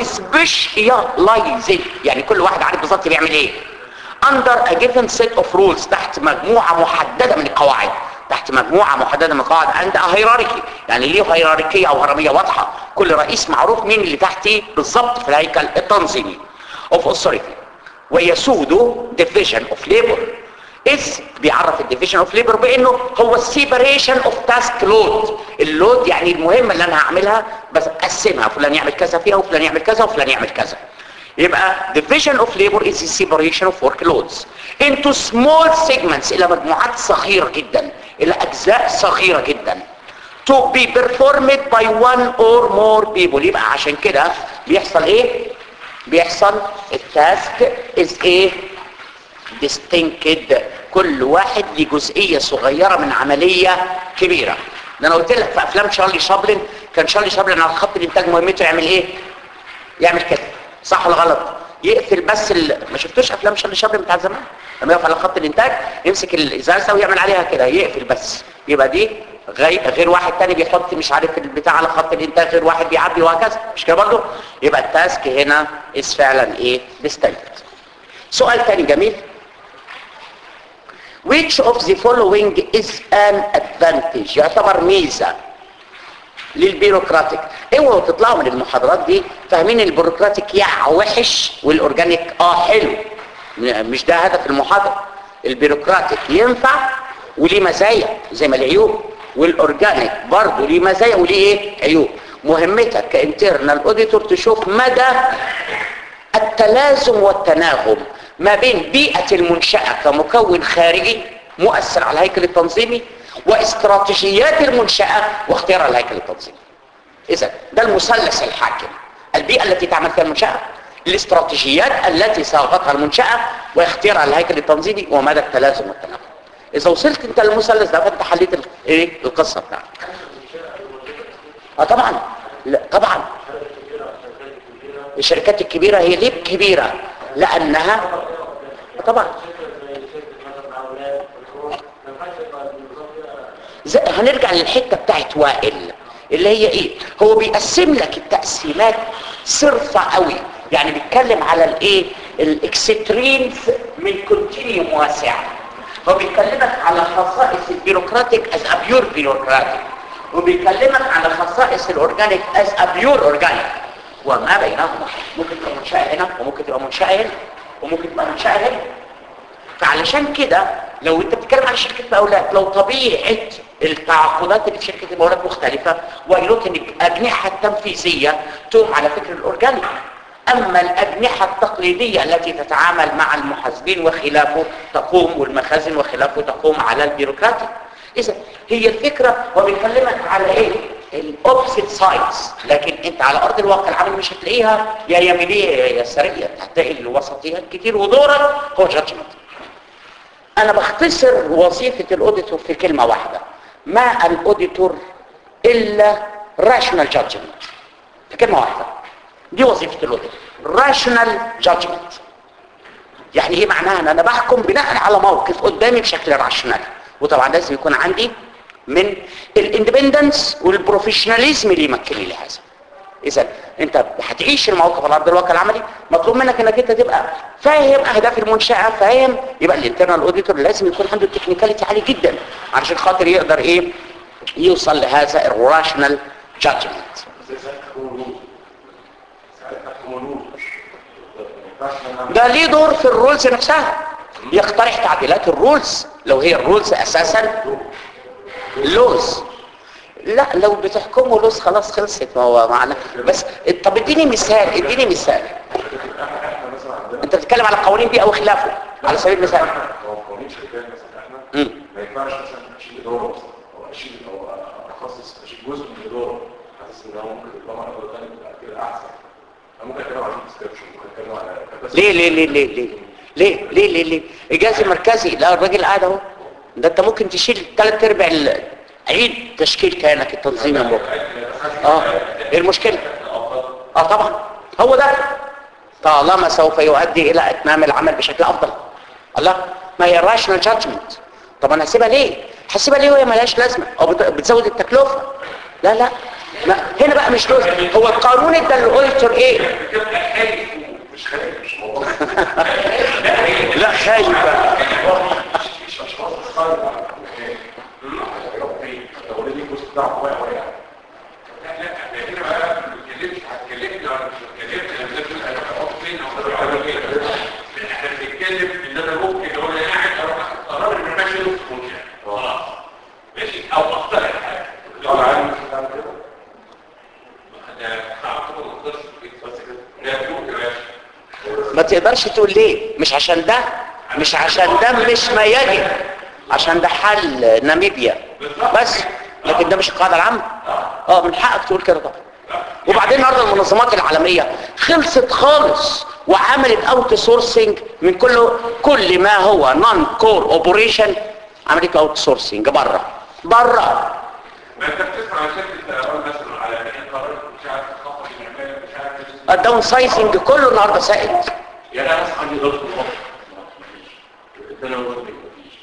specialized يعني كل واحد عارف بالظبط بيعمل ايه under a given set of rules تحت مجموعة محددة من القواعد تحت مجموعة محددة من القواعد عند هيراركي يعني ليه هيراركية او هرمية واضحة كل رئيس معروف مين اللي تحتيه بالظبط في الهيكل التنظيمي of authority ويسود division of labor is بيعرف الديفيجن اوف ليبر بانه هو السيبريشن اوف تاسك لود اللود يعني المهمه اللي انا هعملها بس اقسمها فلان يعمل كذا فيها وفلان يعمل كذا وفلان يعمل كذا يبقى division of labor is the separation of workloads into small segments الى مجموعات صغيره جدا الى اجزاء صغيره جدا to be performed by one or more people يبقى عشان كده بيحصل ايه بيحصل التاسك is ايه distinct كل واحد ليه جزئيه صغيره من عمليه كبيره ده انا قلت لك في افلام شارلي شابلن كان شارلي شابلن على خط الانتاج مهمته يعمل ايه يعمل كده صح ولا غلط يقفل بس ال... ما شفتوش افلام شارلي شابلن بتاع زمان لما يقف على خط الانتاج يمسك الازازه ويعمل عليها كده يقفل بس يبقى دي غير, غير واحد تاني بيحط مش عارف البتاع على خط الانتاج غير واحد بيعبي وهكذا مش كده برضه يبقى التاسك هنا is فعلا ايه distinct سؤال تاني جميل which of the following is an advantage يعتبر ميزة للبيروقراطيك اوعوا تطلعوا من المحاضرات دي فاهمين البيروقراطيك يع وحش والاورجانيك اه حلو مش ده هدف المحاضرة البيروقراطيك ينفع وليه مزايا زي ما العيوب والاورجانيك برضه ليه مزايا وليه ايه عيوب مهمتك كانترنال اوديتور تشوف مدى التلازم والتناغم ما بين بيئة المنشأة كمكون خارجي مؤثر على الهيكل التنظيمي واستراتيجيات المنشأة واختيار الهيكل التنظيمي إذا ده المثلث الحاكم البيئة التي تعمل فيها المنشأة الاستراتيجيات التي صاغتها المنشأة واختيارها الهيكل التنظيمي ومدى التلازم والتناغم إذا وصلت أنت للمثلث ده فأنت حليت ال- إيه القصة بتاعتك اه طبعا لا طبعا الشركات الكبيرة هي ليه كبيرة لأنها طبعا زي هنرجع للحتة بتاعت وائل اللي هي ايه هو بيقسم لك التقسيمات صرفة قوي يعني بيتكلم على الايه الاكستريمز من كونتينيوم واسع هو بيكلمك على خصائص البيروقراطيك از ابيور بيروقراطيك وبيكلمك على خصائص الاورجانيك از ابيور اورجانيك وما بينهما ممكن تبقى منشأة هنا وممكن تبقى منشأة هنا وممكن تبقى منشأة هنا فعلشان كده لو انت بتتكلم عن شركة مقاولات لو طبيعة التعاقدات اللي في شركة المقاولات مختلفة وقالوا ان الأجنحة التنفيذية تقوم على فكر الأورجانيك أما الأجنحة التقليدية التي تتعامل مع المحاسبين وخلافه تقوم والمخازن وخلافه تقوم على البيروقراطي إذا هي الفكرة وبيكلمك على إيه؟ الاوبسيت سايدز لكن انت على ارض الواقع العمل مش هتلاقيها يا يمينيه يا يساريه هتلاقي الوسطيات كتير ودورك هو جادجمنت انا بختصر وظيفة الاوديتور في كلمة واحدة ما الاوديتور الا rational judgment في كلمة واحدة دي وظيفة الاوديتور rational judgment يعني ايه معناها ان انا بحكم بناء على موقف قدامي بشكل راشنال وطبعا لازم يكون عندي من الاندبندنس والبروفيشناليزم اللي يمكن لي هذا اذا انت هتعيش الموقف على ارض الواقع العملي مطلوب منك انك انت تبقى فاهم اهداف المنشاه فاهم يبقى الانترنال اوديتور لازم يكون عنده تكنيكاليتي عالي جدا علشان خاطر يقدر ايه يوصل لهذا الراشنال جادجمنت زي ساعتها تكون رول ساعتها تكون رول ما ينفعش ان انا ده ليه دور في الرولز نفسها يقترح تعديلات الرولز لو هي الرولز اساسا لوز لا لو بتحكموا لوز خلاص خلصت ما هو معنى بس طب اديني مثال اديني مثال احنا مثلا عندنا انت بتتكلم على القوانين دي او خلافه على سبيل المثال هو قوانين شركات مثلا احنا مم. ما ينفعش مثلا اشيل اداره مثلا او اشيل او اخصص اشيل جزء من الاداره حاسس ان هو ممكن يبقى مع اداره ثانيه تبقى كده احسن انا ممكن اتكلم على ديسكربشن ممكن اتكلم على capacity. ليه ليه ليه ليه ليه ليه ليه ليه ليه الجهاز المركزي لا الراجل قاعد اهو ده انت ممكن تشيل ثلاث ارباع ال- عيد تشكيل كيانك التنظيمي من بكره اه ايه المشكله اه طبعا هو ده طالما سوف يؤدي الى اتمام العمل بشكل افضل الله ما هي الراشنال جادجمنت طب انا هسيبها ليه هسيبها ليه وهي ملهاش لازمه او بت- بتزود التكلفه لا لا ما هنا بقى مش لازم هو القانون ادى الاوديتور ايه مش خايف مش موضوع لا خايف بقى مش اشخاص الصاير لو ليه الجزء بتاعه واقع واقع لا لا احنا هنا بقى ما بنتكلمش هتكلمني ولا مش هتكلمني انا لازم انا بحط فين او بعمل ايه احنا بنتكلم ان انا ممكن لو انا قاعد اروح اخد قرار ان انا ماشي نص منشأ خلاص ماشي او اقترح حاجه طبعا عادي ممكن تعمل كده انا هعتبر ما اقدرش بس كده ده بيقول يا باشا ما تقدرش تقول ليه مش عشان ده مش عشان ده مش ما يجب عشان ده حل ناميبيا بس لكن ده مش القاعده العامه اه من حقك تقول كده طبعا وبعدين النهارده المنظمات العالميه خلصت خالص وعملت اوت سورسنج من كل كل ما هو نون كور اوبريشن عملت اوت سورسنج بره بره ما انت بتسمع عن شركه طيران مثلا على ان قرار مش عارف تخفض العماله مش عارف تسمع. الداون سايزنج كله النهارده سائد يا انا اصحى عندي ضغط الوقت انا وقت مفيش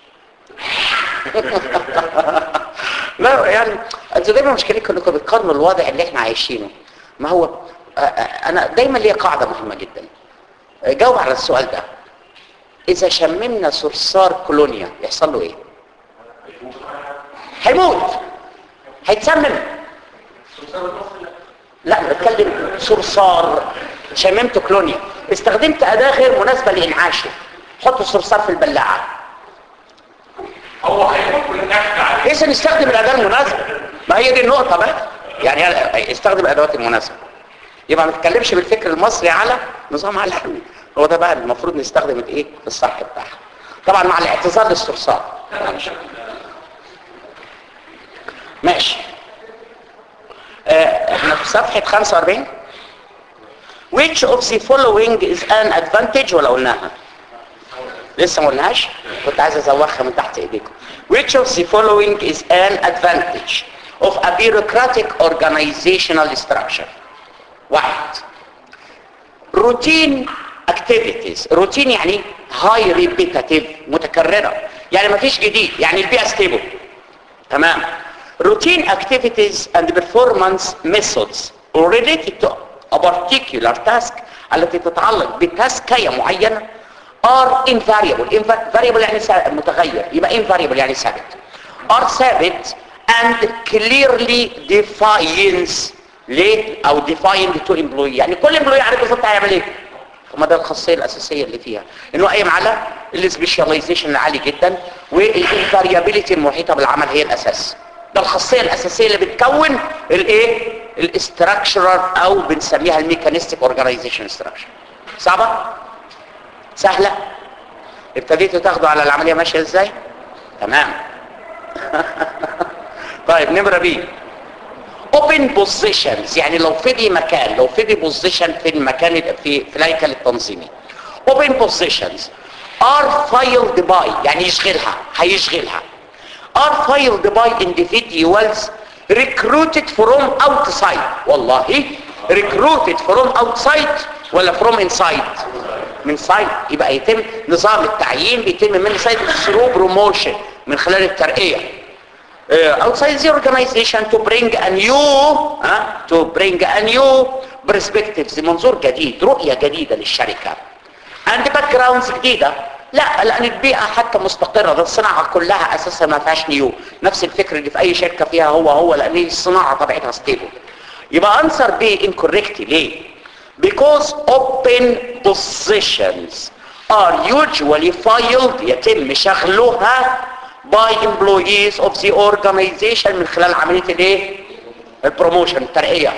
لا يعني انتوا دايما مشكلتكم انكم بتقارنوا الوضع اللي احنا عايشينه ما هو آه، آه، انا دايما ليا قاعده مهمه جدا آه، جاوب على السؤال ده اذا شممنا صرصار كولونيا يحصل له ايه هيموت هيتسمم لا انا بتكلم صرصار شممت كولونيا استخدمت اداه غير مناسبه لانعاشه حط الصرصار في البلاعه هو هيموت والنفس عليه اذا نستخدم الاداه المناسبه ما هي دي النقطه بقى يعني استخدم الادوات المناسبه يبقى ما نتكلمش بالفكر المصري على نظام عالمي هو ده بقى المفروض نستخدم الايه الصح بتاعها طبعا مع الاعتذار للصرصار معلش. ماشي آه، احنا في صفحه 45 which of the following is an advantage ولا قلناها لسه ما قلناهاش كنت عايز ازوخها من تحت ايديكم which of the following is an advantage of a bureaucratic organizational structure واحد routine activities routine يعني high repetitive متكررة يعني ما فيش جديد يعني البيئة stable تمام routine activities and performance methods related to a particular task التي تتعلق بتاسكية معينة are invariable Inva- variable يعني سا- متغير يبقى invariable يعني ثابت are ثابت and clearly defines ليه او defined to employee يعني كل employee عارف بالظبط هيعمل ايه طب ما ده الخاصيه الاساسيه اللي فيها انه قايم على السبيشاليزيشن العالي جدا والانفاريابيليتي المحيطه بالعمل هي الاساس ده الخاصيه الاساسيه اللي بتكون الايه الاستراكشرال او بنسميها الميكانيستيك اورجانيزيشن ستراكشر صعبه سهله ابتديتوا تاخدوا على العمليه ماشيه ازاي تمام طيب نمره بي open positions يعني لو فضي مكان لو فضي position في المكان في في الهيكل التنظيمي open positions are filed by يعني يشغلها هيشغلها are filed by individuals recruited from outside والله recruited from outside ولا from inside من سايد يبقى يتم نظام التعيين بيتم من سايد through promotion من خلال الترقية uh, outside the organization to bring a new uh, to bring a new perspectives منظور جديد رؤية جديدة للشركة and backgrounds جديدة لا لان البيئة حتى مستقرة ده الصناعة كلها اساسا ما فيهاش نيو نفس الفكر اللي في اي شركة فيها هو هو لان الصناعة طبيعتها ستيبل يبقى answer B incorrect ليه because open positions are usually filed يتم شغلها by employees of the organization من خلال عملية الايه البروموشن الترقية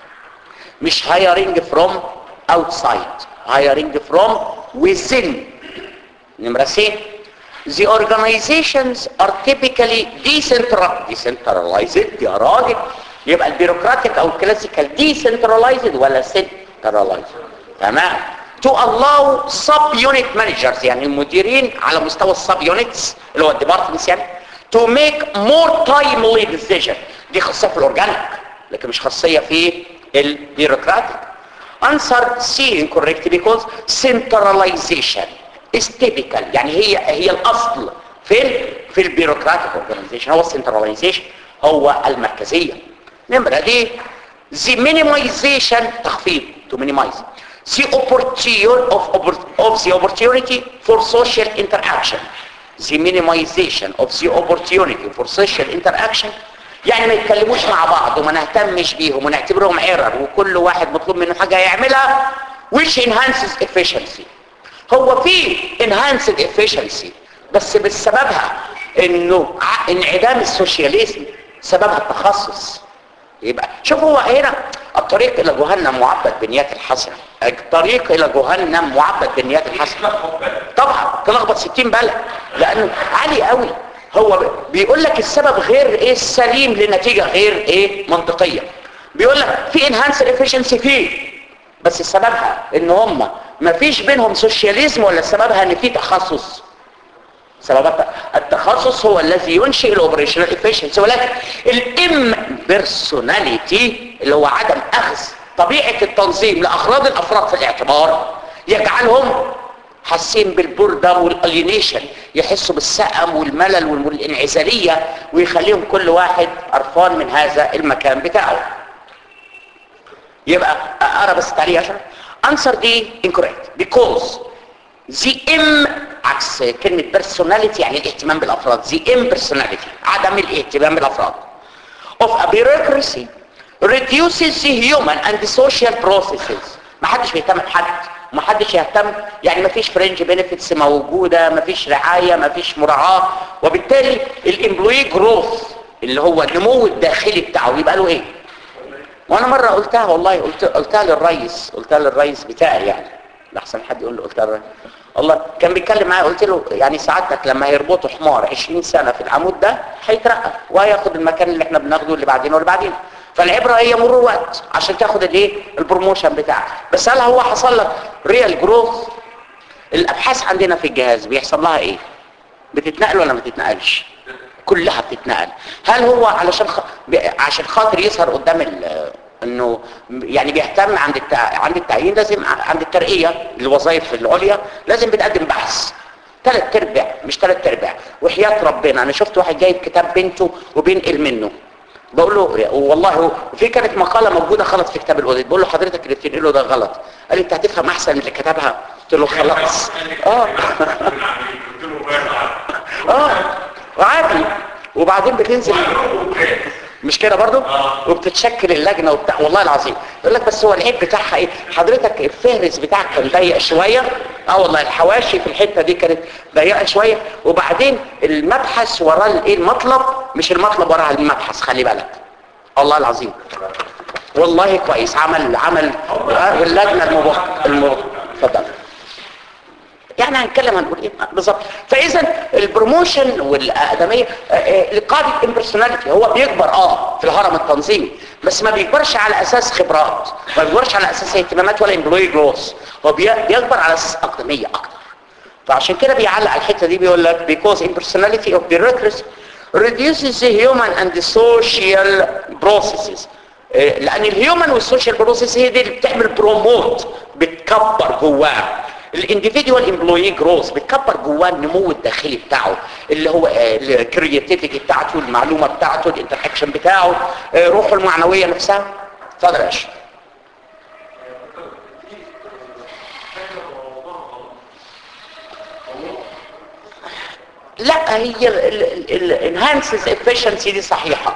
مش hiring from outside hiring from within نمرة سين the organizations are typically decentral- decentralized يا راجل يبقى البيروقراطيك او الكلاسيكال decentralized ولا centralized تمام to allow sub unit managers يعني المديرين على مستوى السب يونتس اللي هو الديبارتمنتس يعني to make more timely decision دي خاصيه في الاورجانيك لكن مش خاصيه في البيروقراطيك answer C incorrect because centralization is typical يعني هي هي الاصل في ال في البيروقراطيك اورجانيزيشن هو السنتراليزيشن هو المركزيه نمره دي the minimization تخفيض to minimize the opportunity of, of the opportunity for social interaction the minimization of the opportunity for social interaction يعني ما يتكلموش مع بعض وما نهتمش بيهم ونعتبرهم عرر وكل واحد مطلوب منه حاجة يعملها which enhances efficiency هو في enhanced efficiency بس بسببها انه ع- انعدام السوشياليزم سببها التخصص يبقى شوف هو هنا الطريق الى جهنم معبد بنيات الحسنه الطريق الى جهنم معبد بنيات الحسنه طبعا تلخبط 60 بلد لانه عالي قوي هو بيقول لك السبب غير ايه السليم لنتيجه غير ايه منطقيه بيقول لك في انهانس افيشنسي فيه بس سببها ان هم ما فيش بينهم سوشياليزم ولا سببها ان في تخصص سبب التخصص هو الذي ينشئ الاوبريشنال افيشنسي ولكن الام بيرسوناليتي اللي هو عدم اخذ طبيعه التنظيم لافراد الافراد في الاعتبار يجعلهم حاسين بالبردة والالينيشن يحسوا بالسقم والملل والانعزالية ويخليهم كل واحد قرفان من هذا المكان بتاعه يبقى اقرا بس التعليق عشان answer دي incorrect because the M عكس كلمة personality يعني الاهتمام بالافراد the M personality عدم الاهتمام بالافراد of a bureaucracy reduces the human and the social processes ما حدش بيهتم بحد ما حدش يهتم يعني ما فيش فرنج بنفيتس موجودة ما فيش رعاية ما فيش مراعاة وبالتالي الامبلوي جروث اللي هو النمو الداخلي بتاعه يبقى له ايه وانا مرة قلتها والله قلت قلتها للرئيس قلتها للرئيس بتاعي يعني لحسن حد يقول له قلتها للرئيس والله كان بيتكلم معايا قلت له يعني سعادتك لما هيربطوا حمار 20 سنة في العمود ده هيترقى وهياخد المكان اللي احنا بناخده اللي بعدين واللي بعدين فالعبرة هي مرور وقت عشان تاخد الايه البروموشن بتاعك بس هل هو حصل لك ريال جروث الابحاث عندنا في الجهاز بيحصل لها ايه بتتنقل ولا ما تتنقلش كلها بتتنقل هل هو علشان خ... ب... عشان خاطر يظهر قدام ال... انه يعني بيهتم عند التع... عند التعيين لازم عند الترقيه للوظائف العليا لازم بتقدم بحث ثلاث ارباع مش ثلاث ارباع وحياه ربنا انا شفت واحد جايب كتاب بنته وبينقل منه بقول له والله في كانت مقاله موجوده غلط في كتاب الاوديت بقول له حضرتك اللي بتنقله ده غلط قال لي انت هتفهم احسن من اللي كتبها قلت له خلاص اه اه عادي وبعدين بتنزل مش كده برضو وبتتشكل اللجنه وبتاع والله العظيم يقول لك بس هو العيب بتاعها ايه حضرتك الفهرس بتاعك كان ضيق شويه اه والله الحواشي في الحته دي كانت ضيقه شويه وبعدين المبحث وراه الايه المطلب مش المطلب وراها المبحث خلي بالك والله العظيم والله كويس عمل عمل آه، اللجنه المباشره المب... اتفضل يعني هنتكلم هنقول ايه بالظبط فاذا البروموشن والادميه لقاعده امبرسوناليتي هو بيكبر اه في الهرم التنظيمي بس ما بيكبرش على اساس خبرات ما بيكبرش على اساس اهتمامات ولا امبلوي جروث هو بي- بيكبر على اساس اقدميه اكتر فعشان كده بيعلق على الحته دي بيقول لك because impersonality of bureaucracy reduces the human and the social processes إيه، لان الهيومن والسوشيال بروسيس هي دي اللي بتعمل بروموت بتكبر جواه الانديفيدوال امبلوي جروث بتكبر جواه النمو الداخلي بتاعه اللي هو الكرياتيفيتي بتاعته المعلومه بتاعته الانتراكشن بتاعه آه، روحه المعنويه نفسها اتفضل يا باشا لا هي الانهانسز efficiency دي صحيحه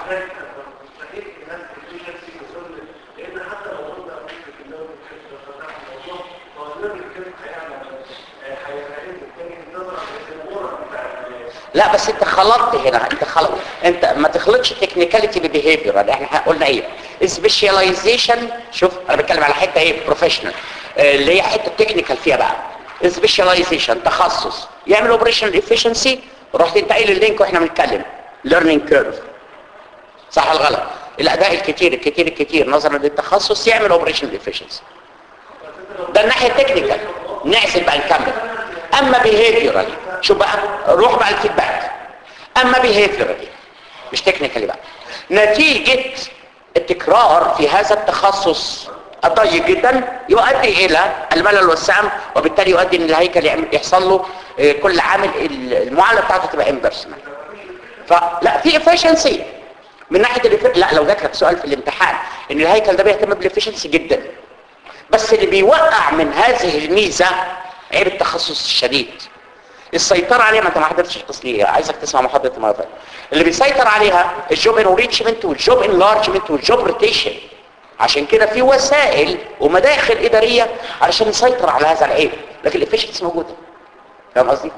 لا بس انت خلطت هنا انت خلط انت ما تخلطش تكنيكاليتي ببيهيفير احنا قلنا ايه سبيشاليزيشن شوف انا بتكلم على حته ايه بروفيشنال اللي هي حته تكنيكال فيها بقى سبيشاليزيشن تخصص يعمل اوبريشنال افشنسي رحت انت قايل اللينك واحنا بنتكلم ليرنينج كيرف صح ولا غلط الاداء الكتير الكتير الكتير نظرا للتخصص يعمل اوبريشنال افشنسي ده الناحيه التكنيكال نعزل بقى نكمل اما بيهيفيرال شوف بقى روح بقى الفيدباك اما بيهيفيرال مش تكنيكالي بقى نتيجه التكرار في هذا التخصص الضيق جدا يؤدي الى الملل والسام وبالتالي يؤدي ان الهيكل يعمل- يحصل له آه، كل عامل المعامله بتاعته تبقى امبرسونال فلا في افشنسي من ناحيه الإف- لا لو جات لك سؤال في الامتحان ان الهيكل ده بيهتم بالافشنسي جدا بس اللي بيوقع من هذه الميزه عيب التخصص الشديد السيطرة عليها ما انت ما حضرتش التصلية عايزك تسمع محاضرة المرة اللي فاتت. اللي بيسيطر عليها الجوب انوريتشمنت والجوب انلارجمنت والجوب روتيشن عشان كده في وسائل ومداخل إدارية علشان يسيطر على هذا العيب لكن الافشنسي موجودة فاهم قصدي؟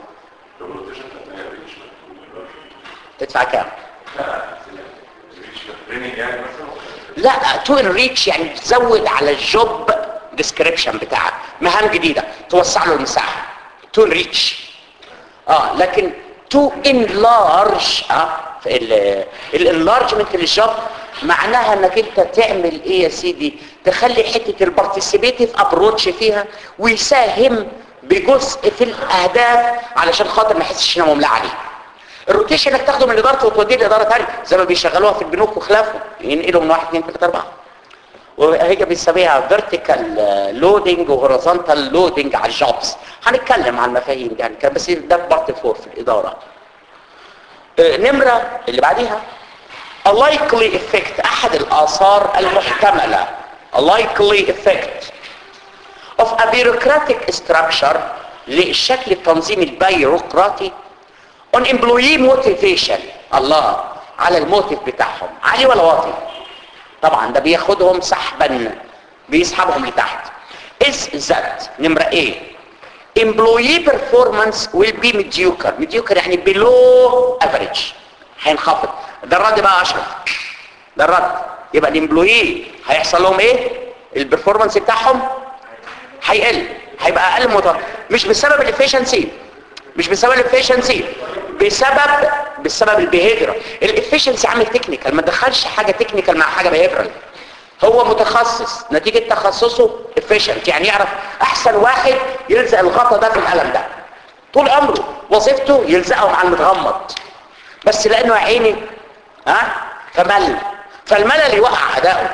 تدفع كام؟ لا تو انريتش يعني تزود على الجوب ديسكريبشن بتاعك مهام جديدة توسع له المساحة تو انريتش اه لكن تو انلارج اه الانلارجمنت للجوب معناها انك انت تعمل ايه يا سيدي تخلي حته البارتيسيبيتيف ابروتش فيها ويساهم بجزء في الاهداف علشان خاطر ما يحسش انها مملاه عليه الروتيشن انك تاخده من ادارته وتوديه لاداره ثانيه زي ما بيشغلوها في البنوك وخلافه ينقلوا من واحد اثنين ثلاثه اربعه وهي بنسميها فيرتيكال لودنج وهوريزونتال لودنج على الجوبز هنتكلم عن المفاهيم دي هنتكلم بس ده في بارت فور في الاداره آه، نمره اللي بعديها a likely effect احد الاثار المحتمله a likely effect of a bureaucratic structure للشكل التنظيمي البيروقراطي on employee motivation الله على الموتيف بتاعهم عالي ولا واطي طبعا ده بياخدهم سحبا بيسحبهم لتحت is that نمرة ايه employee performance will be mediocre mediocre يعني below average هينخفض ده الرد بقى اشرف ده الرد يبقى الامبلويي هيحصل لهم ايه البرفورمانس بتاعهم هيقل هيبقى اقل متوقع مش بسبب الافشنسي مش بسبب الافشنسي بسبب بسبب البيهيفير الافشنسي عامل تكنيكال ما دخلش حاجه تكنيكال مع حاجه بيهيفيرال هو متخصص نتيجه تخصصه افيشنت يعني يعرف احسن واحد يلزق الغطا ده في القلم ده طول عمره وظيفته يلزقه مع المتغمض بس لانه يا عيني ها فمل فالملل يوقع اداؤه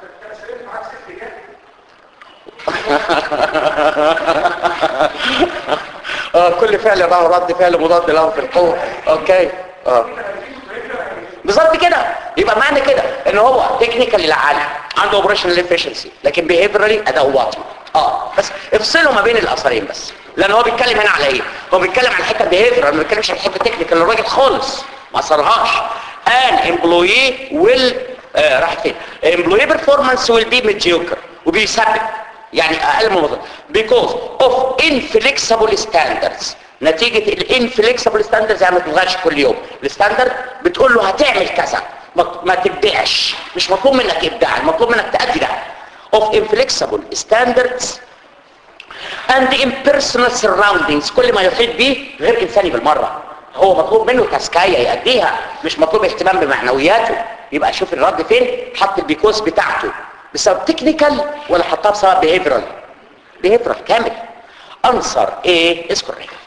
اه كل فعل له رد فعل مضاد له في القوه اوكي اه بالظبط كده يبقى معنى كده ان هو تكنيكالي عالي عنده اوبريشنال افشنسي لكن بيهيفيرالي اداؤه واطي اه بس افصلوا ما بين الاثرين بس لان هو بيتكلم هنا على ايه هو بيتكلم على الحته بيهيفيرال ما بيتكلمش على الحته تكنيكال الراجل خالص ما اثرهاش ان امبلوي ويل راح فين امبلوي بيرفورمانس ويل بي ميديوكر وبيسبب يعني اقل من المطلوب because of inflexible standards نتيجة الانفليكسبل ستاندرز يعني ما تتغيرش كل يوم الستاندرد بتقول له هتعمل كذا ما, ما تبدعش مش مطلوب منك ابداع المطلوب منك تأدي ده of inflexible standards and impersonal surroundings كل ما يحيط به غير انساني بالمرة هو مطلوب منه تسكاية يأديها مش مطلوب اهتمام بمعنوياته يبقى شوف الرد فين حط البيكوز بتاعته بسبب تكنيكال ولا حطها بسبب بيهيفرال بيهيفرال كامل انصر ايه اذكر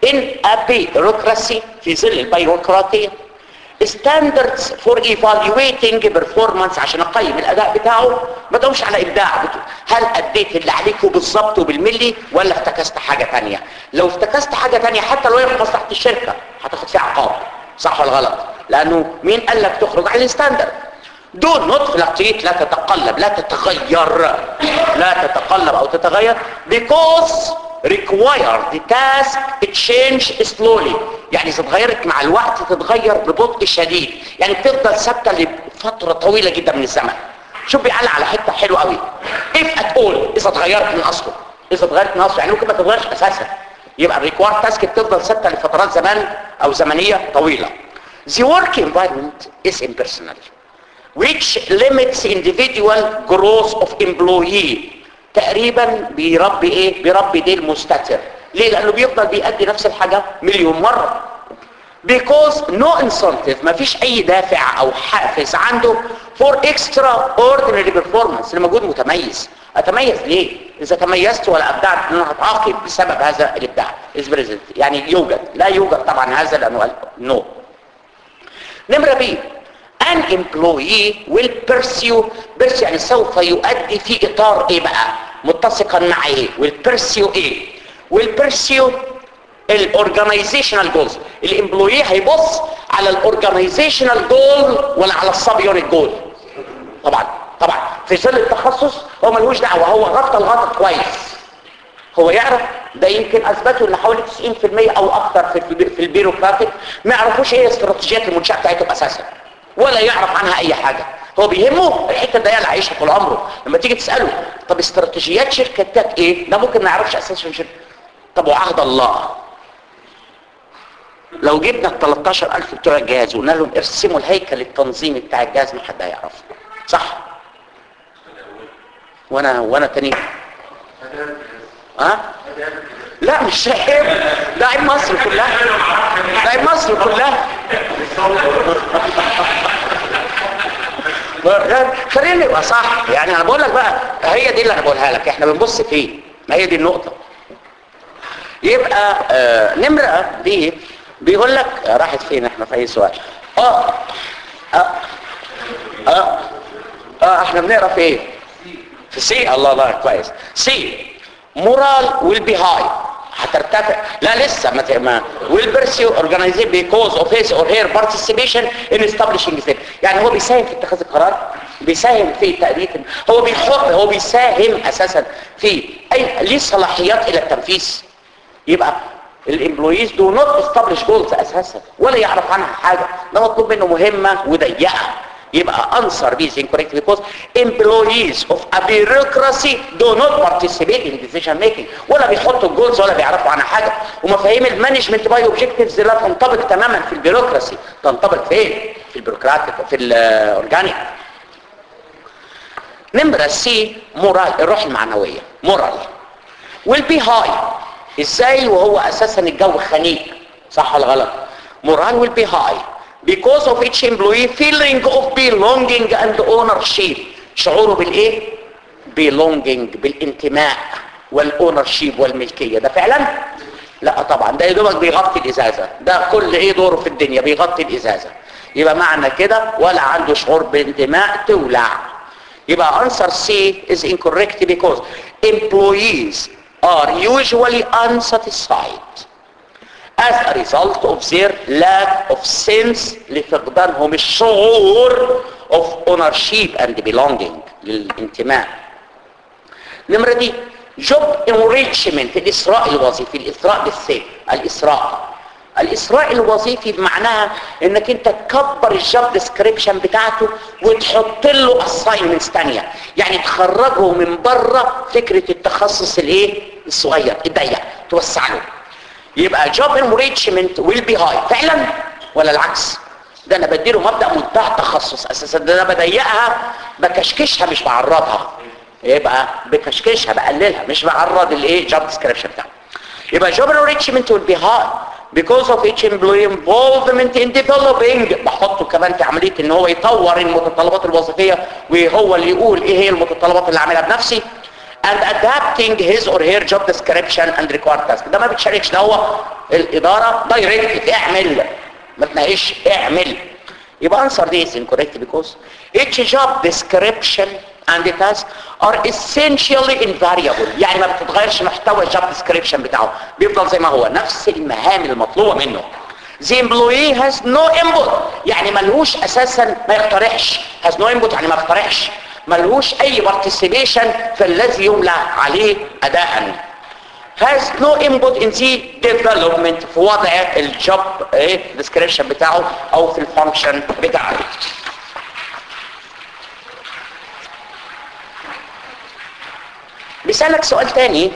in a bureaucracy في ظل البيروقراطية standards for evaluating performance عشان اقيم الاداء بتاعه ما تقومش على ابداع بتو. هل اديت اللي عليك بالظبط وبالملي ولا افتكست حاجة تانية لو افتكست حاجة تانية حتى لو هي في مصلحة الشركة هتاخد فيها عقاب صح ولا غلط لانه مين قال لك تخرج عن الستاندرد دون نوت فلكتيت لا تتقلب لا تتغير لا تتقلب او تتغير because require the task change slowly يعني اذا اتغيرت مع الوقت تتغير ببطء شديد يعني بتفضل ثابته لفتره طويله جدا من الزمن شوف بيعلق على حته حلوه قوي if at all اذا اتغيرت من اصله اذا اتغيرت من اصله يعني ممكن ما تتغيرش اساسا يبقى الريكوار تاسك بتفضل ثابته لفترات زمان او زمنيه طويله the work environment is impersonal which limits individual growth of employee تقريبا بيربي ايه بيربي ديل مستتر ليه لانه بيفضل بيأدي نفس الحاجة مليون مرة because no incentive ما فيش اي دافع او حافز عنده for extraordinary performance لمجهود متميز اتميز ليه اذا تميزت ولا ابدعت ان انا هتعاقب بسبب هذا الابداع is present يعني يوجد لا يوجد طبعا هذا لانه no نمرة بي an employee will pursue pursue يعني سوف يؤدي في اطار ايه بقى متسقا مع ايه will pursue ايه will pursue الاورجانيزيشنال جولز الامبلوي هيبص على الاورجانيزيشنال جول ولا على السب يونت جول طبعا طبعا في ظل التخصص هو ملوش دعوه هو غطى الغطا كويس هو يعرف ده يمكن اثبتوا ان حوالي 90% او اكثر في في البيروقراطيك ما يعرفوش ايه استراتيجيات المنشاه بتاعتهم اساسا ولا يعرف عنها اي حاجه هو بيهمه الحته ده اللي عايشها طول عمره لما تيجي تساله طب استراتيجيات شركتك ايه ده ممكن ما يعرفش اساسا شركه طب وعهد الله لو جبنا ال 13000 بتوع الجهاز وقلنا لهم ارسموا الهيكل التنظيمي بتاع الجهاز ما حد هيعرف صح وانا وانا تاني ها لا مش عيب ده عيب مصر كلها ده عيب مصر كلها خلينا يبقى صح يعني انا بقول لك بقى هي دي اللي انا بقولها لك احنا بنبص فيه ما هي دي النقطه يبقى آه نمره دي بيقول لك راحت فين احنا في اي سؤال اه اه اه اه احنا بنقرا في ايه في سي الله الله كويس سي مورال will be high هترتفع لا لسه ما ما will pursue organization because of his or her participation in establishing them يعني هو بيساهم في اتخاذ القرار بيساهم في تأدية هو بيحط هو بيساهم اساسا في اي ليه صلاحيات الى التنفيذ يبقى الامبلويز دو نوت استابليش جولز اساسا ولا يعرف عنها حاجه ده مطلوب منه مهمه وضيقه يبقى answer is incorrect because employees of a bureaucracy do not participate in decision making ولا بيحطوا الجولز ولا بيعرفوا عنها حاجه ومفاهيم المانجمنت باي اوبجكتيفز لا تنطبق تماما في البيروقراسي تنطبق فين في البيروقراطيك في الاورجانيك نمره سي مورال الروح المعنويه مورال will be high ازاي وهو اساسا الجو خنيق صح ولا غلط moral will be high because of each employee feeling of belonging and ownership شعوره بالايه belonging بالانتماء والاونرشيب والملكيه ده فعلا لا طبعا ده يا دوبك بيغطي الازازه ده كل ايه دوره في الدنيا بيغطي الازازه يبقى معنى كده ولا عنده شعور بانتماء تولع يبقى answer C is incorrect because employees are usually unsatisfied as a result of their lack of sense لفقدانهم الشعور of ownership and belonging للانتماء نمرة دي job enrichment الإسراء الوظيفي الإسراء بالسيف الإسراء الإسراء الوظيفي بمعناها انك انت تكبر الجوب ديسكريبشن بتاعته وتحط له assignments تانية يعني تخرجه من بره فكرة التخصص الايه الصغير الضيق توسع له يبقى job enrichment will be high فعلا ولا العكس ده انا بديله مبدأ منتهى التخصص اساسا ده انا بضيقها بكشكشها مش بعرضها يبقى بكشكشها بقللها مش بعرض الايه job description بتاعها يبقى job enrichment will be high because of each employee involvement in developing بحطه كمان في عملية ان هو يطور المتطلبات الوظيفية وهو اللي يقول ايه هي المتطلبات اللي عاملها بنفسي and adapting his or her job description and required task ده ما بتشاركش ده هو الإدارة دايركت اعمل ما تناقش اعمل يبقى answer this incorrect because each job description and the task are essentially invariable يعني ما بتتغيرش محتوى الجوب description بتاعه بيفضل زي ما هو نفس المهام المطلوبة منه The employee has no input يعني ملهوش اساسا ما يقترحش has no input يعني ما يقترحش ملهوش اي participation في الذي يملى عليه اداء has no input in the development في وضع الجوب ايه description بتاعه او في الفانكشن بتاعه بيسألك سؤال تاني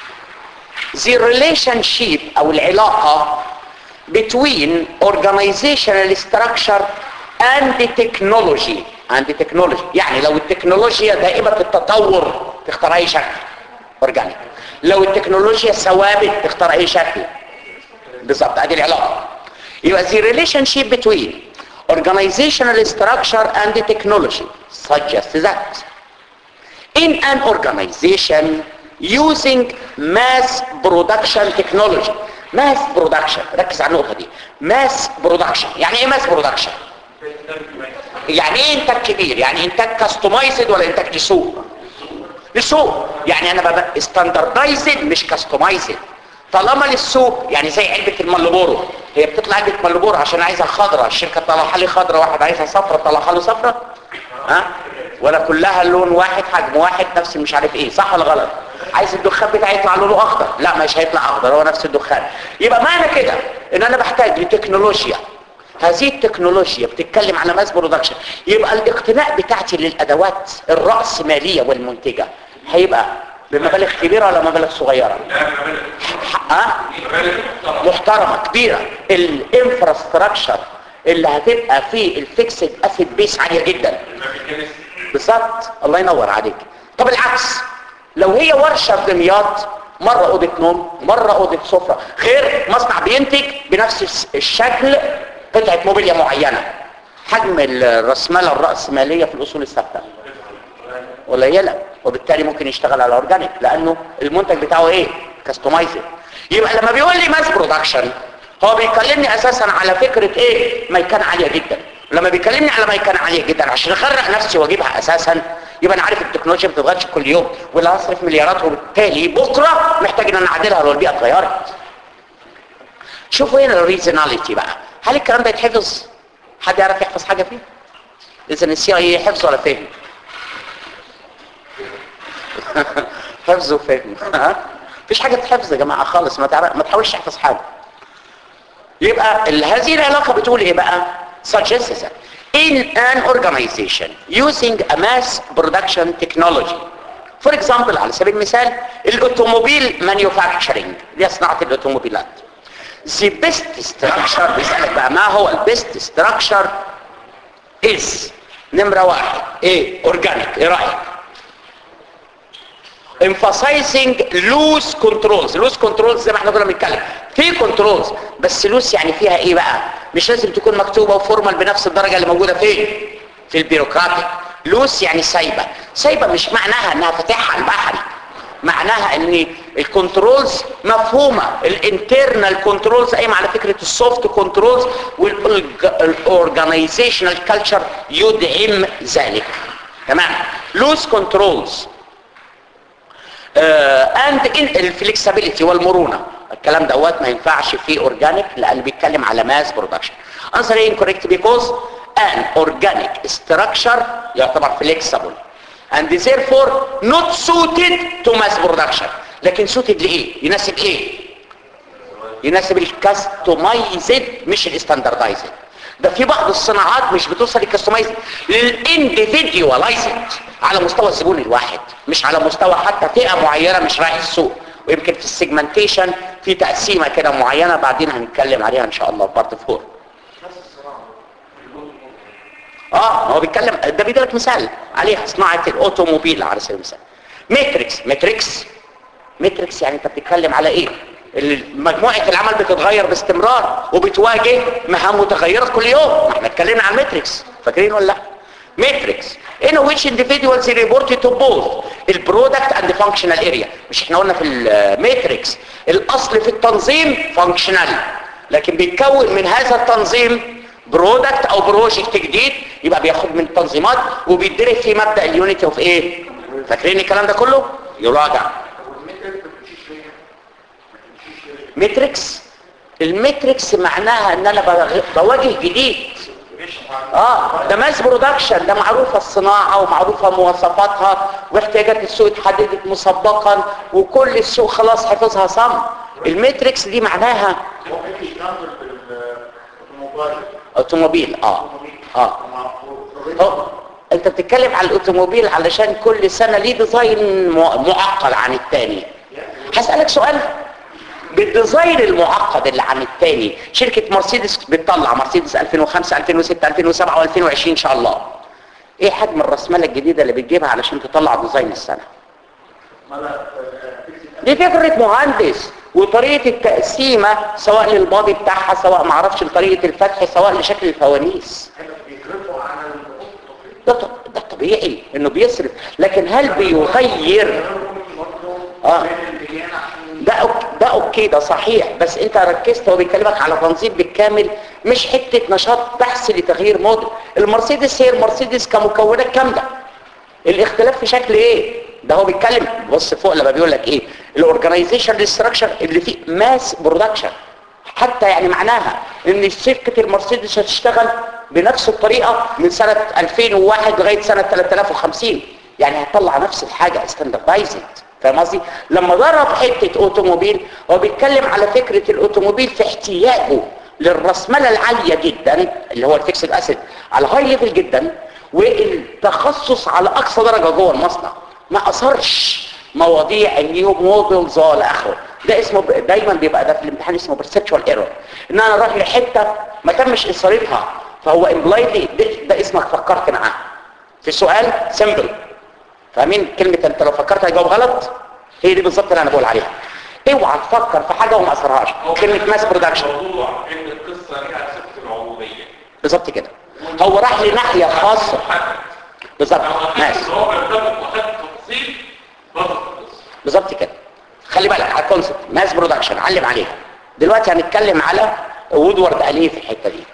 the relationship او العلاقة between organizational structure and the technology and the technology يعني لو التكنولوجيا دائمة التطور تختار اي شكل اورجانيك لو التكنولوجيا ثوابت تختار اي شكل بالظبط ادي العلاقة يبقى the relationship between organizational structure and the technology suggests that in an organization using mass production technology mass production ركز على النقطة دي mass production يعني ايه mass production يعني ايه انتاج كبير يعني انتاج كاستمايزد ولا انتاج لسوق لسوق يعني انا ببقى ستاندردايزد مش كاستمايزد طالما للسوق يعني زي علبة المالبورو هي بتطلع علبة مالبورو عشان عايزها خضراء الشركة طلعها لي خضراء واحد عايزها صفرة طلعها له صفرة ها ولا كلها لون واحد حجم واحد نفس مش عارف ايه صح ولا غلط عايز الدخان بتاعي يطلع لونه اخضر لا مش هيطلع اخضر هو نفس الدخان يبقى معنى كده ان انا بحتاج لتكنولوجيا هذه التكنولوجيا بتتكلم على ماس برودكشن يبقى الاقتناء بتاعتي للادوات الرأسمالية والمنتجة هيبقى بمبالغ كبيرة ولا مبالغ صغيرة ها محترمة كبيرة الانفراستراكشر اللي هتبقى فيه الفيكسد اسيد بيس عالية جدا بالظبط الله ينور عليك طب العكس لو هي ورشة في دمياط مرة أوضة نوم مرة أوضة سفرة غير مصنع بينتج بنفس الشكل قطعة موبيليا معينة حجم الرأسمالة الرأسمالية في الأصول الثابتة قليلة وبالتالي ممكن يشتغل على اورجانيك لأنه المنتج بتاعه ايه كاستمايزد يبقى لما بيقول لي ماس برودكشن هو بيكلمني اساسا على فكرة ايه ميكان عالية جدا لما بيكلمني على ميكان عالية جدا عشان اغرق نفسي واجيبها اساسا يبقى انا عارف التكنولوجيا ما بتتغيرش كل يوم ولا هصرف مليارات وبالتالي بكره محتاج ان انا اعدلها لو البيئه اتغيرت شوفوا هنا الريزوناليتي بقى هل الكلام ده يتحفظ حد يعرف يحفظ حاجه فيه اذا السي اي حفظ ولا فهم حفظ وفهم ها مفيش حاجه تحفظ يا جماعه خالص ما تعرف ما تحاولش تحفظ حاجه يبقى هذه العلاقه بتقول ايه بقى suggests that in an organization using a mass production technology for example على سبيل المثال الاوتوموبيل manufacturing دي صناعة الاوتوموبيلات the best structure بيسألك بقى ما هو البيست structure is نمرة واحد ايه organic ايه رأيك emphasizing loose controls loose controls زي ما احنا كنا بنتكلم في كنترولز بس لوس يعني فيها ايه بقى مش لازم تكون مكتوبة وفورمال بنفس الدرجة اللي موجودة فين في البيروقراطي لوس يعني سايبة سايبة مش معناها انها فاتحة على البحر معناها ان الكنترولز مفهومة الانترنال كنترولز قايمة على فكرة السوفت كنترولز والاورجانيزيشنال كلتشر يدعم ذلك تمام لوس كنترولز اند ان الفلكسبيليتي والمرونه الكلام دوت ما ينفعش في اورجانيك لان بيتكلم على ماس برودكشن answer incorrect because an organic structure يعتبر flexible and therefore not suited to mass production لكن suited لايه يناسب ايه يناسب الكاستمايزد مش الستاندردايزد ده في بعض الصناعات مش بتوصل للكاستمايزد للانديفيديواليزد على مستوى الزبون الواحد مش على مستوى حتى فئة معينة مش رايح السوق ويمكن في السيجمنتيشن في تقسيمة كده معينة بعدين هنتكلم عليها ان شاء الله في بارت فور اه هو بيتكلم ده بيديلك مثال عليها صناعة الاوتوموبيل على سبيل المثال ماتريكس ماتريكس ماتريكس يعني انت بتتكلم على ايه مجموعة العمل بتتغير باستمرار وبتواجه مهام متغيرة كل يوم ما احنا اتكلمنا عن ماتريكس فاكرين ولا لا ماتريكس in which individuals reported to both البرودكت اند فانكشنال اريا مش احنا قلنا في الماتريكس الاصل في التنظيم فانكشنال لكن بيتكون من هذا التنظيم برودكت او بروجكت جديد يبقى بياخد من التنظيمات وبيدرس في مبدا اليونيتي اوف ايه فاكرين الكلام ده كله يراجع ماتريكس الماتريكس معناها ان انا بغ- بواجه جديد اه ده ماس برودكشن ده معروفه الصناعه ومعروفه مواصفاتها واحتياجات السوق اتحددت مسبقا وكل السوق خلاص حفظها صم الماتريكس دي معناها ممكن يشتغل بالاوتوموبايل اوتوموبيل اه اه هو انت بتتكلم على الاوتوموبيل علشان كل سنه ليه ديزاين مع- معقد عن التاني هسألك سؤال بالديزاين المعقد اللي عن التاني شركة مرسيدس بتطلع مرسيدس 2005 2006 2007 و2020 ان شاء الله ايه حجم الرسمالة الجديدة اللي بتجيبها علشان تطلع ديزاين السنة دي فكرة مهندس وطريقة التقسيمة سواء للبادي بتاعها سواء معرفش لطريقة الفتح سواء لشكل الفوانيس بيصرفوا على الخطوط ده ط- ده طبيعي انه بيصرف لكن هل بيغير اه ده أوك- ده اوكي ده صحيح بس انت ركزت هو بيكلمك على تنظيم بالكامل مش حته نشاط بحث لتغيير موديل المرسيدس هي المرسيدس كمكونات كامله الاختلاف في شكل ايه ده هو بيتكلم بص فوق لما بيقول لك ايه الاورجنايزيشن ستراكشر اللي فيه ماس برودكشن حتى يعني معناها ان شركه المرسيدس هتشتغل بنفس الطريقه من سنه 2001 لغايه سنه 3050 يعني هتطلع نفس الحاجه ستاندردايزد فاهم قصدي لما ضرب حته اوتوموبيل هو بيتكلم على فكره الاوتوموبيل في احتياجه للرسمله العاليه جدا اللي هو الفيكسد اسيد على هاي ليفل جدا والتخصص على اقصى درجه جوه المصنع ما اثرش مواضيع النيو موديلز ولا اخره ده اسمه ب- دايما بيبقى ده في الامتحان اسمه perceptual ايرور ان انا اروح لحته ما تمش اثارتها فهو امبلايدلي ده, ده اسمك فكرت معاه في السؤال سيمبل فاهمين كلمه انت لو فكرت هيجاوب غلط هي دي بالظبط اللي انا بقول عليها اوعى تفكر في حاجه وما اثرهاش كلمه ماس برودكشن موضوع ان القصه ليها صفه العموميه بالظبط كده هو راح لناحيه خاصه بالظبط ماشي ماشي هو بيرتبط وخد تفاصيل بطل القصه بالظبط كده خلي بالك على الكونسبت ماس برودكشن علم عليها دلوقتي هنتكلم على وودورد عليه في الحته دي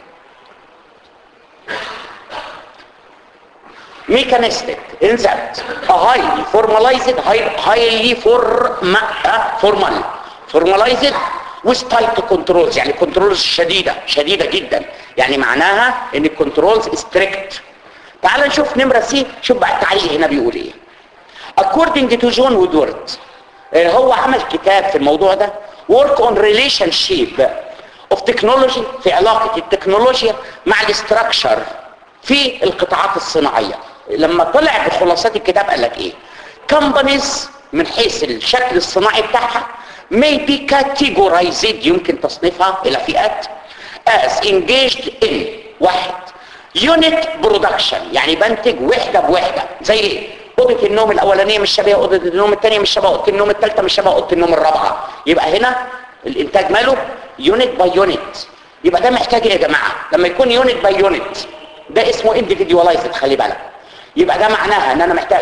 mechanistic in that a highly formalized high- highly form uh, formal formalized with tight controls يعني controls شديدة شديدة جدا يعني معناها ان الكنترولز strict تعال نشوف نمرة سي شوف بقى التعليق هنا بيقول ايه according to John Woodward آه، هو عمل كتاب في الموضوع ده work on relationship of technology في علاقة التكنولوجيا مع الاستراكشر في القطاعات الصناعية لما طلع بخلاصات الكتاب قال لك ايه companies من حيث الشكل الصناعي بتاعها may be categorized يمكن تصنيفها الى فئات as engaged in واحد يونت برودكشن يعني بنتج وحده بوحده زي ايه اوضه النوم الاولانيه مش شبيهه اوضه النوم الثانيه مش شبه اوضه النوم الثالثه مش شبه اوضه النوم الرابعه يبقى هنا الانتاج ماله يونت باي يونت يبقى ده محتاج ايه يا جماعه لما يكون يونت باي يونت ده اسمه individualized خلي بالك يبقى ده معناها ان انا محتاج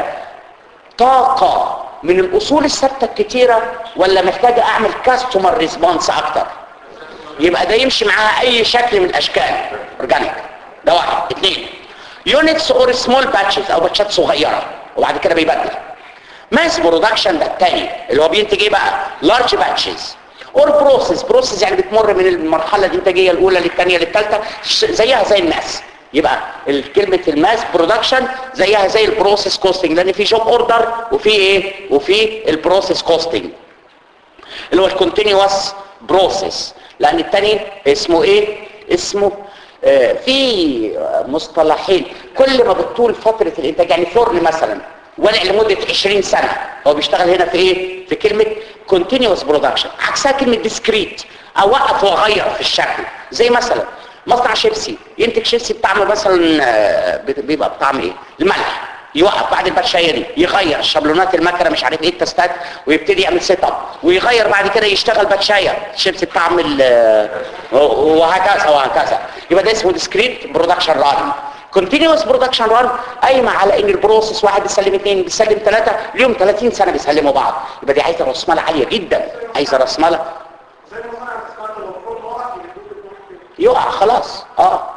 طاقه من الاصول الثابته الكتيره ولا محتاج اعمل كاستمر ريسبونس اكتر يبقى ده يمشي معاها اي شكل من الاشكال اورجانيك ده واحد اثنين يونتس اور سمول باتشز او باتشات صغيره وبعد كده بيبدل ماس برودكشن ده الثاني اللي هو بينتج ايه بقى لارج باتشز اور بروسيس بروسيس يعني بتمر من المرحله الانتاجيه الاولى للثانيه للثالثه زيها زي الماس يبقى كلمه الماس برودكشن زيها زي البروسيس كوستنج لان في جوب اوردر وفي ايه وفي البروسيس كوستنج اللي هو الكونتينيوس بروسيس لان الثاني اسمه ايه اسمه آه في مصطلحين كل ما بتطول فترة الانتاج يعني فرن مثلا ولع لمدة 20 سنة هو بيشتغل هنا في ايه في كلمة continuous production عكسها كلمة discrete اوقف واغير في الشكل زي مثلا مصنع شيبسي ينتج شيبسي بطعم مثلا آه، بيبقى بطعم ايه الملح يوقف بعد البرشايه دي يغير شابلونات المكنه مش عارف ايه التستات ويبتدي يعمل سيت اب ويغير بعد كده يشتغل باتشايه شيبسي بطعم ال- وهكذا وهكذا يبقى ده اسمه ديسكريت برودكشن ران continuous production run قايمه على ان البروسيس واحد بيسلم اثنين بيسلم ثلاثه ليهم 30 سنه بيسلموا بعض يبقى دي عايزه راس مال عاليه جدا عايزه راس مال زي مثلا الاسكان المفروض وقت يدوك يقع خلاص اه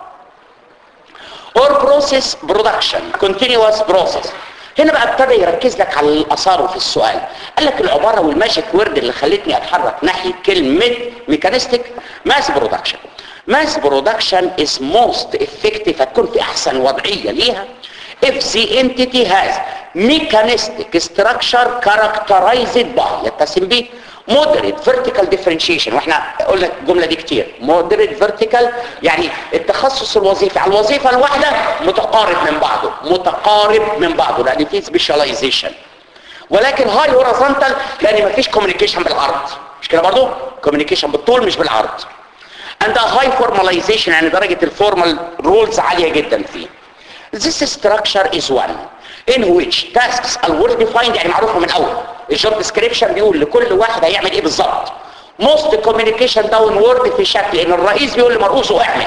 or process production continuous process هنا بقى ابتدى يركز لك على الاثار في السؤال قال لك العباره والماجيك وورد اللي خلتني اتحرك ناحيه كلمه ميكانيستيك ماس برودكشن ماس برودكشن is most effective هتكون في احسن وضعيه ليها if the entity has mechanistic structure characterized by يتسم به moderate vertical differentiation واحنا قلنا الجمله دي كتير moderate vertical يعني التخصص الوظيفي على الوظيفه الواحده متقارب من بعضه متقارب من بعضه لان في سبيشاليزيشن ولكن هاي هوريزونتال لان مفيش كوميونيكيشن بالعرض مش كده برضه كوميونيكيشن بالطول مش بالعرض and a high formalization يعني درجه الفورمال رولز عاليه جدا فيه This structure is one in which tasks are well defined يعني معروفة من أول الجوب ديسكريبشن بيقول لكل واحد هيعمل إيه بالظبط most communication downward في شكل إن الرئيس بيقول لمرؤوسه اعمل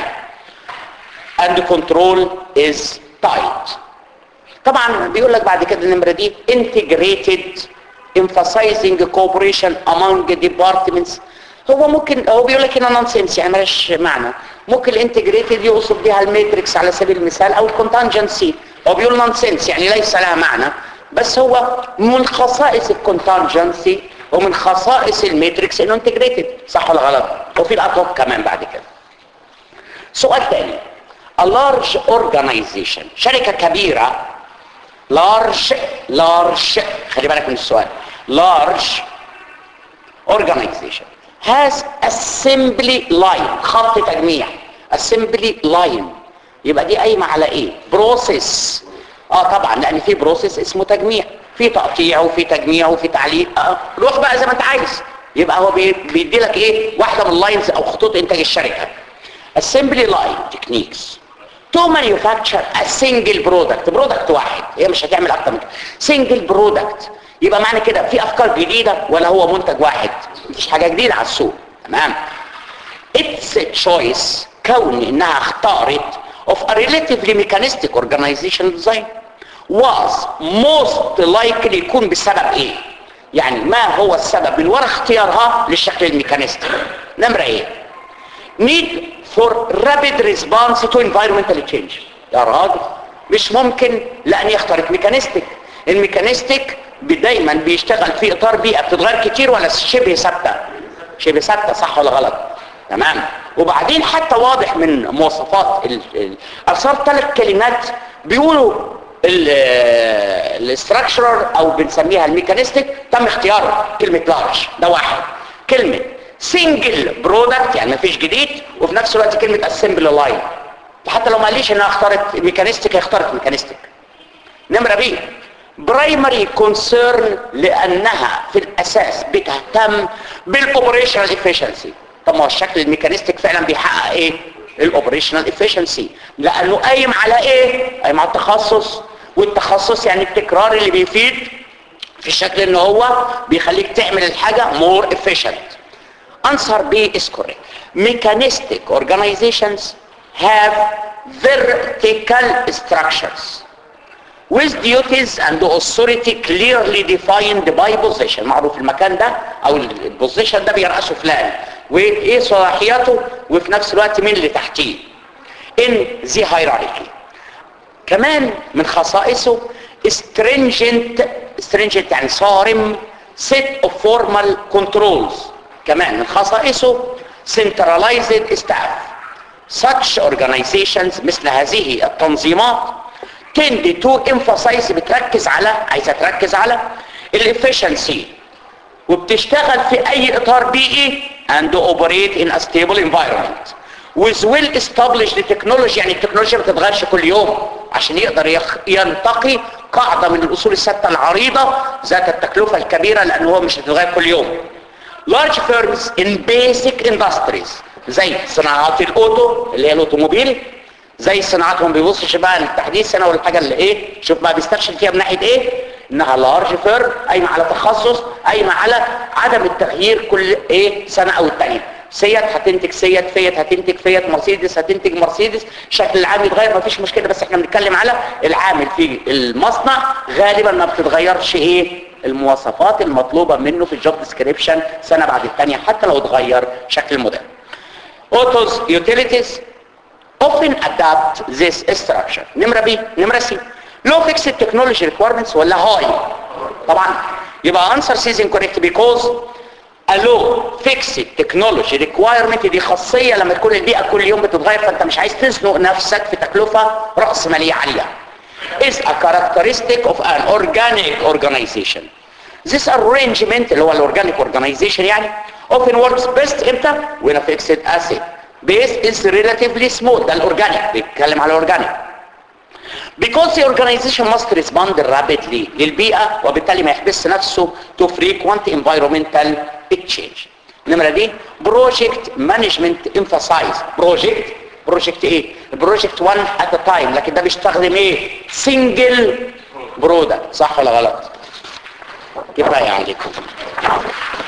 and control is tight طبعا بيقول لك بعد كده النمرة دي integrated emphasizing cooperation among departments هو ممكن هو بيقول لك هنا نونسنس يعني مالهاش معنى ممكن الانتجريتد يقصد بها الماتريكس على سبيل المثال او الكونتنجنسي هو بيقول نونسنس يعني ليس لها معنى بس هو من خصائص الكونتنجنسي ومن خصائص الماتريكس انه انتجريتد صح ولا غلط وفي الاتوب كمان بعد كده سؤال تاني a large organization شركة كبيرة large large خلي بالك من السؤال large organization has assembly line خط تجميع assembly line يبقى دي قايمه على ايه بروسيس اه طبعا لان في بروسيس اسمه تجميع في تقطيع وفي تجميع وفي تعليق آه. روح بقى زي ما انت عايز يبقى هو بيدي لك ايه واحده من اللاينز او خطوط انتاج الشركه assembly line techniques to manufacture a single product برودكت واحد هي مش هتعمل اكتر من كده single product يبقى معنى كده في افكار جديده ولا هو منتج واحد مفيش حاجه جديده على السوق تمام اتس choice كون انها اختارت of a relatively mechanistic organization design was most likely يكون بسبب ايه يعني ما هو السبب من وراء اختيارها للشكل الميكانيستي نمرة ايه need for rapid response to environmental change يا راجل مش ممكن لان يخترق ميكانيستيك الميكانيستيك دايما بيشتغل في اطار بيئه بتتغير كتير ولا شبه ثابته شبه ثابته صح ولا غلط تمام وبعدين حتى واضح من مواصفات اصار ثلاث كلمات بيقولوا الاستراكشرر او بنسميها الميكانيستيك تم اختياره كلمه لارج ده واحد كلمه سنجل برودكت يعني مفيش جديد وفي نفس الوقت كلمه اسمبل لاين حتى لو ما قاليش انها اختارت ميكانيستيك هي اختارت ميكانيستيك نمره بي برايمري كونسيرن لانها في الاساس بتهتم بالاوبريشنال افيشنسي طب ما هو الشكل الميكانيستيك فعلا بيحقق ايه الاوبريشنال افيشنسي لانه قايم على ايه قايم على التخصص والتخصص يعني التكرار اللي بيفيد في الشكل ان هو بيخليك تعمل الحاجه مور efficient answer B is correct mechanistic organizations have vertical structures with duties and authority clearly defined by position معروف المكان ده او البوزيشن ده بيرأسه فلان وايه صلاحياته وفي نفس الوقت مين اللي تحتيه in the hierarchy كمان من خصائصه stringent stringent يعني صارم set of formal controls كمان من خصائصه centralized staff such organizations مثل هذه التنظيمات tend to emphasize بتركز على عايزه تركز على الافشنسي وبتشتغل في اي اطار بيئي and operate in a stable environment with well established technology يعني التكنولوجيا ما بتتغيرش كل يوم عشان يقدر يخ... ينتقي قاعده من الاصول الثابته العريضه ذات التكلفه الكبيره لان هو مش هتتغير كل يوم large firms in basic industries زي صناعات الاوتو اللي هي الاوتوموبيل زي صناعاتهم بيبصش بقى للتحديث سنه ولا الحاجه اللي ايه شوف بقى بيستكشف فيها من ناحيه ايه انها لارج فيرم قايمه على تخصص قايمه على عدم التغيير كل ايه سنه او الثانيه سيات هتنتج سيات فيات هتنتج فيات مرسيدس هتنتج مرسيدس شكل العام يتغير مفيش مشكله بس احنا بنتكلم على العامل في المصنع غالبا ما بتتغيرش ايه المواصفات المطلوبه منه في الجوب ديسكريبشن سنه بعد الثانيه حتى لو اتغير شكل الموديل اوتوز يوتيليتيز often adapt this structure نمرة بي نمرة سي low fixed technology requirements ولا high طبعا يبقى answer C is incorrect because a low fixed technology requirement دي خاصية لما تكون البيئة كل يوم بتتغير فانت مش عايز تزنق نفسك في تكلفة رأس مالية عالية is a characteristic of an organic organization This arrangement اللي هو الاورجانيك organization يعني often works best امتى when a fixed asset base is relatively small ده الاورجانيك بيتكلم على الاورجانيك because the organization must respond rapidly للبيئة وبالتالي ما يحبس نفسه to frequent environmental change النمرة دي project management emphasize project project ايه project one at a time لكن ده بيستخدم ايه single product صح ولا غلط كفاية عليكم